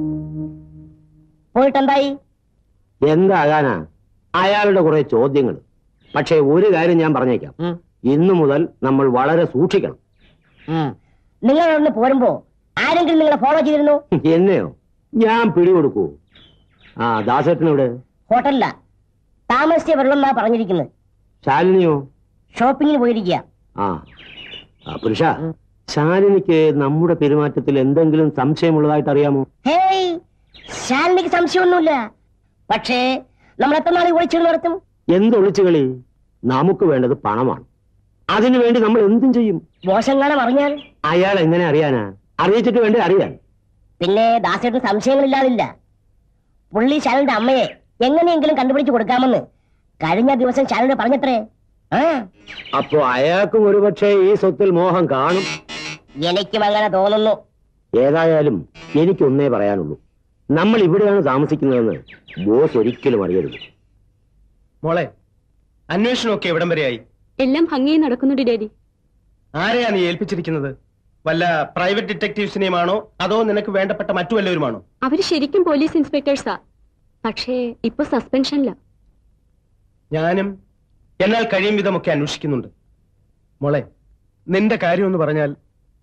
പോയിട്ടെന്തായി എന്താകാനാ അയാളുടെ കുറെ ചോദ്യങ്ങൾ പക്ഷേ ഒരു കാര്യം ഞാൻ പറഞ്ഞേക്കാം ഇന്നു മുതൽ നമ്മൾ വളരെ സൂക്ഷിക്കണം നിങ്ങൾ ഒന്ന് പോരുമ്പോ ആരെങ്കിലും നിങ്ങളെ ഫോളോ ചെയ്തിരുന്നു എന്നെയോ ഞാൻ പിടികൊടുക്കൂ ആ ദാസേട്ടനവിടെ ഹോട്ടലില താമസിച്ചേ വെള്ളം പറഞ്ഞിരിക്കുന്നത് ശാലിനിയോ ഷോപ്പിങ്ങിന് പോയിരിക്കുക ആ ആ, പുരുഷ ശാലിനിക്ക് നമ്മുടെ പെരുമാറ്റത്തിൽ എന്തെങ്കിലും സംശയമുള്ളതായിട്ട് അറിയാമോ ഹേയ് ശാലിനിക്ക് സംശയമൊന്നുമില്ല പക്ഷേ നമ്മൾ എത്ര നാളെ ഒളിച്ചു നടത്തും എന്തൊളിച്ചു കളി നമുക്ക് വേണ്ടത് പണമാണ് അതിനു വേണ്ടി നമ്മൾ എന്തും ചെയ്യും മോശം കാണാൻ അറിഞ്ഞാൽ അയാൾ എങ്ങനെ അറിയാനാ അറിയിച്ചിട്ട് വേണ്ടി അറിയാൻ പിന്നെ ദാസേട്ടന് സംശയങ്ങളില്ലാതില്ല പുള്ളി ശാലിന്റെ അമ്മയെ എങ്ങനെയെങ്കിലും കണ്ടുപിടിച്ചു കൊടുക്കാമെന്ന് കഴിഞ്ഞ ദിവസം ശാലിന് പറഞ്ഞത്രേ ആ അപ്പോ അയാൾക്കും ഒരുപക്ഷെ ഈ സ്വത്തിൽ മോഹം കാണും എനിക്കും അങ്ങനെ തോന്നുന്നു ഏതായാലും എനിക്കൊന്നേ പറയാനുള്ളൂ നമ്മൾ ഇവിടെയാണ് താമസിക്കുന്നതെന്ന് ബോസ് ഒരിക്കലും അറിയരുത് മോളെ അന്വേഷണമൊക്കെ എവിടം വരെയായി എല്ലാം ഭംഗിയായി നടക്കുന്നുണ്ട് ഡാഡി ആരെയാ നീ ഏൽപ്പിച്ചിരിക്കുന്നത് വല്ല പ്രൈവറ്റ് ഡിറ്റക്ടീവ്സിനെയുമാണോ അതോ നിനക്ക് വേണ്ടപ്പെട്ട മറ്റു വല്ലവരുമാണോ അവര് ശരിക്കും പോലീസ് ഇൻസ്പെക്ടേഴ്സാ പക്ഷേ ഇപ്പൊ സസ്പെൻഷനില്ല ഞാനും എന്നാൽ കഴിയും വിധമൊക്കെ അന്വേഷിക്കുന്നുണ്ട് മോളെ നിന്റെ കാര്യം എന്ന് പറഞ്ഞാൽ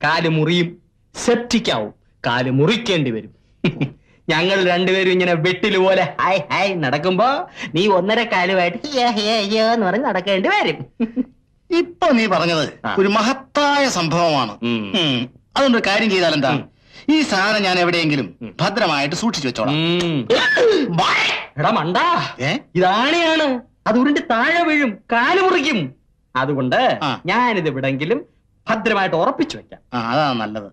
കാല് മുറിയും സെപ്റ്റിക് ആവും കാല് മുറിക്കേണ്ടി വരും ഞങ്ങൾ രണ്ടുപേരും ഇങ്ങനെ വെട്ടില് പോലെ ഹായ് ഹായ് നടക്കുമ്പോ നീ ഒന്നര കാലുമായിട്ട് ഹിയ, ഹിയ, ഹിയ എന്ന് പറഞ്ഞ് നടക്കേണ്ടി വരും ഇപ്പൊ നീ പറഞ്ഞത് ഒരു മഹത്തായ സംഭവമാണ് ഉം. അതുകൊണ്ട് ഒരു കാര്യം ചെയ്താൽ എന്താ ഈ സാധനം ഞാൻ എവിടെയെങ്കിലും ഭദ്രമായിട്ട് സൂക്ഷിച്ചു വെച്ചോളാം എടാ മണ്ടാ ഇതാണിയാണ് അത് ഉരുണ്ട് താഴെ വീഴും കാല് മുറിക്കും അതുകൊണ്ട് ഞാനിത് എവിടെങ്കിലും ഭദ്രമായിട്ട് ഉറപ്പിച്ചു വെക്കാം ആ അതാണ് നല്ലത്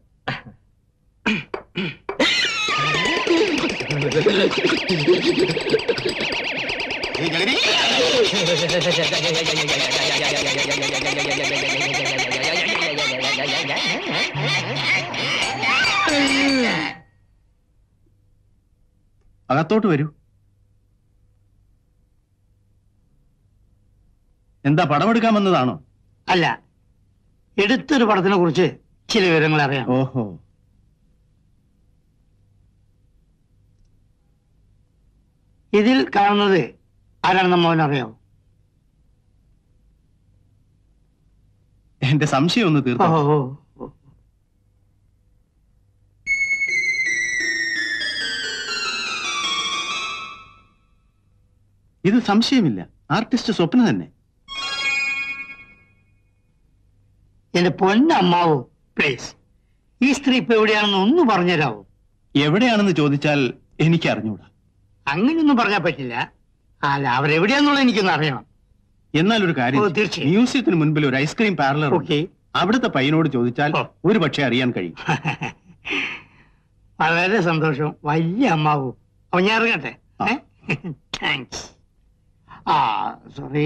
അകത്തോട്ട് വരൂ എന്താ പടമെടുക്കാൻ വന്നതാണോ അല്ല എടുത്തൊരു പടത്തിനെ കുറിച്ച് ചില വിവരങ്ങൾ അറിയാം ഓഹോ ഇതിൽ കാണുന്നത് ആരാണെന്ന് മോൻ അറിയാമോ എന്റെ സംശയം ഒന്ന് തീർത്തോ ഓഹോ ഇത് സംശയമില്ല ആർട്ടിസ്റ്റ് സ്വപ്ന തന്നെ എന്റെ പൊന്നമ്മാവോ പ്ലീസ് ഈ സ്ത്രീ ഇപ്പൊ എവിടെയാണെന്ന് ഒന്ന് പറഞ്ഞുതരാവോ എവിടെയാണെന്ന് ചോദിച്ചാൽ എനിക്ക് അറിഞ്ഞൂടാ അങ്ങനെയൊന്നും പറഞ്ഞാൽ പറ്റില്ല അല്ല അവരെവിടെയാന്നുള്ളത് എനിക്കൊന്ന് അറിയണം എന്നാൽ ഒരു കാര്യം ഓ, ചെയ്യ്. തീർച്ചയായും. മ്യൂസിയത്തിന് മുൻപിൽ ഒരു ഐസ്ക്രീം പാർലർ ഓക്കേ. അവിടുത്തെ പയ്യനോട് ചോദിച്ചാൽ ഒരു പക്ഷേ അറിയാൻ കഴിയും വളരെ സന്തോഷം വലിയ അമ്മാവോ അപ്പൊ ഞാൻ ഇറങ്ങട്ടെ താങ്ക്സ് ആ സോറി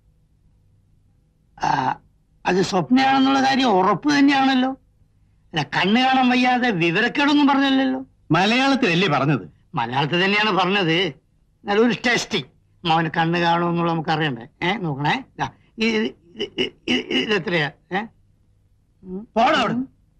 അത് സ്വപ്നയാണെന്നുള്ള കാര്യം ഉറപ്പ് തന്നെയാണല്ലോ അല്ല കണ്ണ് കാണാൻ വയ്യാതെ വിവരക്കേടൊന്നും പറഞ്ഞല്ലോ മലയാളത്തിലല്ലേ പറഞ്ഞത് മലയാളത്തിൽ തന്നെയാണ് പറഞ്ഞത് നല്ലൊരു ടെസ്റ്റിംഗ് അവന് കണ്ണ് കാണുമെന്നുള്ള നമുക്ക് അറിയണ്ടേ ഏ നോക്കണേ ദാ, ഇത് ഇത് ഇത് ഇത് ഇത് എത്രയാ ഏ പോടാ അവിടെ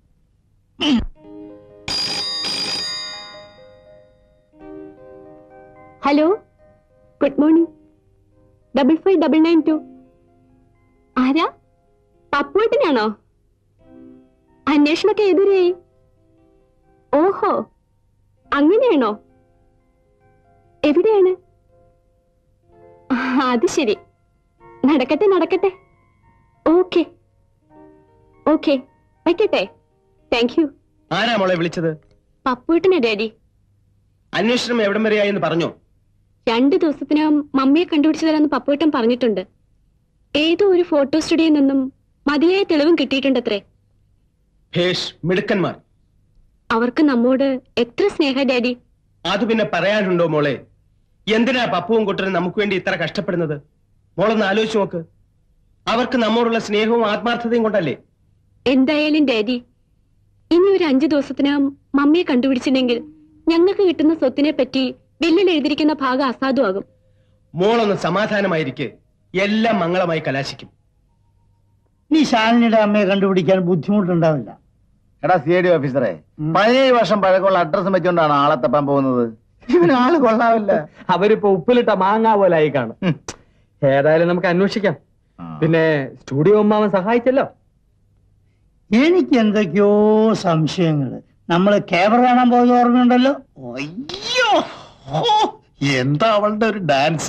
hello good morning double five double nine two ആരാ പപ്പുവേട്ടനാണോ അന്വേഷണമൊക്കെ എതിരായി ഓഹോ അങ്ങനെയാണോ എവിടെയാണ് ആ, അത് ശരി നടക്കട്ടെ നടക്കട്ടെ ഓക്കെ ഓക്കെ വയ്ക്കട്ടെ താങ്ക് യു ആരാ മോളെ വിളിച്ചത് പപ്പുവേട്ടനാ ഡാഡി അന്വേഷണം എവിടം വരെയായി എന്ന് പറഞ്ഞോ രണ്ടു ദിവസത്തിനകം മമ്മിയെ കണ്ടുപിടിച്ചു തരാമെന്ന് പപ്പുവേട്ടൻ പറഞ്ഞിട്ടുണ്ട് ഏതോ ഒരു ഫോട്ടോ സ്റ്റുഡിയോയിൽ നിന്നും മതിയായ തെളിവും കിട്ടിയിട്ടുണ്ടത്രേ ഭേഷ് മിടുക്കന്മാർ അവർക്ക് നമ്മോട് എത്ര സ്നേഹ ഡാഡി അത് പിന്നെ പറയാനുണ്ടോ മോളെ എന്തിനാ പപ്പുവും കുട്ടനും നമുക്ക് വേണ്ടി ഇത്ര കഷ്ടപ്പെടുന്നത് മോളൊന്ന് ആലോചിച്ച് നോക്ക് അവർക്ക് നമ്മോടുള്ള സ്നേഹവും ആത്മാർത്ഥതയും കൊണ്ടല്ലേ എന്തായാലും ഡാഡി ഇനി ഒരു അഞ്ചു ദിവസത്തിനകം മമ്മിയെ കണ്ടുപിടിച്ചില്ലെങ്കിൽ ഞങ്ങൾക്ക് കിട്ടുന്ന സ്വത്തിനെ പറ്റി ബില്ലിൽ എഴുതിയിരിക്കുന്ന ഭാഗം അസാധുവാകും മോളൊന്ന് സമാധാനമായിരിക്കെ എല്ലാം മംഗളമായി കലാശിക്കും നീ ശാലിനിയുടെ അമ്മയെ കണ്ടുപിടിക്കാൻ ബുദ്ധിമുട്ടുണ്ടാവില്ല എടാ സി ഐ ഡി ഓഫീസറെ പതിനേഴ് വർഷം പഴക്കമുള്ള അഡ്രസ്സും വെച്ചുകൊണ്ടാണ് ആളെ തപ്പാൻ പോകുന്നത് ഇവന് ആള് കൊള്ളാവില്ല അവരിപ്പോ ഉപ്പിലിട്ട മാങ്ങ പോലെ ആയി കാണും ഏതായാലും നമുക്ക് അന്വേഷിക്കാം പിന്നെ സ്റ്റുഡിയോ അമ്മാവൻ സഹായിച്ചല്ലോ എനിക്ക് എന്തൊക്കെയോ സംശയങ്ങള് നമ്മള് ക്യാമറ കാണാൻ പോയത് ഓർമ്മയുണ്ടല്ലോ അയ്യോ ഹോ, എന്താ അവളുടെ ഒരു ഡാൻസ്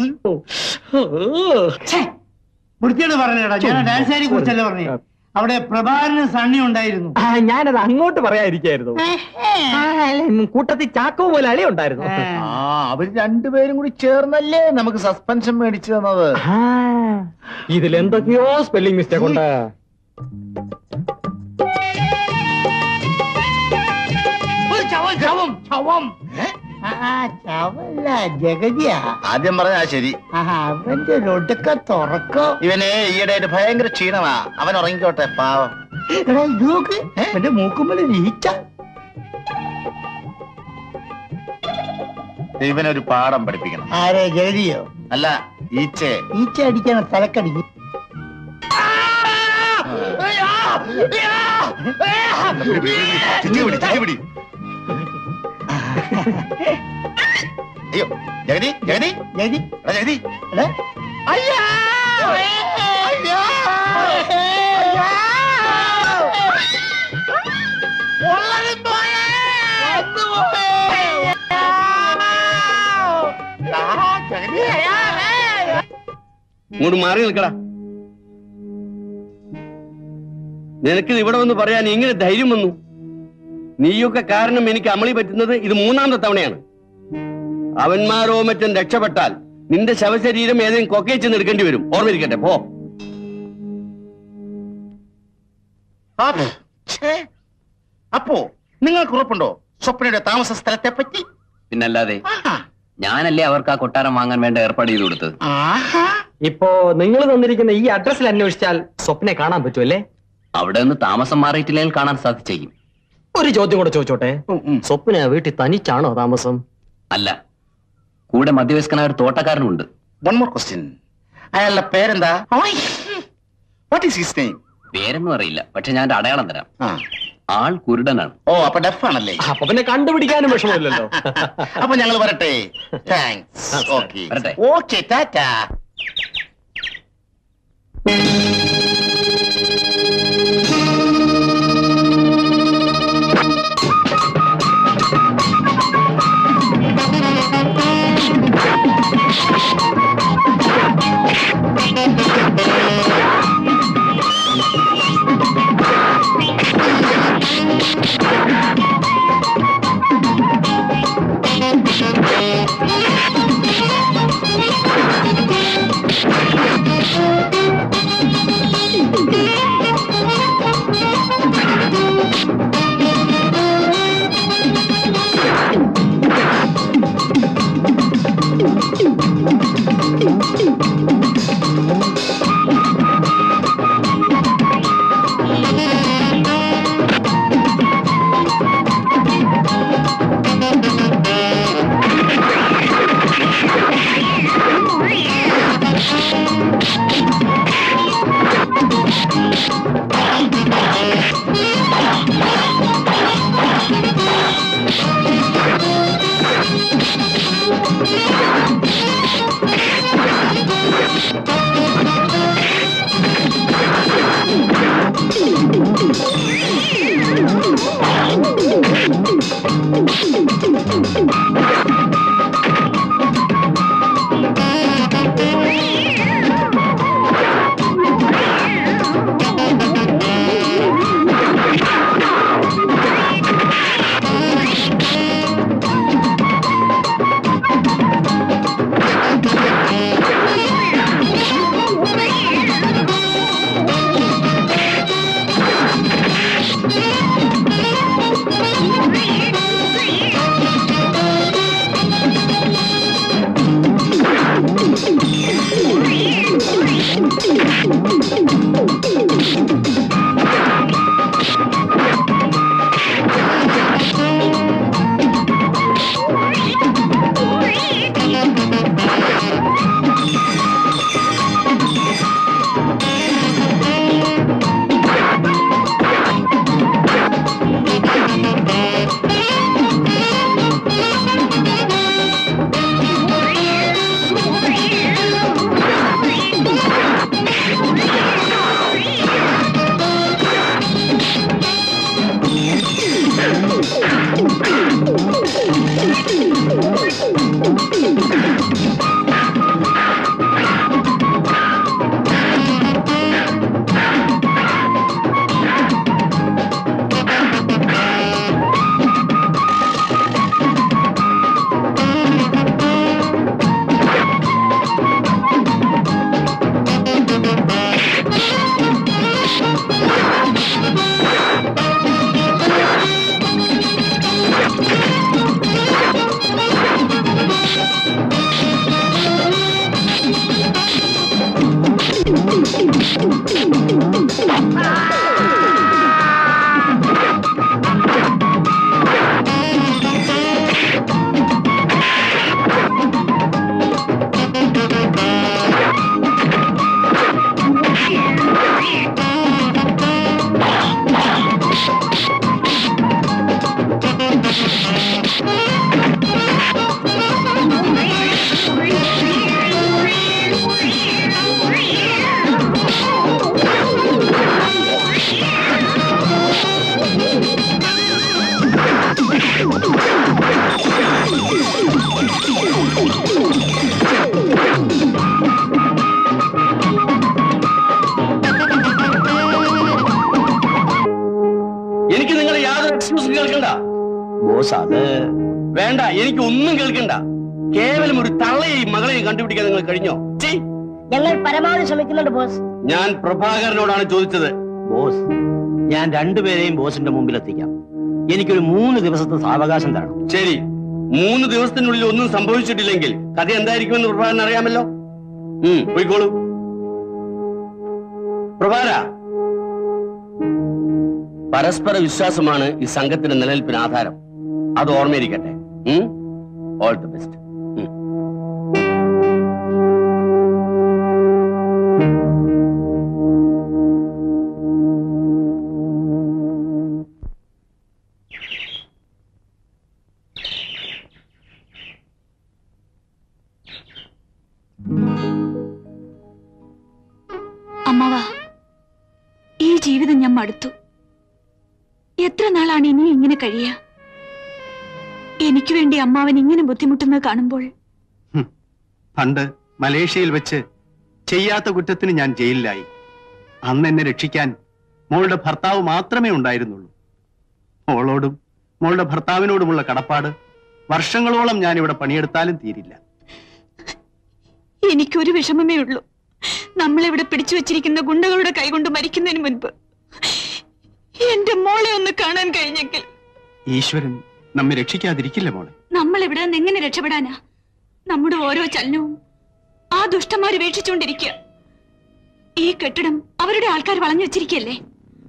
വൃത്തിയോട് പറഞ്ഞേടാ ഞാൻ ഡാൻസുകാരെ കുറിച്ചല്ലേ പറഞ്ഞു അവിടെ പ്രഭാകരനും സണ്ണി ഉണ്ടായിരുന്നു ആ, ഞാനത് അങ്ങോട്ട് പറയാതിരിക്കായിരുന്നു ആ, അല്ല, ഉം, കൂട്ടത്തിൽ ചാക്കോ പോലെ അളി ഉണ്ടായിരുന്നു ആ അവര് രണ്ടുപേരും കൂടി ചേർന്നല്ലേ നമുക്ക് സസ്പെൻഷൻ മേടിച്ചു തന്നത് ഇതിൽ എന്തൊക്കെയോ സ്പെല്ലിംഗ് മിസ്റ്റേക്ക് ഉണ്ട് ഒരു ചവം ചവം ചവം ആ ചവല്ല ജഗതിയാ ആദ്യം പറഞ്ഞാ ശരി ആഹാ, അവന്റെ ഒരു ഒടുക്ക തുറക്കോ ഇവനെ ഈയിടെയായിട്ട് ഭയങ്കര ക്ഷീണമാ അവൻ ഉറങ്ങിക്കോട്ടെ പാവം എടാ ഇത് നോക്ക് എന്റെ മൂക്കുമ്പോൾ ഈച്ച ഇവനൊരു പാഠം പഠിപ്പിക്കണം ആരെ ജഗതിയോ അല്ല ഈച്ചെ ഈച്ച അടിക്കാണ് തലക്കടിക്കും ചിറ്റി പിടി ചിറ്റി പിടി അയ്യോ ജഗതി ജഗതി ജഗതി എടാ ജഗതി എടാ അയ്യാ അയ്യാ ഇങ്ങോട്ട് മാറി നിൽക്കടാ നിനക്കിത് ഇവിടെ വന്ന് പറയാൻ എങ്ങനെ ധൈര്യം വന്നു നീയൊക്കെ കാരണം എനിക്ക് അമളി പറ്റുന്നത് ഇത് മൂന്നാമത്തെ തവണയാണ് അവന്മാരോ മറ്റും രക്ഷപ്പെട്ടാൽ നിന്റെ ശവശരീരം ഏതെങ്കിലും കൊക്കയിൽ ചെന്ന് എടുക്കേണ്ടി വരും ഓർമ്മിരിക്കട്ടെ പോ ഛേ. അപ്പോ നിങ്ങൾക്ക് ഉറപ്പുണ്ടോ സ്വപ്നയുടെ താമസ സ്ഥലത്തെ പറ്റി പിന്നല്ലാതെ ഞാനല്ലേ അവർക്ക് ആ കൊട്ടാരം വാങ്ങാൻ വേണ്ട ഏർപ്പാട് ചെയ്തു കൊടുത്തത് ഇപ്പോ നിങ്ങൾ തന്നിരിക്കുന്ന ഈ അഡ്രസ്സിൽ അന്വേഷിച്ചാൽ സ്വപ്നെ കാണാൻ പറ്റുമല്ലേ അവിടെ നിന്ന് താമസം മാറിയിട്ടില്ലെങ്കിൽ കാണാൻ സാധിച്ചേക്കും ഒരു ചോദ്യം കൂടെ ചോദിച്ചോട്ടെ സ്വപ്ന വീട്ടിൽ തനിച്ചാണോ താമസം അല്ല കൂടെ മധ്യവയസ്കനായ ഒരു തോട്ടക്കാരനുണ്ട് വൺ മോർ ക്വസ്റ്റ്യൻ അയാളുടെ പേരെന്താ വാട്ട് ഈസ് ഹിസ് നെയിം പേരൊന്നും അറിയില്ല പക്ഷെ ഞാൻ ഒരു അടയാളം തരാം ആൾ കുരുടനാണ് ഓ അപ്പൊ ഡെഫ് ആണല്ലേ അപ്പൊ പിന്നെ കണ്ടുപിടിക്കാനും വിഷമമില്ലല്ലോ അപ്പൊ ഞങ്ങൾ വരട്ടെ താങ്ക്സ് ഓക്കെ വരട്ടെ. Okay tata Thank you. Boss അത് വേണ്ട എനിക്ക് ഒന്നും കേൾക്കണ്ട കേവലം ഒരു തള്ളയെയും മകളെയും കണ്ടുപിടിക്കാൻ നിങ്ങൾ കഴിഞ്ഞോ ഛീ, ഞങ്ങൾ പരമാവധി ശ്രമിക്കുന്നുണ്ട് ബോസ് ഞാൻ പ്രഭാകരനോടാണ് ചോദിച്ചത് ബോസ് ഞാൻ രണ്ടുപേരെയും ബോസിന്റെ മുമ്പിൽ എത്തിക്കാം എനിക്കൊരു മൂന്ന് ദിവസത്തെ സാവകാശം തരണം ശരി മൂന്ന് ദിവസത്തിനുള്ളിൽ ഒന്നും സംഭവിച്ചിട്ടില്ലെങ്കിൽ കഥ എന്തായിരിക്കുമെന്ന് പ്രഭാകരൻ അറിയാമല്ലോ ഉം, പോയിക്കോളൂ പ്രഭാര പരസ്പര വിശ്വാസമാണ് ഈ സംഘത്തിന്റെ നിലനിൽപ്പിന് ആധാരം അത് ഓർമ്മയിരിക്കട്ടെ ഓൾ ദി ബെസ്റ്റ് അമ്മാവാ ഈ ജീവിതം ഞാൻ മടുത്തു എത്ര നാളാണ് ഇനി ഇങ്ങനെ കഴിയുക എനിക്ക് വേണ്ടി അമ്മാവൻ ഇങ്ങനെ ബുദ്ധിമുട്ടുന്നത് കാണുമ്പോൾ പണ്ട് മലേഷ്യയിൽ വെച്ച് ചെയ്യാത്ത കുറ്റത്തിന് ഞാൻ ജയിലിലായി അന്ന് എന്നെ രക്ഷിക്കാൻ മോളുടെ ഭർത്താവ് മാത്രമേ ഉണ്ടായിരുന്നുള്ളൂ മോളോടും മോളുടെ ഭർത്താവിനോടുമുള്ള കടപ്പാട് വർഷങ്ങളോളം ഞാൻ ഇവിടെ പണിയെടുത്താലും തീരില്ല എനിക്കൊരു വിഷമമേ ഉള്ളൂ നമ്മളിവിടെ പിടിച്ചു വെച്ചിരിക്കുന്ന ഗുണ്ടകളുടെ കൈകൊണ്ട് മരിക്കുന്നതിന് മുൻപ് എന്റെ മോളെ ഒന്ന് കാണാൻ കഴിഞ്ഞെങ്കിൽ ഈശ്വരൻ നമ്മെ രക്ഷിക്കാതിരിക്കില്ല മോളെ നമ്മൾ ഇവിടെ നിന്ന് എങ്ങനെ രക്ഷപ്പെടാനാ നമ്മുടെ ഓരോ ചലനവും ആ ദുഷ്ടന്മാര് വീക്ഷിച്ചുകൊണ്ടിരിക്കുക ഈ കെട്ടിടം അവരുടെ ആൾക്കാർ വളഞ്ഞു വെച്ചിരിക്കല്ലേ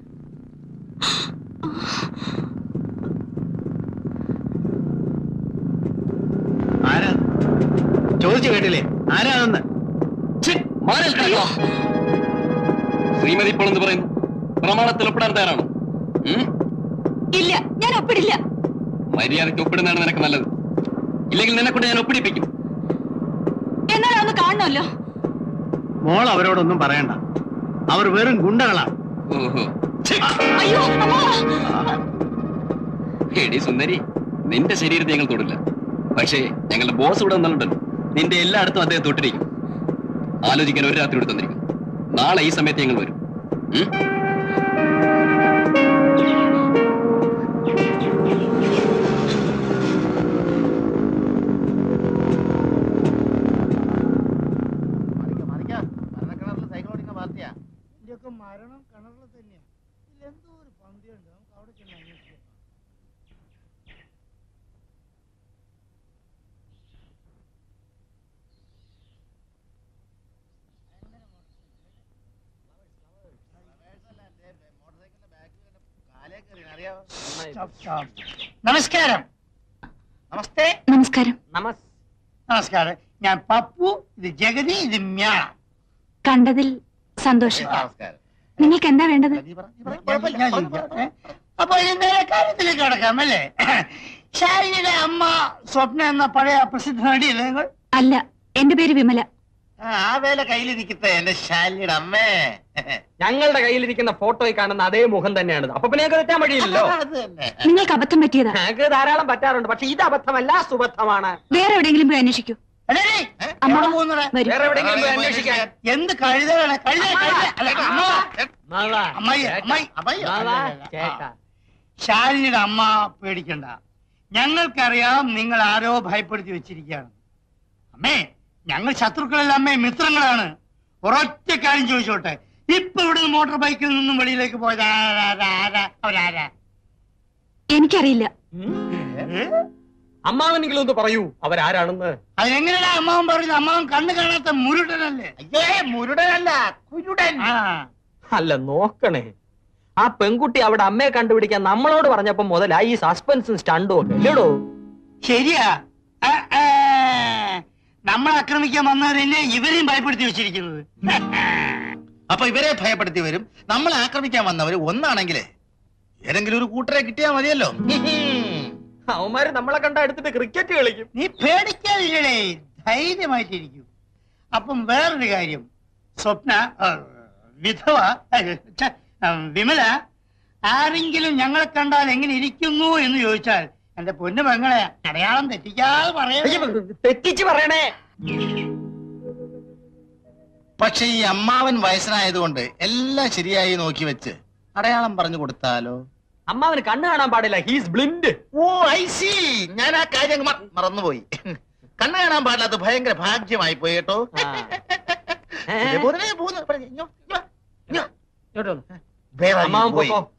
ആരാ ചോദിച്ചു കേട്ടില്ലേ ആരാണെന്ന് ശ്രീമതി ഇപ്പോൾ എന്ത് പറയുന്നു പ്രമാണത്തിൽ ഒപ്പിടാൻ തയ്യാറാണോ ഉം? ഇല്ല ഞാൻ ഒപ്പിടില്ല മര്യാദയ്ക്ക് ഒപ്പിടുന്നതാണ് നിനക്ക് നല്ലത് ഇല്ലെങ്കിൽ നിന്നെ കൊണ്ട് ഞാൻ ഒപ്പിടിപ്പിക്കും എന്നാലും ഒന്ന് കാണണമല്ലോ മോൾ അവരോടൊന്നും പറയണ്ട അവർ വെറും ഗുണ്ടകളാണ് ഓഹോ അയ്യോ അമ്മാ എടി സുന്ദരി നിന്റെ ശരീരത്തെ ഞങ്ങൾ തൊടില്ല പക്ഷേ ഞങ്ങളുടെ ബോസ് ഇവിടെ വന്നിട്ടുണ്ടല്ലോ നിന്റെ എല്ലായിടത്തും അദ്ദേഹം തൊട്ടിരിക്കും ആലോചിക്കാൻ ഒരു രാത്രി ഇവിടെ തന്നിരിക്കും നാളെ ഈ സമയത്ത് ഞങ്ങൾ വരും ഉം? ഇതിന്റെയൊക്കെ മരണം കിണറിൽ തന്നെയാ ഇതിലെന്തോ ഒരു പന്തിയുണ്ട് നമുക്ക് അവിടെ ചെന്ന് അന്വേഷിക്കാം നമസ്കാരം നമസ്തേ നമസ്കാരം നമസ്കാരം ഞാൻ പപ്പു ഇത് ജഗതി ഇത് മ്യാ കണ്ടതിൽ സന്തോഷം നിങ്ങൾക്ക് എന്താ വേണ്ടത് ഞാൻ ചോദിക്കാം, ഏ? അപ്പൊ ഇനി നേരെ കാര്യത്തിലേക്ക് കടക്കാം അല്ലേ ശാലിനിയുടെ അമ്മ സ്വപ്ന എന്ന പഴയ പ്രസിദ്ധ നടിയല്ലേ നിങ്ങൾ അല്ല എന്റെ പേര് വിമല ആ, ആ വേല കയ്യിലിരിക്കട്ടെ എന്റെ ശാലിയുടെ അമ്മേ ഞങ്ങളുടെ കയ്യിലിരിക്കുന്ന ഫോട്ടോയിൽ കാണുന്ന അതേ മുഖം തന്നെയാണ് അപ്പൊ പിന്നെ ഞങ്ങൾക്ക് തെറ്റാൻ വഴിയില്ലല്ലോ നിങ്ങൾക്ക് അബദ്ധം പറ്റിയതാ ഞങ്ങൾക്ക് ധാരാളം പറ്റാറുണ്ട് പക്ഷെ ഇത് അബദ്ധമല്ല സുബദ്ധമാണ് വേറെ എവിടെയെങ്കിലും പോയി അന്വേഷിക്കൂ അമ്മ, വരൂ. വേറെ എവിടെയെങ്കിലും പോയി അന്വേഷിക്കാൻ എന്ത് കഴുതകളെ കഴുത കഴുത അല്ല, അമ്മ. മാവാ, അമ്മായി ചേട്ടാ. അമ്മായി അമ്മായി മാവാ, ചേട്ടാ. ശാലിനിയുടെ അമ്മ പേടിക്കണ്ട ഞങ്ങൾക്കറിയാം നിങ്ങൾ ആരോ ഭയപ്പെടുത്തി വെച്ചിരിക്കുകയാണ് അമ്മേ ഞങ്ങൾ ശത്രുക്കളല്ല അമ്മേ മിത്രങ്ങളാണ് ഒരൊറ്റ കാര്യം ചോദിച്ചോട്ടെ ഇപ്പൊ ഇവിടെ മോട്ടോർ ബൈക്കിൽ നിന്നും വെളിയിലേക്ക് പോയത് ആരാ, ആരാ, അവരാരാ എനിക്കറിയില്ല അമ്മാവനെങ്കിലും ഒന്ന് പറയൂ അവരാരാണെന്ന് അതിനെങ്ങനെയാ അമ്മാവൻ പറയുന്നത് അമ്മാവൻ കണ്ണു കാണാത്ത മുരുടനല്ലേ അയ്യേ മുരുടനല്ല കുരുടൻ ആ അല്ല നോക്കണേ ആ പെൺകുട്ടി അവിടെ അമ്മയെ കണ്ടുപിടിക്കാൻ നമ്മളോട് പറഞ്ഞപ്പോ മുതലാ ഈ സസ്പെൻസും സ്റ്റണ്ടും ഒക്കെ ഇല്ലടോ ശരിയാ ആ, ആ. നമ്മളെ ആക്രമിക്കാൻ വന്നവരെന്നെ ഇവരെയും ഭയപ്പെടുത്തി വെച്ചിരിക്കുന്നത് അപ്പൊ ഇവരെ ഭയപ്പെടുത്തി വരും നമ്മളെ ആക്രമിക്കാൻ വന്നവര് ഒന്നാണെങ്കിലേ ഏതെങ്കിലും ഒരു കൂട്ടരെ കിട്ടിയാ മതിയല്ലോ അവന്മാര് നമ്മളെ കണ്ട എടുത്തിട്ട് ക്രിക്കറ്റ് കളിക്കും നീ പേടിക്കാതില്ലേ ധൈര്യമായിട്ടിരിക്കും അപ്പം വേറൊരു കാര്യം സ്വപ്ന ആ, വിധവ ആ, ഛെ, ആ, വിമല ആരെങ്കിലും ഞങ്ങളെ കണ്ടാൽ എങ്ങനെ ഇരിക്കുന്നു എന്ന് ചോദിച്ചാൽ എന്റെ പൊന്നു പെങ്ങളെ അടയാളം തെറ്റിക്കാതെ പറയാ തെറ്റിച്ച് പറയണേ പക്ഷെ ഈ അമ്മാവൻ വയസ്സനായതുകൊണ്ട് എല്ലാം ശരിയായി നോക്കി വെച്ച് അടയാളം പറഞ്ഞു കൊടുത്താലോ അമ്മാവന് കണ്ണ് കാണാൻ പാടില്ല he's blind oh I see ഞാൻ ആ കാര്യം അങ്ങ് മ- മറന്നുപോയി കണ്ണു കാണാൻ പാടില്ലാത്ത ഭയങ്കര ഭാഗ്യമായി പോയി കേട്ടോ ദേ പോരെ, ദേ പോന്ന്. ഇവിടെ ഇങ്ങോ, ഇങ്ങോ, ഇങ്ങോ. Where are you അമ്മാവൻ going? പോക്കോ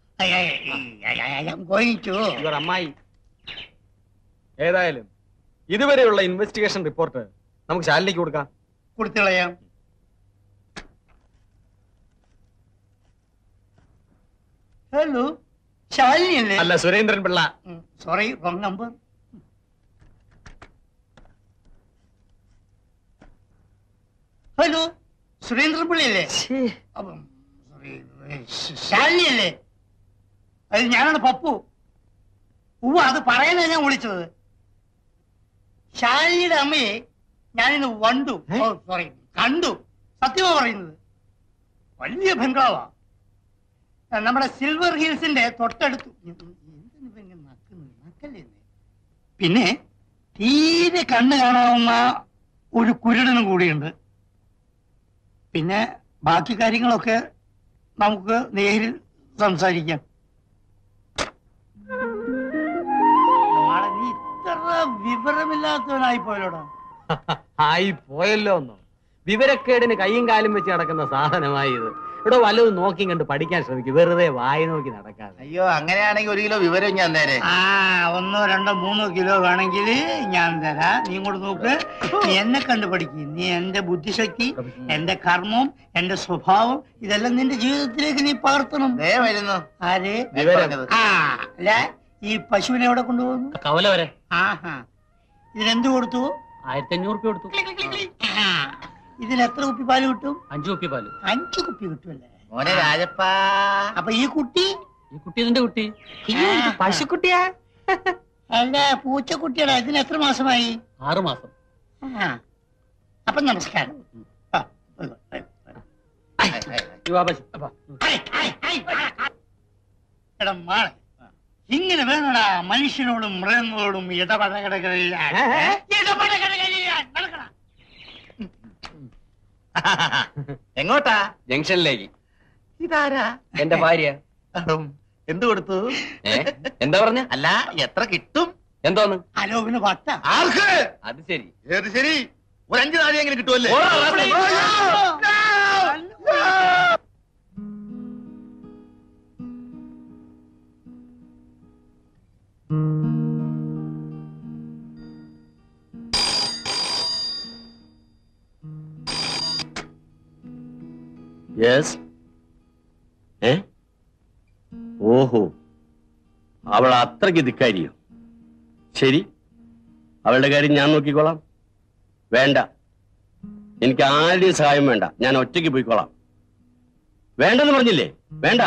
going അമ്മായി ഏതായാലും ഇതുവരെയുള്ള ഇൻവെസ്റ്റിഗേഷൻ റിപ്പോർട്ട് നമുക്ക് ശാലിനിക്ക് കൊടുക്കാം കൊടുത്തു കളയാം ഹലോ ശാലിനി അല്ലേ അല്ല Surendran Pillai sorry wrong number hello Surendran പിള്ളയല്ലേ അപ്പം sorry, ശ- ശാലിനി അല്ലേ അത് ഞാനാണ് പപ്പു ഉവ്വ അത് പറയാനാ ഞാൻ വിളിച്ചത് ശാലിനിയുടെ അമ്മയെ ഞാനിന്ന് വണ്ടു ഓ സോറി കണ്ടു സത്യമാ പറയുന്നത് വലിയ ബംഗ്ലാവാ ആ, നമ്മുടെ സിൽവർ ഹിൽസിന്റെ തൊട്ടടുത്ത് എന്തിനിപ്പോ ഇങ്ങനെ നക്കുന്നത്? നക്കല്ലേ ഇത്? പിന്നെ തീരെ കണ്ണ് കാണാവുന്ന ഒരു കുരുടനും കൂടിയുണ്ട് പിന്നെ ബാക്കി കാര്യങ്ങളൊക്കെ നമുക്ക് നേരിൽ സംസാരിക്കാം നാളെ നീ ഇത്ര വിവരമില്ലാത്തവനായി പോയല്ലോടാ ആയി പോയല്ലോ എന്നോ വിവരക്കേടിന് കൈയും കാലും വെച്ച് നടക്കുന്ന സാധനമായി ഇത് ഇവിടെ വല്ലതും നോക്കി കണ്ട് പഠിക്കാൻ ശ്രമിക്കും വെറുതെ വായി നോക്കി നടക്കാതെ അയ്യോ അങ്ങനെയാണെങ്കിൽ ഒരു കിലോ വിവരം ഞാൻ നേരെ ആ ഒന്നോ രണ്ടോ മൂന്നോ കിലോ വേണമെങ്കിൽ ഞാൻ തരാം നീ ഇങ്ങോട്ട് നോക്ക് നീ എന്നെ കണ്ടു പഠിക്കും നീ എന്റെ ബുദ്ധിശക്തി എന്റെ കർമ്മം എന്റെ സ്വഭാവം ഇതെല്ലാം നിന്റെ ജീവിതത്തിലേക്ക് നീ പകർത്തണം ദേ വരുന്നു ആര് വിവരം. ആ അല്ല ഈ പശുവിനെ എവിടെ കൊണ്ടുപോകുന്നു കവല വരെ ആഹാ ഇതിനെന്ത് കൊടുത്തു ആയിരത്തി അഞ്ഞൂറ് രൂപ കൊടുത്തു ആ, ഇതിന് എത്ര കുപ്പി പാല് കിട്ടും അഞ്ചു കുപ്പി പാല് അഞ്ചു കുപ്പി കിട്ടുമല്ലേ മോനെ രാജപ്പ അപ്പൊ ഈ കുട്ടി ഈ കുട്ടി ഇതിന്റെ കുട്ടി പശുക്കുട്ടിയാ അല്ല പൂച്ചക്കുട്ടിയാടാ ഇതിന് എത്ര മാസമായി ആറു മാസം ആ അപ്പൊ നമസ്കാരം ആ, പോയി വാ, പോയി വാ. എടാ മാളെ ഇങ്ങനെ വേണടാ മനുഷ്യനോടും മൃഗങ്ങളോടും ഇടപെടകടകളില്ലാൻ ഇടപെടകടകളില്ലാൻ നടക്കടാ എങ്ങോട്ടാ ജംഗ്ഷനിലേക്ക് ഇതാരാ എന്റെ ഭാര്യ എന്ത് കൊടുത്തു ഏ എന്താ പറഞ്ഞ അല്ല എത്ര കിട്ടും എന്തോന്ന് അലോപിന് വട്ട ആർക്ക് അത് ശരി ഏത് ശരി ഒരു അഞ്ചു നാളെ എങ്ങനെ കിട്ടുമല്ലേ ഓടാ, റാസ്കൽ. യെസ് ഏ ഓഹോ അവൾ അത്രയ്ക്ക് ധിക്കാരിയോ ശരി അവളുടെ കാര്യം ഞാൻ നോക്കിക്കോളാം വേണ്ട എനിക്ക് ആരുടെയും സഹായം വേണ്ട ഞാൻ ഒറ്റയ്ക്ക് പോയിക്കോളാം വേണ്ടെന്ന് പറഞ്ഞില്ലേ വേണ്ട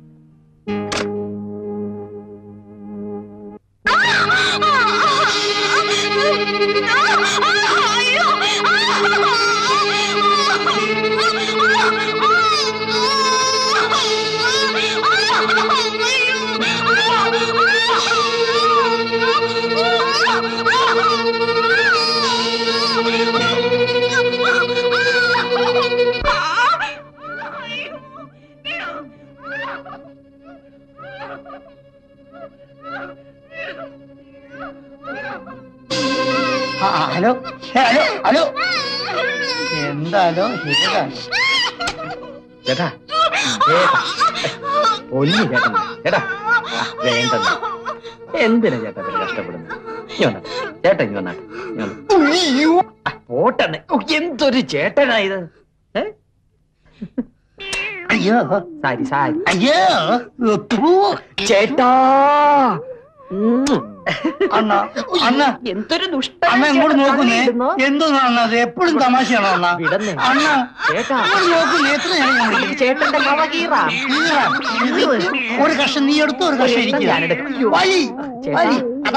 ആ, ഹലോ ഏ, ഹലോ ഹലോ എന്താലോ ഏതാലോ ചേട്ടാ ചേട്ടാ പൊന്നു ചേട്ടൻ ചേട്ടാ ആ, വേണ്ടെന്ന് എന്തിനാ ചേട്ടാ ഇത്ര കഷ്ടപ്പെടുന്നത് ഇനി വന്നാ ചേട്ടാ ഇനി വന്നാ പോട്ടെന്ന് ഓ, എന്തൊരു ചേട്ടനാ ഇത് ഏ? അയ്യോ സാരി സാരി അയ്യോ ഉപ്പു. ചേട്ടാ അണ്ണ അണ്ണ എന്തൊരു ദുഷ്ട അണ്ണ ഇങ്ങോട്ട് നോക്കുന്നേ എന്തോന്നാ അണ്ണ അത് എപ്പോഴും തമാശയാണോ അണ്ണ അണ്ണ ചേട്ടാ ഇങ്ങോട്ട് നോക്കുന്നേ എത്ര നേരം ഞാൻ വിളിക്കുന്നു? ചേട്ടന്റെ മവ കീറാ കീറാം. ഇത് ഒരു കഷ്ണം നീ എടുത്തു ഒരു കഷ്ണം എനിക്ക് ഞാനെടുക്കാം. വലി വലി അതാ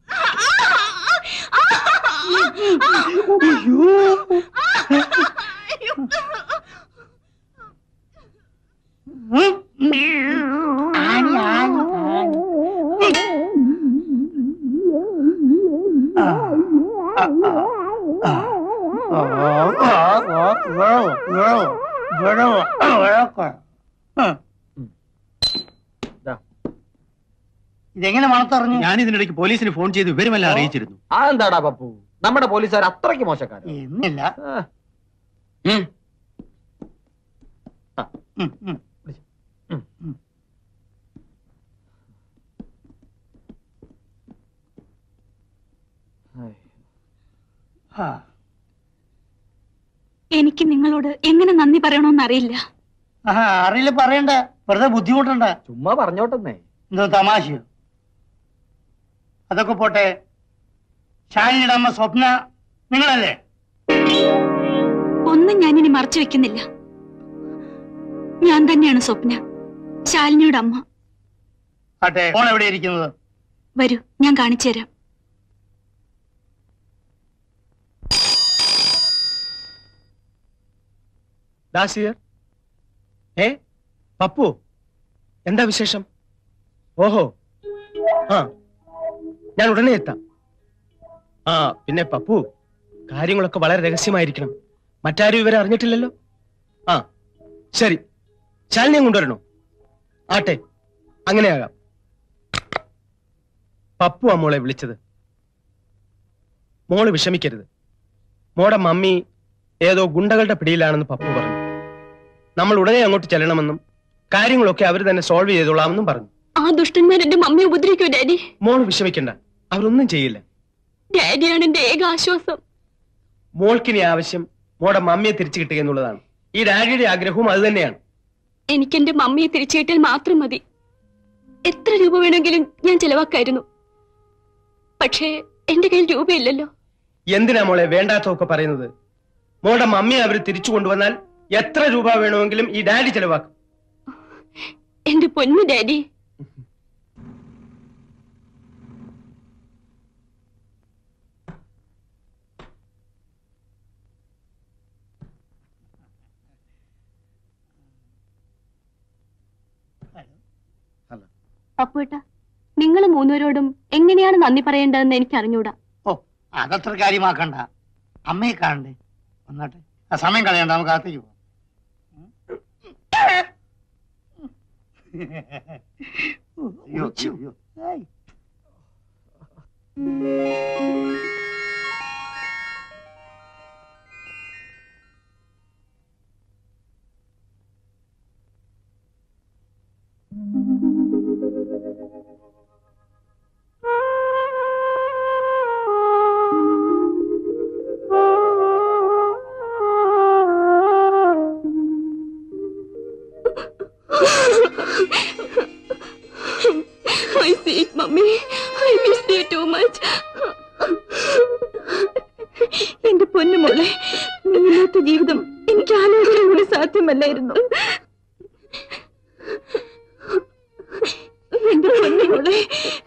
ആനി ആനി ആനി ഇതെങ്ങനെ മണത്തറിഞ്ഞു ഞാൻ ഇതിനിടയ്ക്ക് പോലീസിന് ഫോൺ ചെയ്ത് വിവരമെല്ലാം അറിയിച്ചിരുന്നു അതെന്താടാ പപ്പു നമ്മുടെ പോലീസുകാർ അത്രയ്ക്ക് മോശക്കാരൻ എന്നില്ല എനിക്ക് നിങ്ങളോട് എങ്ങനെ നന്ദി പറയണമെന്ന് അറിയില്ല ആഹാ അറിയില്ല പറയണ്ട വെറുതെ ബുദ്ധിമുട്ടണ്ട ചുമ്മാ പറഞ്ഞോട്ടെന്നേ എന്തോ തമാശയോ അതൊക്കെ പോട്ടെ ഷാനിയുടെ അമ്മ സ്വപ്ന നിങ്ങളല്ലേ ഒന്നും ഞാനിനി മറച്ചു വെക്കുന്നില്ല ഞാൻ തന്നെയാണ് സ്വപ്ന ശാലിനിയുടെ അമ്മ ആട്ടെ ഫോൺ എവിടെ ഇരിക്കുന്നത് വരൂ ഞാൻ കാണിച്ചു തരാം ദാസിയർ ഏ പപ്പു എന്താ വിശേഷം ഓഹോ ആ ഞാൻ ഉടനെ എത്താം ആ പിന്നെ പപ്പു കാര്യങ്ങളൊക്കെ വളരെ രഹസ്യമായിരിക്കണം മറ്റാരും ഇവരെ അറിഞ്ഞിട്ടില്ലല്ലോ ആ ശരി ശാലിനിയെ കൊണ്ടുവരണോ ആട്ടെ അങ്ങനെയാകാം പപ്പു ആ മോളെ വിളിച്ചത് മോള് വിഷമിക്കരുത് മോടെ മമ്മി ഏതോ ഗുണ്ടകളുടെ പിടിയിലാണെന്ന് പപ്പു പറഞ്ഞു നമ്മൾ ഉടനെ അങ്ങോട്ട് ചെല്ലണമെന്നും കാര്യങ്ങളൊക്കെ അവർ തന്നെ സോൾവ് ചെയ്തോളാമെന്നും പറഞ്ഞു ആ ദുഷ്ടന്മാർ എന്റെ മമ്മിയെ ഉപദ്രവിക്കൂ ഡാഡി മോൾ വിഷമിക്കണ്ട അവരൊന്നും ചെയ്യില്ല ഡാഡിയാണ് എന്റെ ഏക ആശ്വാസം മോൾക്കിനി ആവശ്യം മോടെ മമ്മിയെ തിരിച്ചു കിട്ടുക എന്നുള്ളതാണ് ഈ ഡാഡിയുടെ ആഗ്രഹവും അത് തന്നെയാണ് എനിക്ക് എന്റെ മമ്മിയെ തിരിച്ചു കിട്ടിയാൽ മാത്രം മതി എത്ര രൂപ വേണമെങ്കിലും ഞാൻ ചെലവാക്കായിരുന്നു പക്ഷേ എന്റെ കയ്യിൽ രൂപയില്ലല്ലോ എന്തിനാ മോളെ വേണ്ടാത്തതൊക്കെ പറയുന്നത് മോളുടെ മമ്മിയെ അവർ തിരിച്ചു കൊണ്ടുവന്നാൽ എത്ര രൂപ വേണമെങ്കിലും ഈ ഡാഡി ചെലവാക്കും എന്റെ പൊന്നു ഡാഡി അപ്പുവേട്ട നിങ്ങൾ മൂന്നുപേരോടും എങ്ങനെയാണ് നന്ദി പറയേണ്ടതെന്ന് എനിക്ക് അറിഞ്ഞൂടാ ഓ അതത്ര കാര്യമാക്കണ്ട അമ്മയെ കാണണ്ടേ വന്നാട്ടെ ആ സമയം കളയണ്ട നമുക്ക് അകത്തേക്ക് പോവാം അയ്യോ, അയ്യോ. ഏയ്. My sweet mummy, I missed you too much. എന്റെ പൊന്നു മോളെ നീ ഇല്ലാത്ത ജീവിതം എനിക്ക് ആലോചന കൂടി സാധ്യമല്ലായിരുന്നു എന്റെ പൊന്നു മോളെ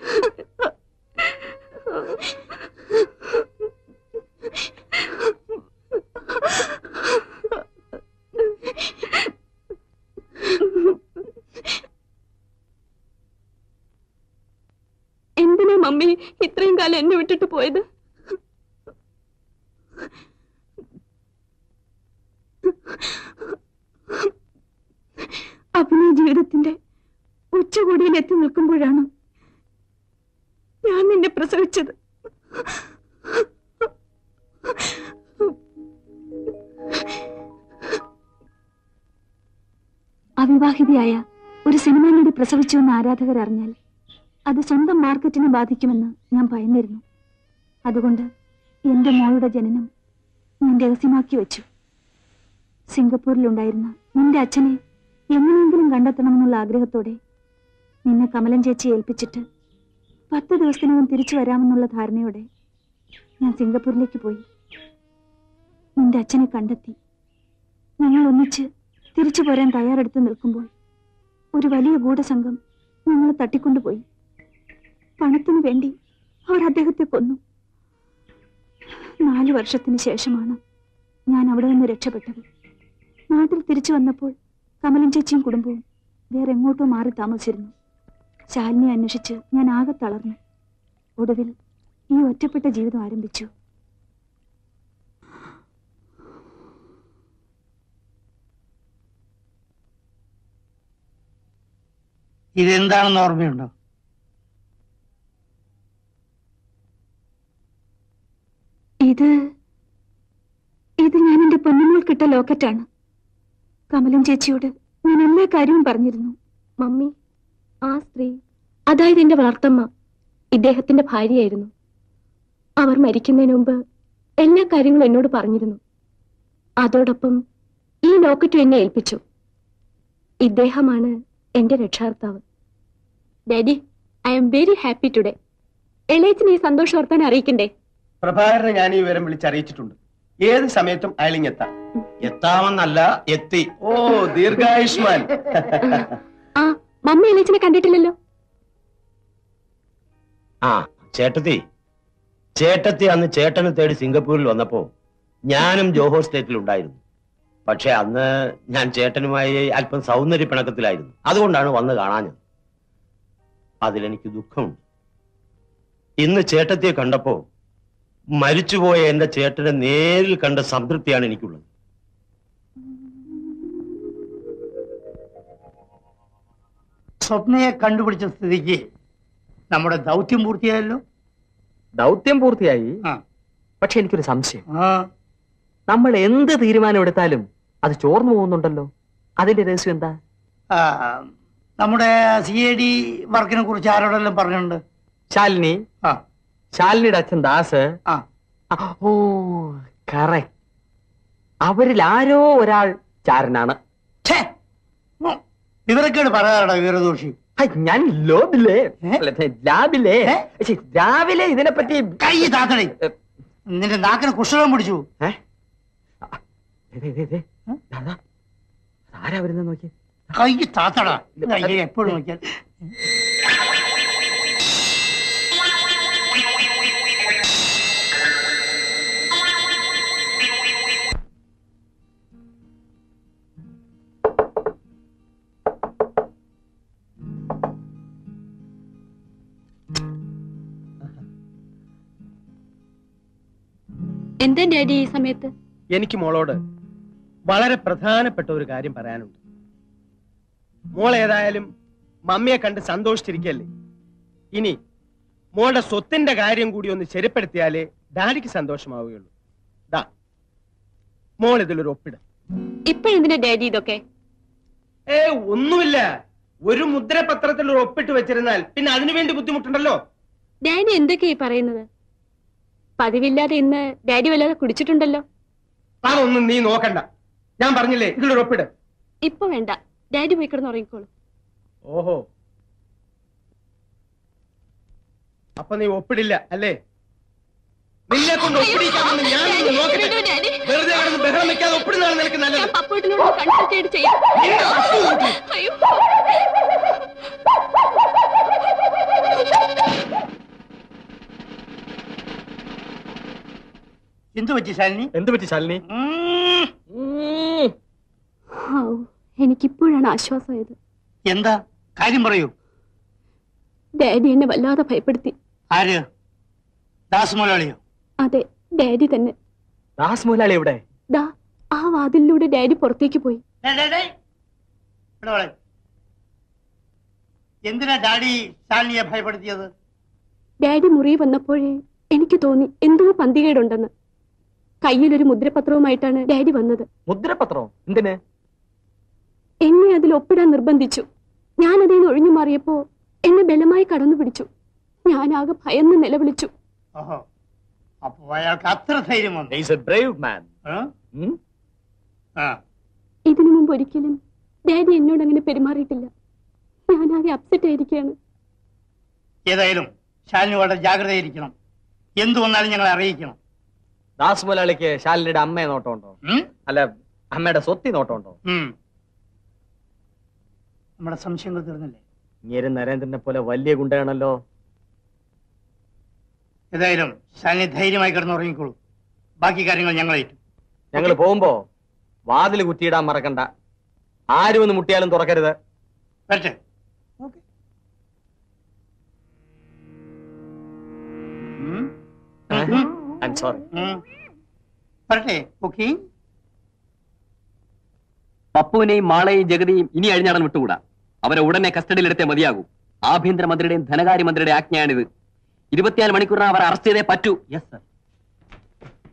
എന്തിനാ മമ്മി ഇത്രയും കാലം എന്നെ വിട്ടിട്ട് പോയത് അഭിനയ ജീവിതത്തിന്റെ ഉച്ചകോടിയിൽ എത്തി നിൽക്കുമ്പോഴാണ് ഞാൻ നിന്നെ പ്രസവിച്ചത് അവിവാഹിതയായ ഒരു സിനിമാ നടി പ്രസവിച്ചു എന്ന് ആരാധകർ അറിഞ്ഞാൽ അത് സ്വന്തം മാർക്കറ്റിനെ ബാധിക്കുമെന്ന് ഞാൻ ഭയന്നിരുന്നു അതുകൊണ്ട് എന്റെ മോളുടെ ജനനം ഞാൻ രഹസ്യമാക്കി വെച്ചു സിംഗപ്പൂരിലുണ്ടായിരുന്ന നിന്റെ അച്ഛനെ എങ്ങനെയെങ്കിലും കണ്ടെത്തണമെന്നുള്ള ആഗ്രഹത്തോടെ നിന്നെ കമലൻ ചേച്ചി ഏൽപ്പിച്ചിട്ട് പത്ത് ദിവസത്തിനകം തിരിച്ചു വരാമെന്നുള്ള ധാരണയോടെ ഞാൻ സിംഗപ്പൂരിലേക്ക് പോയി നിന്റെ അച്ഛനെ കണ്ടെത്തി ഞങ്ങൾ ഒന്നിച്ച് തിരിച്ചു പോരാൻ തയ്യാറെടുത്ത് നിൽക്കുമ്പോൾ ഒരു വലിയ ഗൂഢസംഘം ഞങ്ങളെ തട്ടിക്കൊണ്ടുപോയി പണത്തിനു വേണ്ടി അവർ അദ്ദേഹത്തെ കൊന്നു നാലു വർഷത്തിന് ശേഷമാണ് ഞാൻ അവിടെ നിന്ന് രക്ഷപ്പെട്ടത് നാട്ടിൽ തിരിച്ചു വന്നപ്പോൾ കമലൻ ചേച്ചിയും കുടുംബവും വേറെ എങ്ങോട്ടോ മാറി താമസിച്ചിരുന്നു ശാലിനെ അന്വേഷിച്ച് ഞാൻ ആകെ തളർന്നു ഒടുവിൽ ഈ ഒറ്റപ്പെട്ട ജീവിതം ആരംഭിച്ചു ഇതെന്താണെന്ന് ഓർമ്മയുണ്ടോ ഇത് ഇത് ഞാൻ എന്റെ പൊന്നുമോൾ കിട്ട ലോക്കറ്റാണ് കമലൻ ചേച്ചിയോട് ഞാൻ എല്ലാ കാര്യവും പറഞ്ഞിരുന്നു മമ്മി ആ സ്ത്രീ അതായത് എന്റെ വളർത്തമ്മ ഇദ്ദേഹത്തിന്റെ ഭാര്യയായിരുന്നു അവർ മരിക്കുന്നതിന് മുമ്പ് എല്ലാ കാര്യങ്ങളും എന്നോട് പറഞ്ഞിരുന്നു അതോടൊപ്പം ഈ ലോക്കറ്റും എന്നെ ഏൽപ്പിച്ചു ഇദ്ദേഹമാണ് എന്റെ രക്ഷാകർത്താവ് daddy I'm very happy today എളേച്ചിന് ഈ സന്തോഷ വർത്താൻ അറിയിക്കണ്ടേ പ്രഭാകരനെ ഞാൻ ഈ വിവരം വിളിച്ചറിയിച്ചിട്ടുണ്ട് ഏത് സമയത്തും അയലിങ്ങെത്താം എത്താമെന്നല്ല എത്തി ഓ ദീർഘായുഷ്മാൻ ആ മമ്മി എളേച്ചിനെ കണ്ടിട്ടില്ലല്ലോ ആ ചേട്ടത്തി ചേട്ടത്തി അന്ന് ചേട്ടനെ തേടി സിംഗപ്പൂരിൽ വന്നപ്പോ ഞാനും ജോഹോ സ്റ്റേറ്റിൽ ഉണ്ടായിരുന്നു പക്ഷെ അന്ന് ഞാൻ ചേട്ടനുമായി അല്പം സൗന്ദര്യ പിണക്കത്തിലായിരുന്നു അതുകൊണ്ടാണ് വന്ന് കാണാഞ്ഞത് അതിലെനിക്ക് ദുഃഖമുണ്ട് ഇന്ന് ചേട്ടത്തിയെ കണ്ടപ്പോ മരിച്ചുപോയ എന്റെ ചേട്ടനെ നേരിൽ കണ്ട സംതൃപ്തിയാണ് എനിക്കുള്ളത് സ്വപ്നയെ കണ്ടുപിടിച്ച സ്ഥിതിക്ക് നമ്മുടെ ദൗത്യം പൂർത്തിയായല്ലോ ദൗത്യം പൂർത്തിയായി പക്ഷെ എനിക്കൊരു സംശയം നമ്മൾ എന്ത് തീരുമാനം എടുത്താലും അത് ചോർന്നു പോകുന്നുണ്ടല്ലോ അതിന്റെ രഹസ്യം എന്താ ആ, നമ്മുടെ സി എ ഡി വർക്കിനെ കുറിച്ച് ആരോടെല്ലാം പറഞ്ഞിട്ടുണ്ട് ശാലിനി ശാലിനിയുടെ അച്ഛൻ ദാസ് ആ, ഓ കറക്റ്റ് അവരിൽ ആരോ ഒരാൾ ചാരനാണ് വിവരക്കേട് പറയാറുണ്ടോ വിവരദോഷി ഞാൻ ലോബിലെ അല്ല, ലാബിലെ ശ്ശെ, രാവിലെ ഇതിനെപ്പറ്റി കൈ താത്തടേ നിന്റെ നാക്കിന് കുഷ്ഠരോഗം പിടിച്ചു ആരാ വരുന്ന നോക്കി കൈ താത്തടാ എപ്പോഴും നോക്കിയാൽ എന്താ ഡാഡി ഈ സമയത്ത് എനിക്ക് മോളോട് വളരെ പ്രധാനപ്പെട്ട ഒരു കാര്യം പറയാനുണ്ട് മോൾ ഏതായാലും മമ്മിയെ കണ്ട് സന്തോഷിച്ചിരിക്കല്ലേ ഇനി മോളുടെ സ്വത്തിന്റെ കാര്യം കൂടി ഒന്ന് ശരിപ്പെടുത്തിയാലേ ഡാഡിക്ക് സന്തോഷമാവുകയുള്ളൂ ദാ മോൾ ഇതിലൊരു ഒപ്പിട് ഇപ്പോഴെന്തിനാ ഡാഡി ഇതൊക്കെ ഏ ഒന്നുമില്ല ഒരു മുദ്രപത്രത്തിൽ ഒരു ഒപ്പിട്ട് വെച്ചിരുന്നാൽ പിന്നെ അതിനു വേണ്ടി ബുദ്ധിമുട്ടുണ്ടല്ലോ ഡാഡി എന്തൊക്കെയാ ഈ പറയുന്നത് പതിവില്ലാതെ ഇന്ന് ഡാഡി വല്ലാതെ കുടിച്ചിട്ടുണ്ടല്ലോ അതൊന്നും നീ നോക്കണ്ട ഞാൻ പറഞ്ഞില്ലേ ഇതിലൊരു ഒപ്പിട് ഇപ്പൊ വേണ്ട ഡാഡി പോയി കിടന്ന് ഉറങ്ങിക്കോളൂ ഓഹോ അപ്പൊ നീ ഒപ്പിടില്ല അല്ലേ നിന്നെ കൊണ്ട് ഒപ്പിടിക്കാമെന്ന് ഞാൻ ഒന്ന് നോക്കട്ടെ വെറുതെ കിടന്ന് ബഹളം വെക്കാതെ ഒപ്പിടുന്നതാണ് നിനക്ക് നല്ലത് പപ്പൂട്ടിനോട് കൺസൾട്ട് ചെയ്ത് ചെയ്യാം നിന്റെ അപ്പു കൂട്ടി. അയ്യോ എന്തു പറ്റി ശാലിനി എന്ത് പറ്റി ശാലിനി ഹൗ, എനിക്കിപ്പോഴാണ് ആശ്വാസമായത് എന്താ കാര്യം പറയൂ ഡാഡി എന്നെ വല്ലാതെ ഭയപ്പെടുത്തി ആര് ദാസ് മുതലാളിയോ അതെ ഡാഡി തന്നെ ദാസ് മുതലാളി എവിടെ ദാ ആ വാതിലിലൂടെ ഡാഡി പുറത്തേക്ക് പോയി ഡേ, ഡേ, ഡേ. ഇവിടെ വാ. എന്തിനാ ഡാഡി ശാലിനിയെ ഭയപ്പെടുത്തിയത് ഡാഡി മുറി വന്നപ്പോഴേ എനിക്ക് തോന്നി എന്തോ പന്തികേടുണ്ടെന്ന് കയ്യിലൊരു മുദ്രപത്രവുമായിട്ടാണ് ഡാഡി വന്നത് മുദ്രപത്രോ എന്തിന് എന്നെ അതിൽ ഒപ്പിടാൻ നിർബന്ധിച്ചു ഞാൻ അതിൽ നിന്ന് ഒഴിഞ്ഞു മാറിയപ്പോ എന്നെ ബലമായി കടന്നു പിടിച്ചു ഞാനാകെ ഭയന്ന് നിലവിളിച്ചു ഓഹോ അപ്പൊ അയാൾക്ക് അത്ര ധൈര്യം വന്നു He's a brave man. ആ? ഉം? ആ ഇതിനു മുമ്പ് ഒരിക്കലും ഡാഡി എന്നോട് അങ്ങനെ പെരുമാറിയിട്ടില്ല ഞാനാകെ അപ്സെറ്റ് ആയിരിക്കുകയാണ് ഏതായാലും ശാലിനി വളരെ ജാഗ്രതയായിരിക്കണം എന്തു വന്നാലും ഞങ്ങളെ അറിയിക്കണം ദാസ് മുതലാളിക്ക് ശാലിനിയുടെ അമ്മയെ നോട്ടമുണ്ടോ അല്ല അമ്മയുടെ സ്വത്തി നോട്ടമുണ്ടോ ഉം. നമ്മുടെ സംശയങ്ങൾ തീർന്നില്ലേ ഇങ്ങനെ നരേന്ദ്രനെ പോലെ വലിയ ഗുണ്ടയാണല്ലോ ഏതായാലും ശാലിനി ധൈര്യമായി കിടന്നുറങ്ങിക്കോളൂ ബാക്കി കാര്യങ്ങൾ ഞങ്ങൾ ഏറ്റു ഞങ്ങൾ പോകുമ്പോ വാതിൽ കുറ്റിയിടാൻ മറക്കണ്ട ആരും ഒന്ന് മുട്ടിയാലും തുറക്കരുത് വരട്ടെ ഐ സോറി വരട്ടെ ഓക്കെ പപ്പുവിനെയും മാളയെയും ജഗതിയും ഇനി അഴിഞ്ഞാടാൻ വിട്ടുകൂടാ അവരെ ഉടനെ കസ്റ്റഡിയിലെടുത്തേ മതിയാകൂ ആഭ്യന്തരമന്ത്രിയുടെയും ധനകാര്യമന്ത്രിയുടെ ആജ്ഞയാണിത് ഇരുപത്തിനാല് മണിക്കൂറിനകം അവർ അറസ്റ്റ് ചെയ്തേ പറ്റൂ യെസ് സർ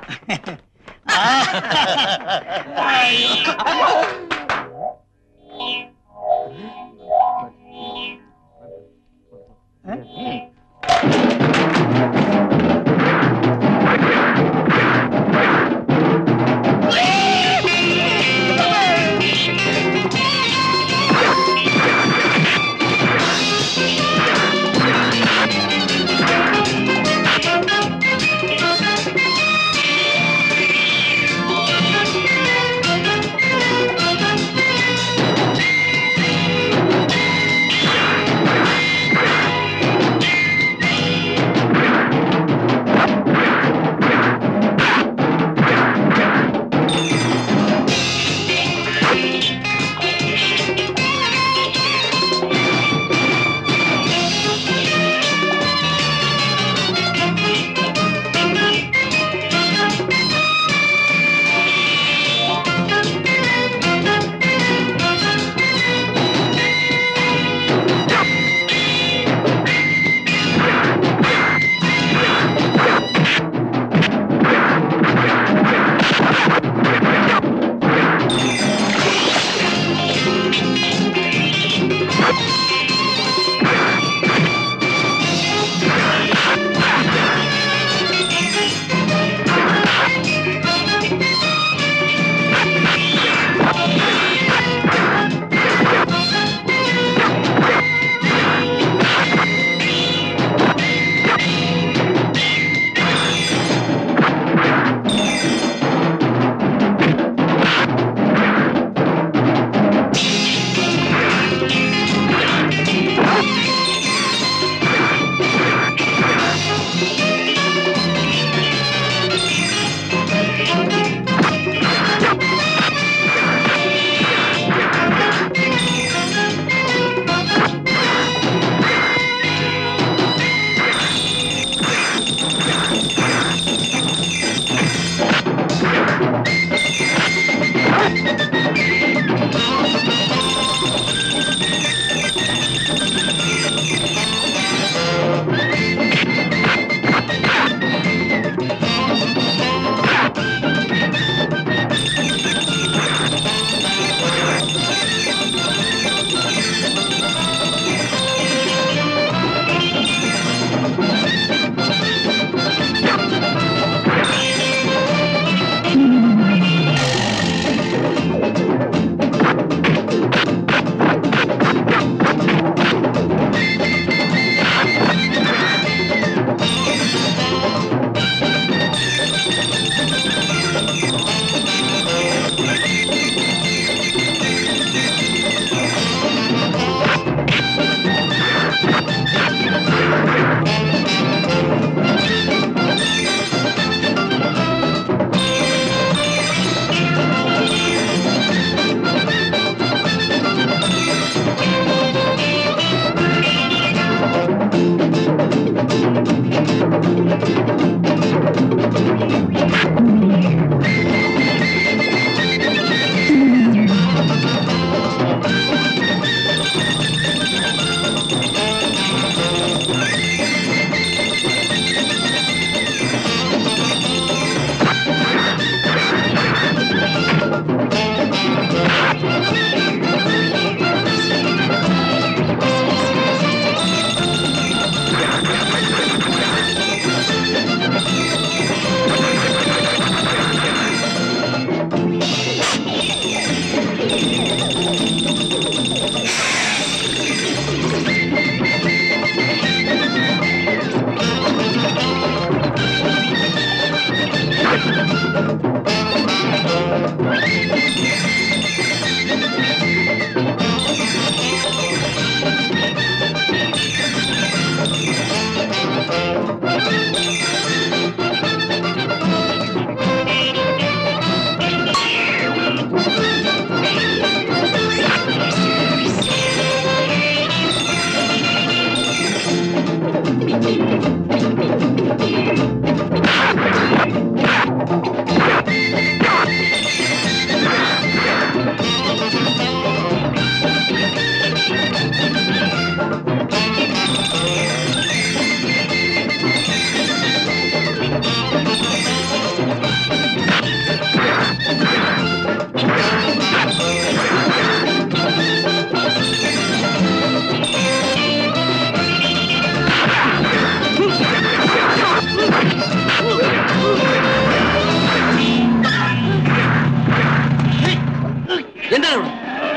Thank you.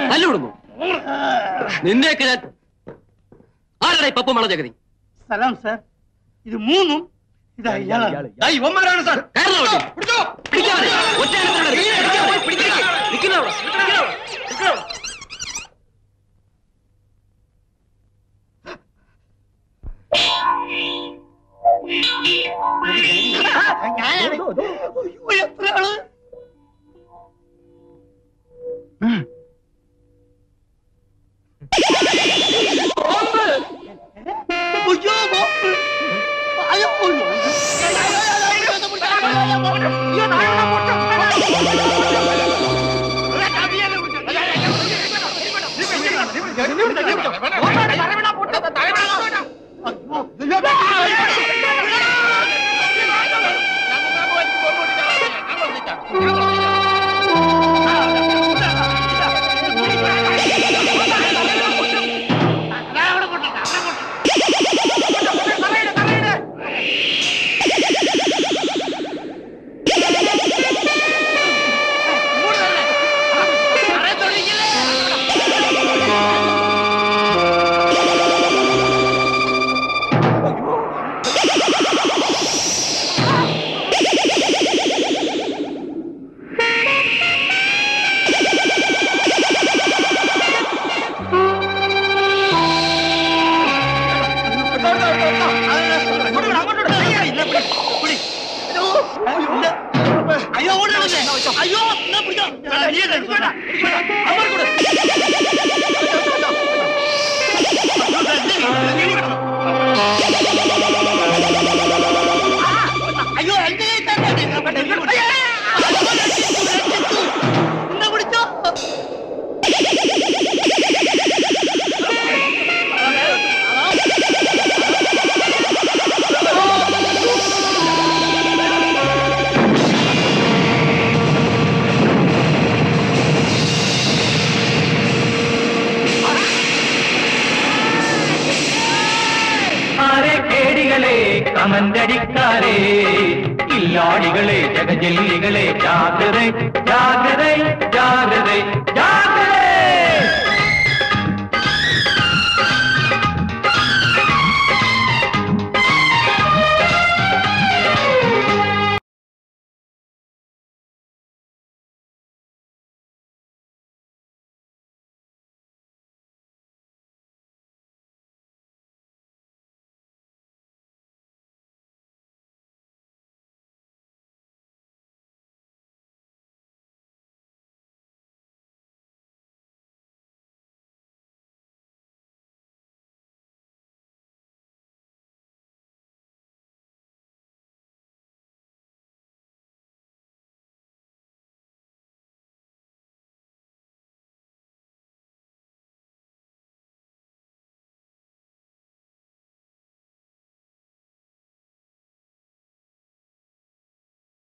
തല്ലുവിടുന്നു നിന്നെയൊക്കെ ഞാൻ ആരുടെ പപ്പും വള ജഗതി സലാം സാർ ഇത് മൂന്നും ഇതാ ഇയാളാണ് ഇവന്മാരാണ് സാർ പിടിക്കാതെ ഒറ്റ നിൽക്കില്ല ഞാനാണ് അയ്യോ, എത്ര ആള് അയ്യോ, ബോംബ്. അയ്യോ, അയ്യോ. അയ്യോ ഓടണല്ലേ അയ്യോ എന്നാ പിടിക്കാം നീ അല്ലേ, പിടിക്കണ്ട. അവന്മാർ കൂടെ. അയ്യോ എന്റെ കയ്യിൽ തന്നെ. അയ്യോ, അയ്യോ, രക്ഷിച്ചു, രക്ഷിച്ചു. എന്നാ പിടിച്ചോ ആരെ കേടികളെ കമന്തടിക്കാരെ ഇല്ലാടികളെ ജഗജല്ലികളെ ജാഗ്രത ജാഗ്രത ജാഗ്രത ജാഗ്രത